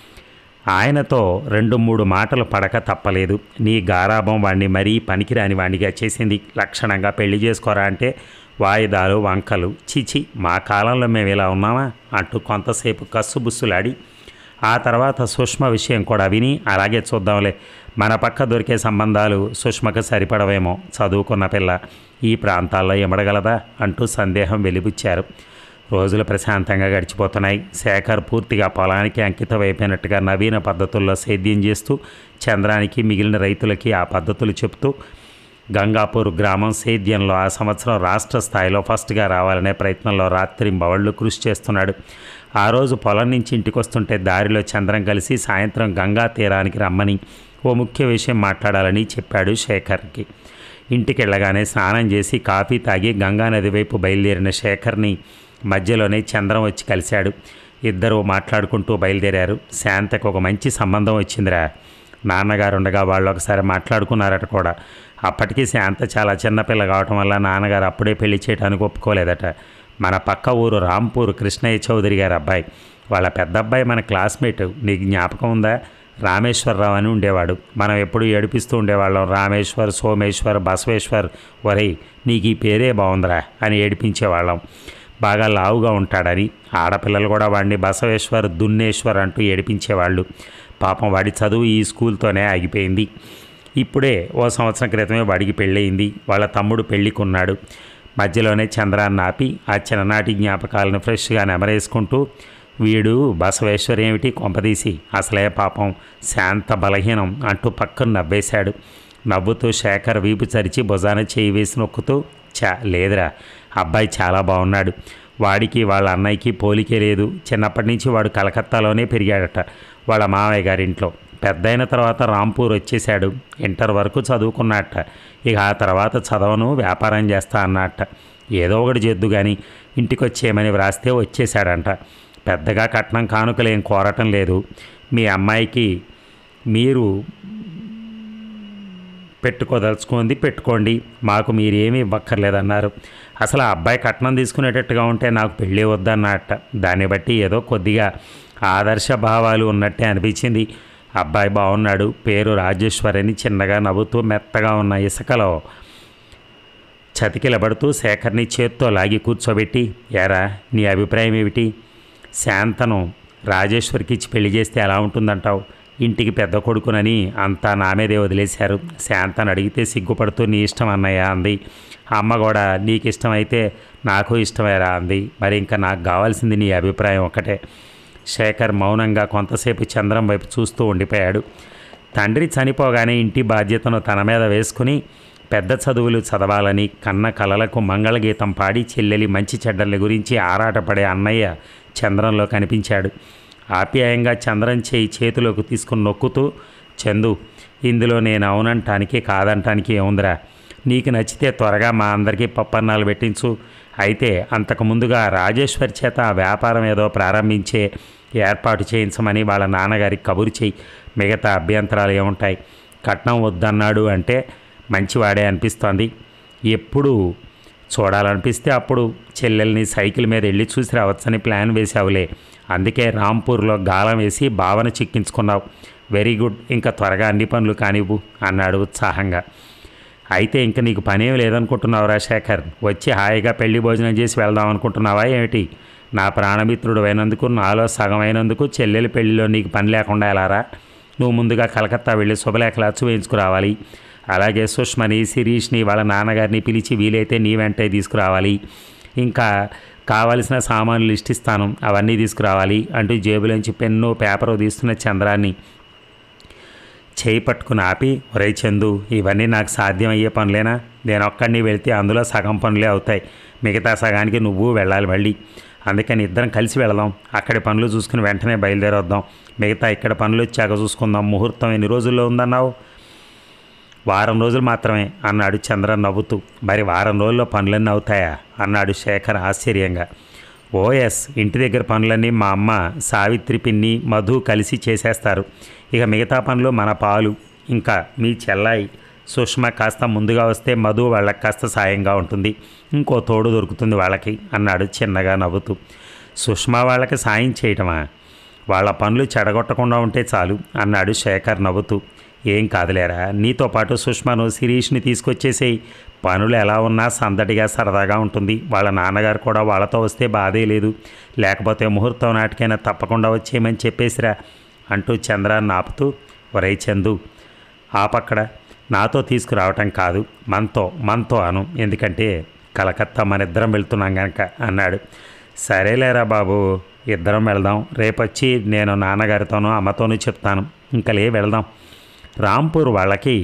ఆయనతో రెండు మూడు మాటలు పడక తప్పలేదు నీ గారాభం వాణ్ణి మరీ పనికిరాని వాణ్ణిగా చేసింది లక్షణంగా పెళ్లి చేసుకోరా అంటే వాయిదాలు వంకలు చిచి మా కాలంలో మేము ఇలా ఉన్నామా అంటూ కొంతసేపు కస్సుబుస్సులాడి ఆ తర్వాత సుష్మ విషయం కూడా విని అలాగే చూద్దాంలే మన పక్క దొరికే సంబంధాలు సుష్మకు సరిపడవేమో చదువుకున్న పిల్ల ఈ ప్రాంతాల్లో ఎమడగలదా అంటూ సందేహం వెలిబుచ్చారు రోజులు ప్రశాంతంగా గడిచిపోతున్నాయి శేఖర్ పూర్తిగా పొలానికి అంకితమైపోయినట్టుగా నవీన పద్ధతుల్లో సేద్యం చేస్తూ చంద్రానికి మిగిలిన రైతులకి ఆ పద్ధతులు చెప్తూ గంగాపూర్ గ్రామం సేద్యంలో ఆ సంవత్సరం రాష్ట్ర స్థాయిలో ఫస్ట్గా రావాలనే ప్రయత్నంలో రాత్రింబవళ్ళు కృషి చేస్తున్నాడు ఆ రోజు పొలం నుంచి ఇంటికి వస్తుంటే దారిలో చంద్రం కలిసి సాయంత్రం గంగా తీరానికి రమ్మని ఓ ముఖ్య విషయం మాట్లాడాలని చెప్పాడు శేఖర్కి ఇంటికి వెళ్ళగానే స్నానం చేసి కాఫీ తాగి గంగానది వైపు బయలుదేరిన శేఖర్ని మధ్యలోనే చంద్రం వచ్చి కలిశాడు ఇద్దరు మాట్లాడుకుంటూ బయలుదేరారు శాంతకు ఒక మంచి సంబంధం వచ్చిందిరా నాన్నగారు ఉండగా వాళ్ళు ఒకసారి మాట్లాడుకున్నారట కూడా అప్పటికి శాంత చాలా చిన్నపిల్ల కావటం వల్ల నాన్నగారు అప్పుడే పెళ్లి చేయడానికి ఒప్పుకోలేదట మన పక్క ఊరు రాంపూర్ కృష్ణయ్య చౌదరి గారి అబ్బాయి వాళ్ళ పెద్ద అబ్బాయి మన క్లాస్మేట్ నీకు జ్ఞాపకం ఉందా రామేశ్వరరావు అని ఉండేవాడు మనం ఎప్పుడు ఏడిపిస్తూ ఉండేవాళ్ళం రామేశ్వర్ సోమేశ్వర్ బసవేశ్వర్ ఒరేయ్ నీకు ఈ పేరే బాగుందిరా అని ఏడిపించేవాళ్ళం బాగా లావుగా ఉంటాడని ఆడపిల్లలు కూడా వాడిని బసవేశ్వర్ దున్నేశ్వర్ అంటూ ఏడిపించేవాళ్ళు పాపం వాడి చదువు ఈ స్కూల్తోనే ఆగిపోయింది ఇప్పుడే ఓ సంవత్సరం క్రితమే వాడికి పెళ్ళయింది వాళ్ళ తమ్ముడు పెళ్ళికున్నాడు మధ్యలోనే చంద్రాన్ని ఆపి ఆ చిన్ననాటి జ్ఞాపకాలను ఫ్రెష్గా నెమరేసుకుంటూ వీడు బసవేశ్వర్ ఏమిటి కొంపదీసి అసలే పాపం శాంత బలహీనం అంటూ పక్కన నవ్వేశాడు నవ్వుతూ శేఖర్ వీపు చరిచి భుజాన చేయి వేసి నొక్కుతూ చా లేదురా అబ్బాయి చాలా బాగున్నాడు వాడికి వాళ్ళ అన్నయ్యకి పోలికే లేదు చిన్నప్పటి నుంచి వాడు కలకత్తాలోనే పెరిగాడట వాళ్ళ మావయ్య గారింట్లో పెద్దయిన తర్వాత రాంపూర్ వచ్చేసాడు ఇంటర్ వరకు చదువుకున్నట్ట ఇక ఆ తర్వాత చదవను వ్యాపారం చేస్తా అన్నట్ట ఏదో ఒకటి చేద్దు కానీ ఇంటికి వచ్చేయమని వ్రాస్తే వచ్చేసాడంట పెద్దగా కట్నం కానుకలు ఏం కోరటం లేదు మీ అమ్మాయికి మీరు పెట్టుకోదలుచుకుంది పెట్టుకోండి మాకు మీరేమీ ఇవ్వక్కర్లేదన్నారు అసలు ఆ అబ్బాయి కట్నం తీసుకునేటట్టుగా ఉంటే నాకు పెళ్ళి వద్దన్నట్ట దాన్ని బట్టి ఏదో కొద్దిగా ఆదర్శ భావాలు ఉన్నట్టే అనిపించింది అబ్బాయి బాగున్నాడు పేరు రాజేశ్వర్ అని చిన్నగా నవ్వుతూ మెత్తగా ఉన్న ఇసుకలో చతికిలబడుతూ శేఖర్ని చేత్తో లాగి కూర్చోబెట్టి ఎరా నీ అభిప్రాయం ఏమిటి శాంతను రాజేశ్వర్కి ఇచ్చి పెళ్లి చేస్తే ఎలా ఉంటుందంటావు ఇంటికి పెద్ద కొడుకునని అంతా నా మీదే వదిలేశారు శాంతను అడిగితే సిగ్గుపడుతూ నీ ఇష్టం అన్నయ్య అంది అమ్మ కూడా నీకు ఇష్టమైతే నాకు ఇష్టమేరా అంది మరి ఇంకా నాకు కావాల్సింది నీ అభిప్రాయం ఒకటే శేఖర్ మౌనంగా కొంతసేపు చంద్రం వైపు చూస్తూ ఉండిపోయాడు తండ్రి చనిపోగానే ఇంటి బాధ్యతను తన మీద వేసుకుని పెద్ద చదువులు చదవాలని కన్న కలలకు మంగళగీతం పాడి చెల్లెలి మంచి చెడ్డల గురించి ఆరాటపడే అన్నయ్య చంద్రంలో కనిపించాడు ఆప్యాయంగా చంద్రం చేయి చేతిలోకి తీసుకుని నొక్కుతూ చందు ఇందులో నేను అవునంటానికి కాదంటానికి ఏముందిరా నీకు నచ్చితే త్వరగా మా అందరికీ పప్పన్నాలు పెట్టించు అయితే అంతకు ముందుగా రాజేశ్వరి చేత ఆ వ్యాపారం ఏదో ప్రారంభించే ఏర్పాటు చేయించమని వాళ్ళ నాన్నగారికి కబురు చేయి మిగతా అభ్యంతరాలు ఏముంటాయి కట్నం వద్దన్నాడు అంటే మంచివాడే అనిపిస్తోంది ఎప్పుడు చూడాలనిపిస్తే అప్పుడు చెల్లెల్ని సైకిల్ మీద వెళ్ళి చూసి రావచ్చని ప్లాన్ వేసావులే అందుకే రాంపూర్లో గాలం వేసి భావన చిక్కించుకున్నావు వెరీ గుడ్ ఇంకా త్వరగా అన్ని పనులు కానివ్వు అన్నాడు ఉత్సాహంగా అయితే ఇంక నీకు పనేం లేదనుకుంటున్నావురా శేఖర్ వచ్చి హాయిగా పెళ్లి భోజనం చేసి వెళ్దాం అనుకుంటున్నావా ఏమిటి నా ప్రాణమిత్రుడు అయినందుకు నాలో సగం అయినందుకు చెల్లెలి పెళ్లిలో నీకు పని లేకుండా ఎలారా నువ్వు ముందుగా కలకత్తా వెళ్ళి శుభలేఖలు అచ్చు వేయించుకురావాలి అలాగే సుష్మని శిరీష్ని వాళ్ళ నాన్నగారిని పిలిచి వీలైతే నీ వెంటే తీసుకురావాలి ఇంకా కావలసిన సామాన్లు లిస్ట్ ఇస్తాను అవన్నీ తీసుకురావాలి అంటూ జేబులోంచి పెన్ను పేపరు తీస్తున్న చంద్రాన్ని చేయి పట్టుకుని ఆపి ఒరే చందు ఇవన్నీ నాకు సాధ్యమయ్యే పనులేనా నేను ఒక్కడిని వెళ్తే అందులో సగం పనులే అవుతాయి మిగతా సగానికి నువ్వు వెళ్ళాలి మళ్ళీ అందుకని ఇద్దరం కలిసి వెళదాం అక్కడి పనులు చూసుకుని వెంటనే బయలుదేరొద్దాం మిగతా ఇక్కడ పనులు వచ్చాక చూసుకుందాం ముహూర్తం ఎన్ని రోజుల్లో ఉందన్నావు వారం రోజులు మాత్రమే అన్నాడు చంద్రన్ నవ్వుతూ మరి వారం రోజుల్లో పనులన్నీ అవుతాయా అన్నాడు శేఖర్ ఆశ్చర్యంగా ఓఎస్ ఇంటి దగ్గర పనులన్నీ మా అమ్మ సావిత్రి పిన్ని మధు కలిసి చేసేస్తారు ఇక మిగతా పనులు మన పాలు ఇంకా మీ చెల్లాయి సుష్మ కాస్త ముందుగా వస్తే మధు వాళ్ళకి కాస్త సాయంగా ఉంటుంది ఇంకో తోడు దొరుకుతుంది వాళ్ళకి అన్నాడు చిన్నగా నవ్వుతూ సుష్మ వాళ్ళకి సాయం చేయటమా వాళ్ళ పనులు చెడగొట్టకుండా ఉంటే చాలు అన్నాడు శేఖర్ నవ్వుతూ ఏం కాదులేరా నీతో పాటు సుష్మను శిరీష్ని తీసుకొచ్చేసేయి పనులు ఎలా ఉన్నా సందడిగా సరదాగా ఉంటుంది వాళ్ళ నాన్నగారు కూడా వాళ్ళతో వస్తే బాధే లేదు లేకపోతే ముహూర్తం నాటికైనా తప్పకుండా వచ్చేయమని చెప్పేసిరా అంటూ చంద్రాన్ని ఆపుతూ ఒరై చందు ఆపక్కడ నాతో తీసుకురావటం కాదు మనతో మనతో అను ఎందుకంటే కలకత్తా మన ఇద్దరం వెళ్తున్నాం కనుక అన్నాడు సరేలేరా బాబు ఇద్దరం వెళ్దాం రేపొచ్చి నేను నాన్నగారితోనూ అమ్మతోనూ చెప్తాను ఇంకా లే వెళ్దాం రాంపూర్ వాళ్ళకి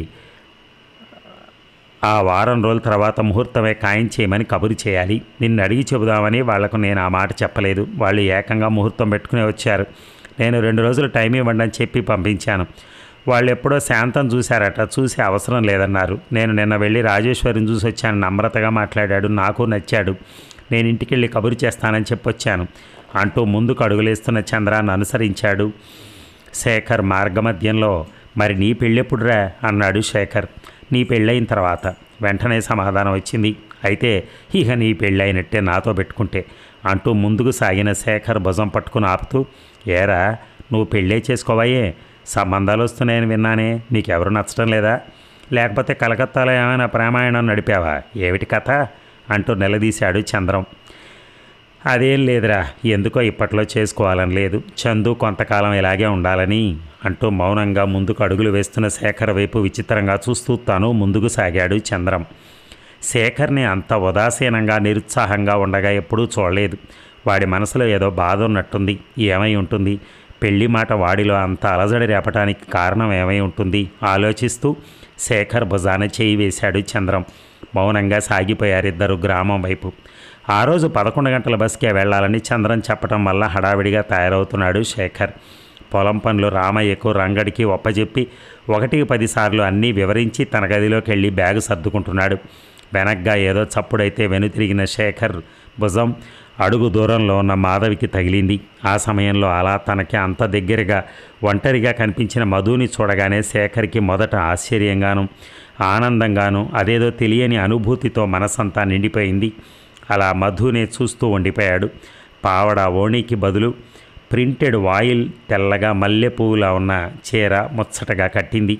ఆ వారం రోజుల తర్వాత ముహూర్తమే ఖాయం చేయమని కబురు చేయాలి నిన్ను అడిగి చెబుదామని వాళ్లకు నేను ఆ మాట చెప్పలేదు వాళ్ళు ఏకంగా ముహూర్తం పెట్టుకుని వచ్చారు నేను రెండు రోజులు టైం ఇవ్వండి అని చెప్పి పంపించాను వాళ్ళు ఎప్పుడో శాంతం చూశారట చూసి అవసరం లేదన్నారు నేను నిన్న వెళ్ళి రాజేశ్వరిని చూసి వచ్చాను నమ్రతగా మాట్లాడాడు నాకు నచ్చాడు నేను ఇంటికి వెళ్ళి కబురు చేస్తానని చెప్పొచ్చాను అంటూ ముందుకు అడుగులేస్తున్న చంద్రాన్ని అనుసరించాడు శేఖర్ మార్గమధ్యంలో మరి నీ పెళ్ళెప్పుడురా అన్నాడు శేఖర్ నీ పెళ్ళైన తర్వాత వెంటనే సమాధానం వచ్చింది అయితే ఇక నీ పెళ్ళైనట్టే నాతో పెట్టుకుంటే అంటూ ముందుకు సాగిన శేఖర్ భుజం పట్టుకుని ఆపుతూ ఏరా నువ్వు పెళ్ళే చేసుకోవాయే సంబంధాలు వస్తున్నాయని విన్నానే నీకెవరు నచ్చడం లేదా లేకపోతే కలకత్తాలో ఏమైనా ప్రేమాయణం నడిపావా ఏమిటి కథ అంటూ నిలదీశాడు చంద్రం అదేం లేదురా ఎందుకో ఇప్పట్లో చేసుకోవాలని లేదు చందు కొంతకాలం ఇలాగే ఉండాలని అంటూ మౌనంగా ముందుకు అడుగులు వేస్తున్న శేఖర్ వైపు విచిత్రంగా చూస్తూ తాను ముందుకు సాగాడు చంద్రం శేఖర్ని అంత ఉదాసీనంగా నిరుత్సాహంగా ఉండగా ఎప్పుడూ చూడలేదు వాడి మనసులో ఏదో బాధ ఉన్నట్టుంది ఏమై ఉంటుంది పెళ్లి మాట వాడిలో అంత అలజడి రేపటానికి కారణం ఏమై ఉంటుంది ఆలోచిస్తూ శేఖర్ భుజాన చేయి వేశాడు చంద్రం మౌనంగా సాగిపోయారిద్దరు గ్రామం వైపు ఆ రోజు పదకొండు గంటల బస్కే వెళ్ళాలని చంద్రం చెప్పడం వల్ల హడావిడిగా తయారవుతున్నాడు శేఖర్ పొలం పనులు రామయ్యకు రంగడికి ఒప్పజెప్పి ఒకటికి పదిసార్లు అన్నీ వివరించి తన గదిలోకి వెళ్ళి బ్యాగు సర్దుకుంటున్నాడు వెనగ్గా ఏదో చప్పుడైతే వెనుతిరిగిన శేఖర్ భుజం అడుగు దూరంలో ఉన్న మాధవికి తగిలింది ఆ సమయంలో అలా తనకి అంత దగ్గరగా ఒంటరిగా కనిపించిన మధుని చూడగానే శేఖర్కి మొదట ఆశ్చర్యంగాను ఆనందంగాను అదేదో తెలియని అనుభూతితో మనసంతా నిండిపోయింది అలా మధునే చూస్తూ ఉండిపోయాడు పావడ ఓణికి బదులు ప్రింటెడ్ వాయిల్ తెల్లగా మల్లె పువ్వులా ఉన్న చీర ముచ్చటగా కట్టింది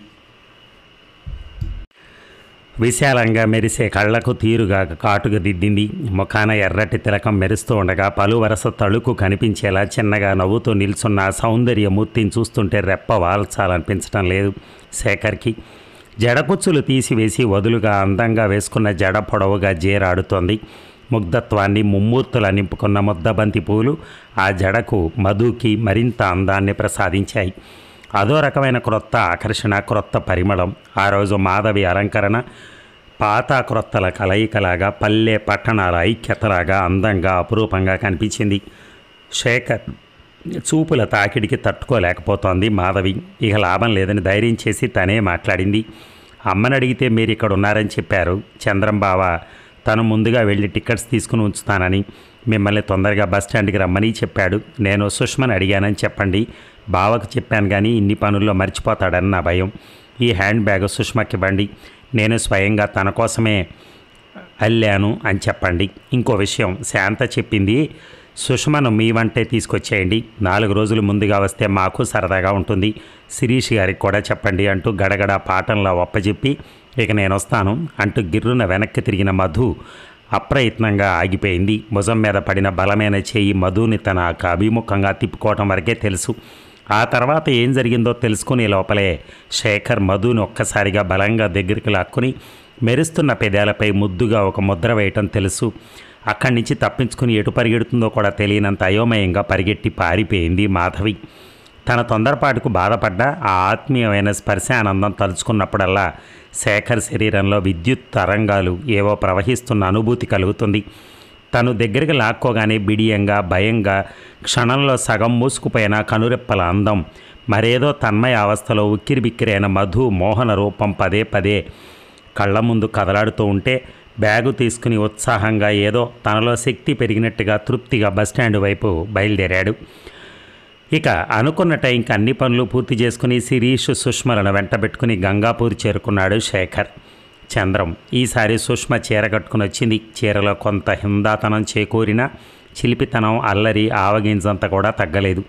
విశాలంగా మెరిసే కళ్ళకు తీరుగా కాటుగా దిద్దింది ముఖాన ఎర్రటి తిలకం మెరుస్తూ ఉండగా పలు వరస తళుకు కనిపించేలా చిన్నగా నవ్వుతూ నిల్చున్న ఆ సౌందర్యమూర్తిని చూస్తుంటే రెప్ప వాల్చాలనిపించడం లేదు శేఖర్కి జడకుచ్చులు తీసివేసి వదులుగా అందంగా వేసుకున్న జడ పొడవుగా జీరాడుతోంది ముగ్ధత్వాన్ని ముమ్మూర్తులా నింపుకున్న ముద్దబంతి పూలు ఆ జడకు మధుకి మరింత అందాన్ని ప్రసాదించాయి అదో రకమైన క్రొత్త ఆకర్షణ క్రొత్త పరిమళం ఆ రోజు మాధవి అలంకరణ పాత క్రొత్తల కలయికలాగా పల్లె పట్టణాల ఐక్యతలాగా అందంగా అపురూపంగా కనిపించింది శేఖర్ చూపుల తాకిడికి తట్టుకోలేకపోతోంది మాధవి ఇక లాభం లేదని ధైర్యం చేసి తనే మాట్లాడింది అమ్మని అడిగితే మీరు ఇక్కడ ఉన్నారని చెప్పారు చంద్రం బావ తను ముందుగా వెళ్ళి టికెట్స్ తీసుకుని ఉంచుతానని మిమ్మల్ని తొందరగా బస్ స్టాండ్కి రమ్మని చెప్పాడు నేను సుష్మని అడిగానని చెప్పండి బావకు చెప్పాను కానీ ఇన్ని పనుల్లో మర్చిపోతాడని నా భయం ఈ హ్యాండ్ బ్యాగ్ సుష్మకి ఇవ్వండి నేను స్వయంగా తన కోసమే అల్లాను అని చెప్పండి ఇంకో విషయం శాంత చెప్పింది సుష్మను మీ వంటే తీసుకొచ్చేయండి నాలుగు రోజులు ముందుగా వస్తే మాకు సరదాగా ఉంటుంది శిరీష్ గారికి కూడా చెప్పండి అంటూ గడగడ పాఠంలో ఒప్పజెప్పి ఇక నేను వస్తాను అంటూ గిర్రున వెనక్కి తిరిగిన మధు అప్రయత్నంగా ఆగిపోయింది భుజం మీద పడిన బలమైన చేయి మధుని తన అభిముఖంగా తిప్పుకోవటం వరకే తెలుసు ఆ తర్వాత ఏం జరిగిందో తెలుసుకునే లోపలే శేఖర్ మధుని ఒక్కసారిగా బలంగా దగ్గరికి లాక్కుని మెరుస్తున్న పెదాలపై ముద్దుగా ఒక ముద్ర వేయటం తెలుసు అక్కడి నుంచి తప్పించుకుని ఎటు పరిగెడుతుందో కూడా తెలియనంత అయోమయంగా పరిగెట్టి పారిపోయింది మాధవి తన తొందరపాటుకు బాధపడ్డ ఆ ఆత్మీయమైన స్పర్శ ఆనందం తలుచుకున్నప్పుడల్లా శేఖర్ శరీరంలో విద్యుత్ తరంగాలు ఏవో ప్రవహిస్తున్న అనుభూతి కలుగుతుంది తను దగ్గరికి లాక్కోగానే బిడియంగా భయంగా క్షణంలో సగం మూసుకుపోయిన కనురెప్పల అందం మరేదో తన్మయ అవస్థలో ఉక్కిరిబిక్కిరైన మధు మోహన రూపం పదే పదే కళ్ళ ముందు కదలాడుతూ ఉంటే బ్యాగు తీసుకుని ఉత్సాహంగా ఏదో తనలో శక్తి పెరిగినట్టుగా తృప్తిగా బస్టాండ్ వైపు బయలుదేరాడు ఇక అనుకున్న టైంకి అన్ని పనులు పూర్తి చేసుకుని శిరీష్ సుష్మలను వెంటబెట్టుకుని గంగాపూర్ చేరుకున్నాడు శేఖర్ చంద్రం ఈసారి సుష్మ చీర కట్టుకుని వచ్చింది చీరలో కొంత హిందాతనం చేకూరిన చిలిపితనం అల్లరి ఆవగింజంత కూడా తగ్గలేదు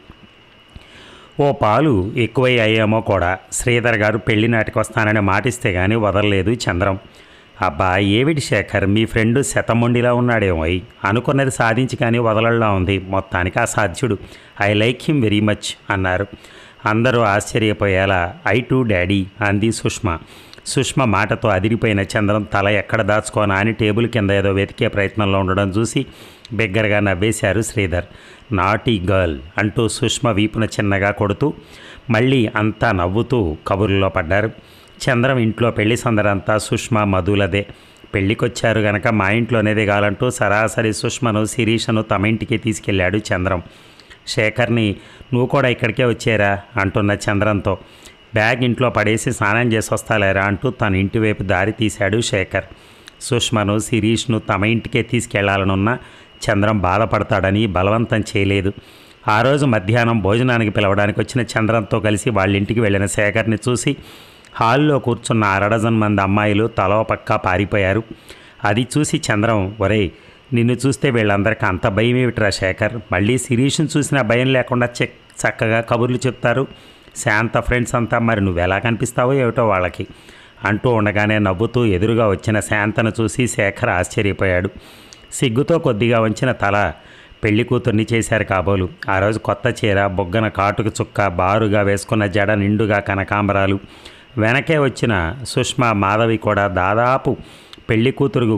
ఓ పాలు ఎక్కువై అయ్యామో కూడా శ్రీధర్ గారు పెళ్లి నాటికి వస్తానని మాటిస్తే గానీ వదలలేదు చంద్రం అబ్బా ఏవిడి శేఖర్ మీ ఫ్రెండ్ శతమొండిలా ఉన్నాడేమో అయ్. అనుకున్నది సాధించి కానీ వదలలా ఉంది మొత్తానికి అసాధ్యుడు I like him very much అన్నారు అందరూ ఆశ్చర్యపోయేలా ఐ టు డాడీ అంది సుష్మ సుష్మ మాటతో అదిరిపోయిన చంద్రం తల ఎక్కడ దాచుకోనా అని టేబుల్ కింద ఏదో వెతికే ప్రయత్నంలో ఉండడం చూసి బిగ్గరగా నవ్వేశారు శ్రీధర్ నాటీ గర్ల్ అంటూ సుష్మ వీపున చిన్నగా కొడుతూ మళ్ళీ అంతా నవ్వుతూ కబుర్లో పడ్డారు చంద్రం ఇంట్లో పెళ్లి సందరంతా సుష్మ మధులదే పెళ్ళికొచ్చారు గనక మా ఇంట్లోనే దిగాలంటూ సరాసరి సుష్మను శిరీషను తమ ఇంటికి తీసుకెళ్ళాడు చంద్రం శేఖర్ని నువ్వు కూడా ఇక్కడికే వచ్చేరా అంటున్న చంద్రంతో బ్యాగ్ ఇంట్లో పడేసి స్నానం చేసి వస్తాలేరా అంటూ తన ఇంటి వైపు దారి తీశాడు శేఖర్ సుష్మను శిరీష్ను తమ ఇంటికే తీసుకెళ్లాలనున్న చంద్రం బాధపడతాడని బలవంతం చేయలేదు ఆ రోజు మధ్యాహ్నం భోజనానికి పిలవడానికి వచ్చిన చంద్రంతో కలిసి వాళ్ళ ఇంటికి వెళ్ళిన శేఖర్ని చూసి హాల్లో కూర్చున్న అరడజన్ మంది అమ్మాయిలు తలో పక్క పారిపోయారు అది చూసి చంద్రం ఒరేయ్ నిన్ను చూస్తే వీళ్ళందరికీ అంత భయం ఏమిట్రా శేఖర్ మళ్ళీ శిరీష్ని చూసినా భయం లేకుండా చెక్ చక్కగా కబుర్లు చెప్తారు శాంత ఫ్రెండ్స్ అంతా మరి నువ్వు ఎలా కనిపిస్తావో ఏమిటో వాళ్ళకి అంటూ ఉండగానే నవ్వుతూ ఎదురుగా వచ్చిన శాంతను చూసి శేఖర్ ఆశ్చర్యపోయాడు సిగ్గుతో కొద్దిగా వంచిన తల పెళ్లి కూతుర్ని చేశారు కాబోలు ఆ రోజు కొత్త చీర బొగ్గన కాటుకు చుక్క బారుగా వేసుకున్న జడ నిండుగా కనకాంబరాలు వెనకే వచ్చిన సుష్మా మాధవి కూడా దాదాపు పెళ్లి కూతురు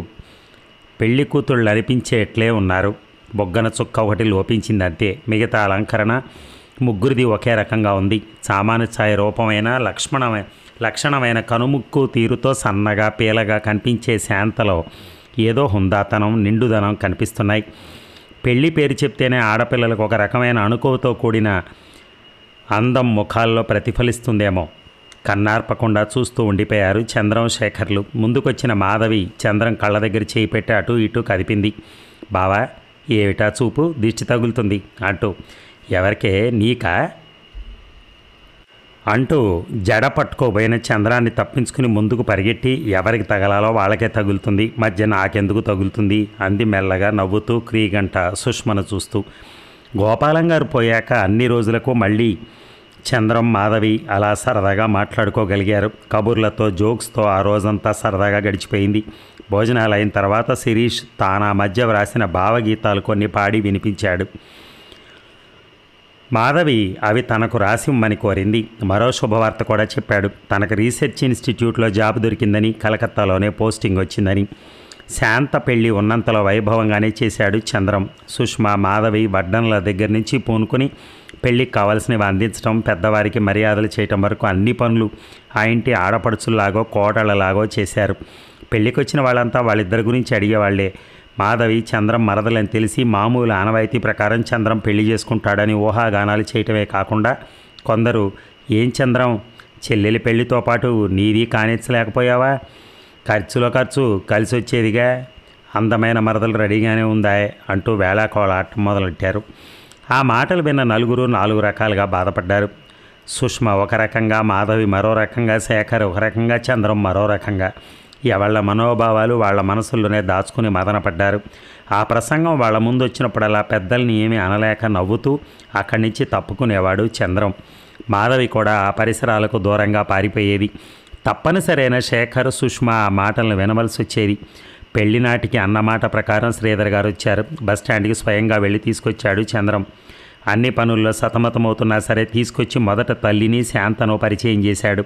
పెళ్లి కూతుళ్ళు అనిపించేట్లే ఉన్నారు బొగ్గన చుక్క ఒకటి లోపించింది అంతే మిగతా అలంకరణ ముగ్గురిది ఒకే రకంగా ఉంది సామాను ఛాయ రూపమైన లక్ష్మణమైన లక్షణమైన కనుముక్కు తీరుతో సన్నగా పీలగా కనిపించే శాంతలో ఏదో హుందాతనం నిండుదనం కనిపిస్తున్నాయి పెళ్లి పేరు చెప్తేనే ఆడపిల్లలకు ఒక రకమైన అణుకువతో కూడిన అందం ముఖాల్లో ప్రతిఫలిస్తుందేమో కన్నార్పకుండా చూస్తూ ఉండిపోయారు చంద్రం శేఖర్లు ముందుకొచ్చిన మాధవి చంద్రం కళ్ళ దగ్గర చేయి పెట్టి అటు ఇటు కదిపింది బావా ఏమిటా చూపు దిష్టి తగులుతుంది అంటూ ఎవరికే నీకా అంటూ జడ పట్టుకోబోయిన చంద్రాన్ని తప్పించుకుని ముందుకు పరిగెట్టి ఎవరికి తగలాలో వాళ్ళకే తగులుతుంది మధ్య నాకెందుకు తగులుతుంది అంది మెల్లగా నవ్వుతూ క్రీగంట సుష్మను చూస్తూ గోపాలం గారు పోయాక అన్ని రోజులకు మళ్ళీ చంద్రం మాధవి అలా సరదాగా మాట్లాడుకోగలిగారు కబుర్లతో జోక్స్తో ఆ రోజంతా సరదాగా గడిచిపోయింది భోజనాలు అయిన తర్వాత శిరీష్ తానా మధ్య వ్రాసిన భావగీతాలు కొన్ని పాడి వినిపించాడు మాధవి అవి తనకు రాసిమ్మని కోరింది మరో శుభవార్త కూడా చెప్పాడు తనకు రీసెర్చ్ ఇన్స్టిట్యూట్లో జాబ్ దొరికిందని కలకత్తాలోనే పోస్టింగ్ వచ్చిందని శాంత పెళ్లి ఉన్నంతలో వైభవంగానే చేశాడు చంద్రం సుష్మా మాధవి వడ్డన్ల దగ్గర నుంచి పూనుకుని పెళ్లికి కావలసినవి అందించడం పెద్దవారికి మర్యాదలు చేయటం వరకు అన్ని పనులు ఆ ఇంటి ఆడపడుచుల్లాగో కోడళ్ళలాగో చేశారు పెళ్ళికి వచ్చిన వాళ్ళంతా వాళ్ళిద్దరి గురించి అడిగేవాళ్లే మాధవి చంద్రం మరదలని తెలిసి మామూలు ఆనవాయితీ ప్రకారం చంద్రం పెళ్లి చేసుకుంటాడని ఊహాగానాలు చేయటమే కాకుండా కొందరు ఏం చంద్రం చెల్లెలి పెళ్లితో పాటు నీది కానిచ్చలేకపోయావా ఖర్చులో ఖర్చు కలిసి వచ్చేదిగా అందమైన మరదలు రెడీగానే ఉందా అంటూ వేళాకోళాటం మొదలెట్టారు ఆ మాటలు విన్న నలుగురు నాలుగు రకాలుగా బాధపడ్డారు సుష్మ ఒక రకంగా మాధవి మరో రకంగా శేఖర్ ఒక రకంగా చంద్రం మరో రకంగా ఎవళ్ళ మనోభావాలు వాళ్ళ మనసుల్లోనే దాచుకుని మదనపడ్డారు ఆ ప్రసంగం వాళ్ళ ముందు వచ్చినప్పుడల్లా పెద్దల్ని ఏమీ అనలేక నవ్వుతూ అక్కడి నుంచి తప్పుకునేవాడు చంద్రం మాధవి కూడా ఆ పరిసరాలకు దూరంగా పారిపోయేది తప్పనిసరైన శేఖర్ సుష్మ ఆ మాటలను వినవలసి వచ్చేది పెళ్లినాటికి అన్నమాట ప్రకారం శ్రీధర్ గారు వచ్చారు బస్టాండ్కి స్వయంగా వెళ్ళి తీసుకొచ్చాడు చంద్రం అన్ని పనుల్లో సతమతమవుతున్నా సరే తీసుకొచ్చి మొదట తల్లిని శాంతను పరిచయం చేశాడు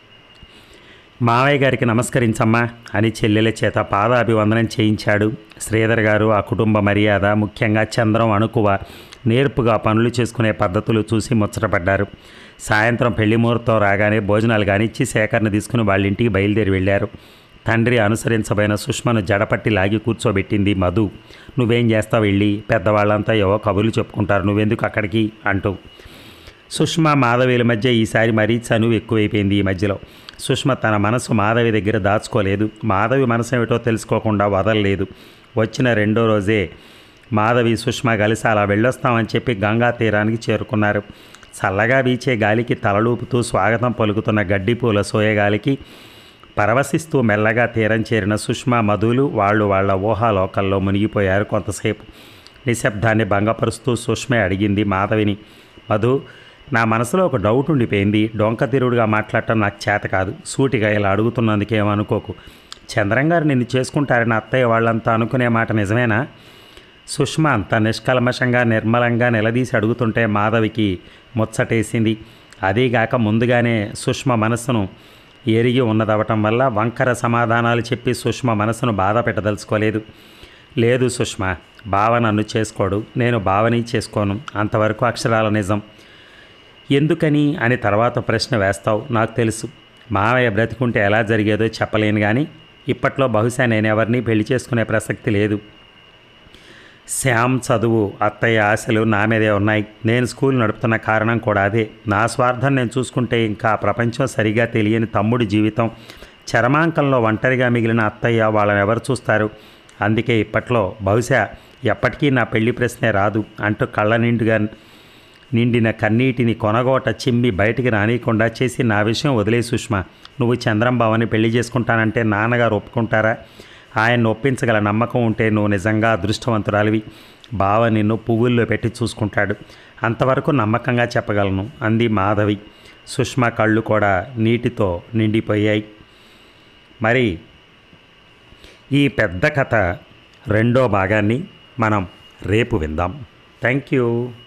మావయ్య గారికి నమస్కరించమ్మా అని చెల్లెల చేత పాదాభివందనం చేయించాడు శ్రీధర్ గారు ఆ కుటుంబ మర్యాద ముఖ్యంగా చంద్రం అణుకువ నేర్పుగా పనులు చేసుకునే పద్ధతులు చూసి ముచ్చటపడ్డారు సాయంత్రం పెళ్లి ముహూర్తం రాగానే భోజనాలు కానిచ్చి శేఖర్ని తీసుకుని వాళ్ళ ఇంటికి బయలుదేరి వెళ్ళారు తండ్రి అనుసరించబోయిన సుష్మను జడపట్టి లాగి కూర్చోబెట్టింది మధు నువ్వేం చేస్తావు వెళ్ళి పెద్దవాళ్ళంతా ఏవో కబుర్లు చెప్పుకుంటారు నువ్వెందుకు అక్కడికి అంటూ సుష్మా మాధవిల మధ్య ఈసారి మరీ చనువు ఎక్కువైపోయింది ఈ మధ్యలో సుష్మ తన మనసు మాధవి దగ్గర దాచుకోలేదు మాధవి మనసు ఏమిటో తెలుసుకోకుండా వదలలేదు వచ్చిన రెండో రోజే మాధవి సుష్మ కలిసి అలా వెళ్ళొస్తామని చెప్పి గంగా తీరానికి చేరుకున్నారు చల్లగా వీచే గాలికి తలలూపుతూ స్వాగతం పలుకుతున్న గడ్డిపూల సోయగాలికి పరవశిస్తూ మెల్లగా తీరం చేరిన సుష్మా మధులు వాళ్ళు వాళ్ళ ఊహాలోకల్లో మునిగిపోయారు కొంతసేపు నిశ్శబ్దాన్ని భంగపరుస్తూ సుష్మే అడిగింది మాధవిని మధు నా మనసులో ఒక డౌట్ ఉండిపోయింది డొంక తిరుగుడుగా మాట్లాడటం నాకు చేత కాదు సూటిగా ఇలా అడుగుతున్నందుకు ఏమనుకోకు చంద్రం గారు నిన్ను చేసుకుంటారని అత్తయ్య వాళ్ళంతా అనుకునే మాట నిజమేనా సుష్మ అంత నిష్కల్మషంగా నిర్మలంగా నిలదీసి అడుగుతుంటే మాధవికి ముచ్చటేసింది అదీగాక ముందుగానే సుష్మ మనస్సును ఎరిగి ఉన్నదవటం వల్ల వంకర సమాధానాలు చెప్పి సుష్మ మనసును బాధ పెట్టదలుచుకోలేదు లేదు సుష్మ బావ నన్ను చేసుకోడు నేను బావని చేసుకోను అంతవరకు అక్షరాల నిజం ఎందుకని అని తర్వాత ప్రశ్న వేస్తావు నాకు తెలుసు మావయ్య బ్రతికుంటే ఎలా జరిగేదో చెప్పలేను కానీ ఇప్పట్లో బహుశా నేను ఎవరిని పెళ్లి చేసుకునే ప్రసక్తి లేదు శ్యామ్ చదువు అత్తయ్య ఆశలు నా మీదే ఉన్నాయి నేను స్కూల్ నడుపుతున్న కారణం కూడా అదే నా స్వార్థం నేను చూసుకుంటే ఇంకా ప్రపంచం సరిగా తెలియని తమ్ముడి జీవితం చరమాంకంలో ఒంటరిగా మిగిలిన అత్తయ్య వాళ్ళని ఎవరు చూస్తారు అందుకే ఇప్పట్లో బహుశా ఎప్పటికీ నా పెళ్లి ప్రశ్నే రాదు అంటూ కళ్ళ నిండుగా నిండిన కన్నీటిని కొనగోట చిమ్మి బయటికి రానియకుండా చేసి నా విషయం వదిలే సుష్మా నువ్వు చంద్రంబావని పెళ్లి చేసుకుంటానంటే నాన్నగారు ఒప్పుకుంటారా ఆయన్ని ఒప్పించగల నమ్మకం ఉంటే నువ్వు నిజంగా అదృష్టవంతురాలివి బావ నిన్ను పువ్వుల్లో పెట్టి చూసుకుంటాడు అంతవరకు నమ్మకంగా చెప్పగలను అంది మాధవి సుష్మా కళ్ళు కూడా నీటితో నిండిపోయాయి మరి ఈ పెద్ద కథ రెండో భాగాన్ని మనం రేపు విందాం థ్యాంక్ యూ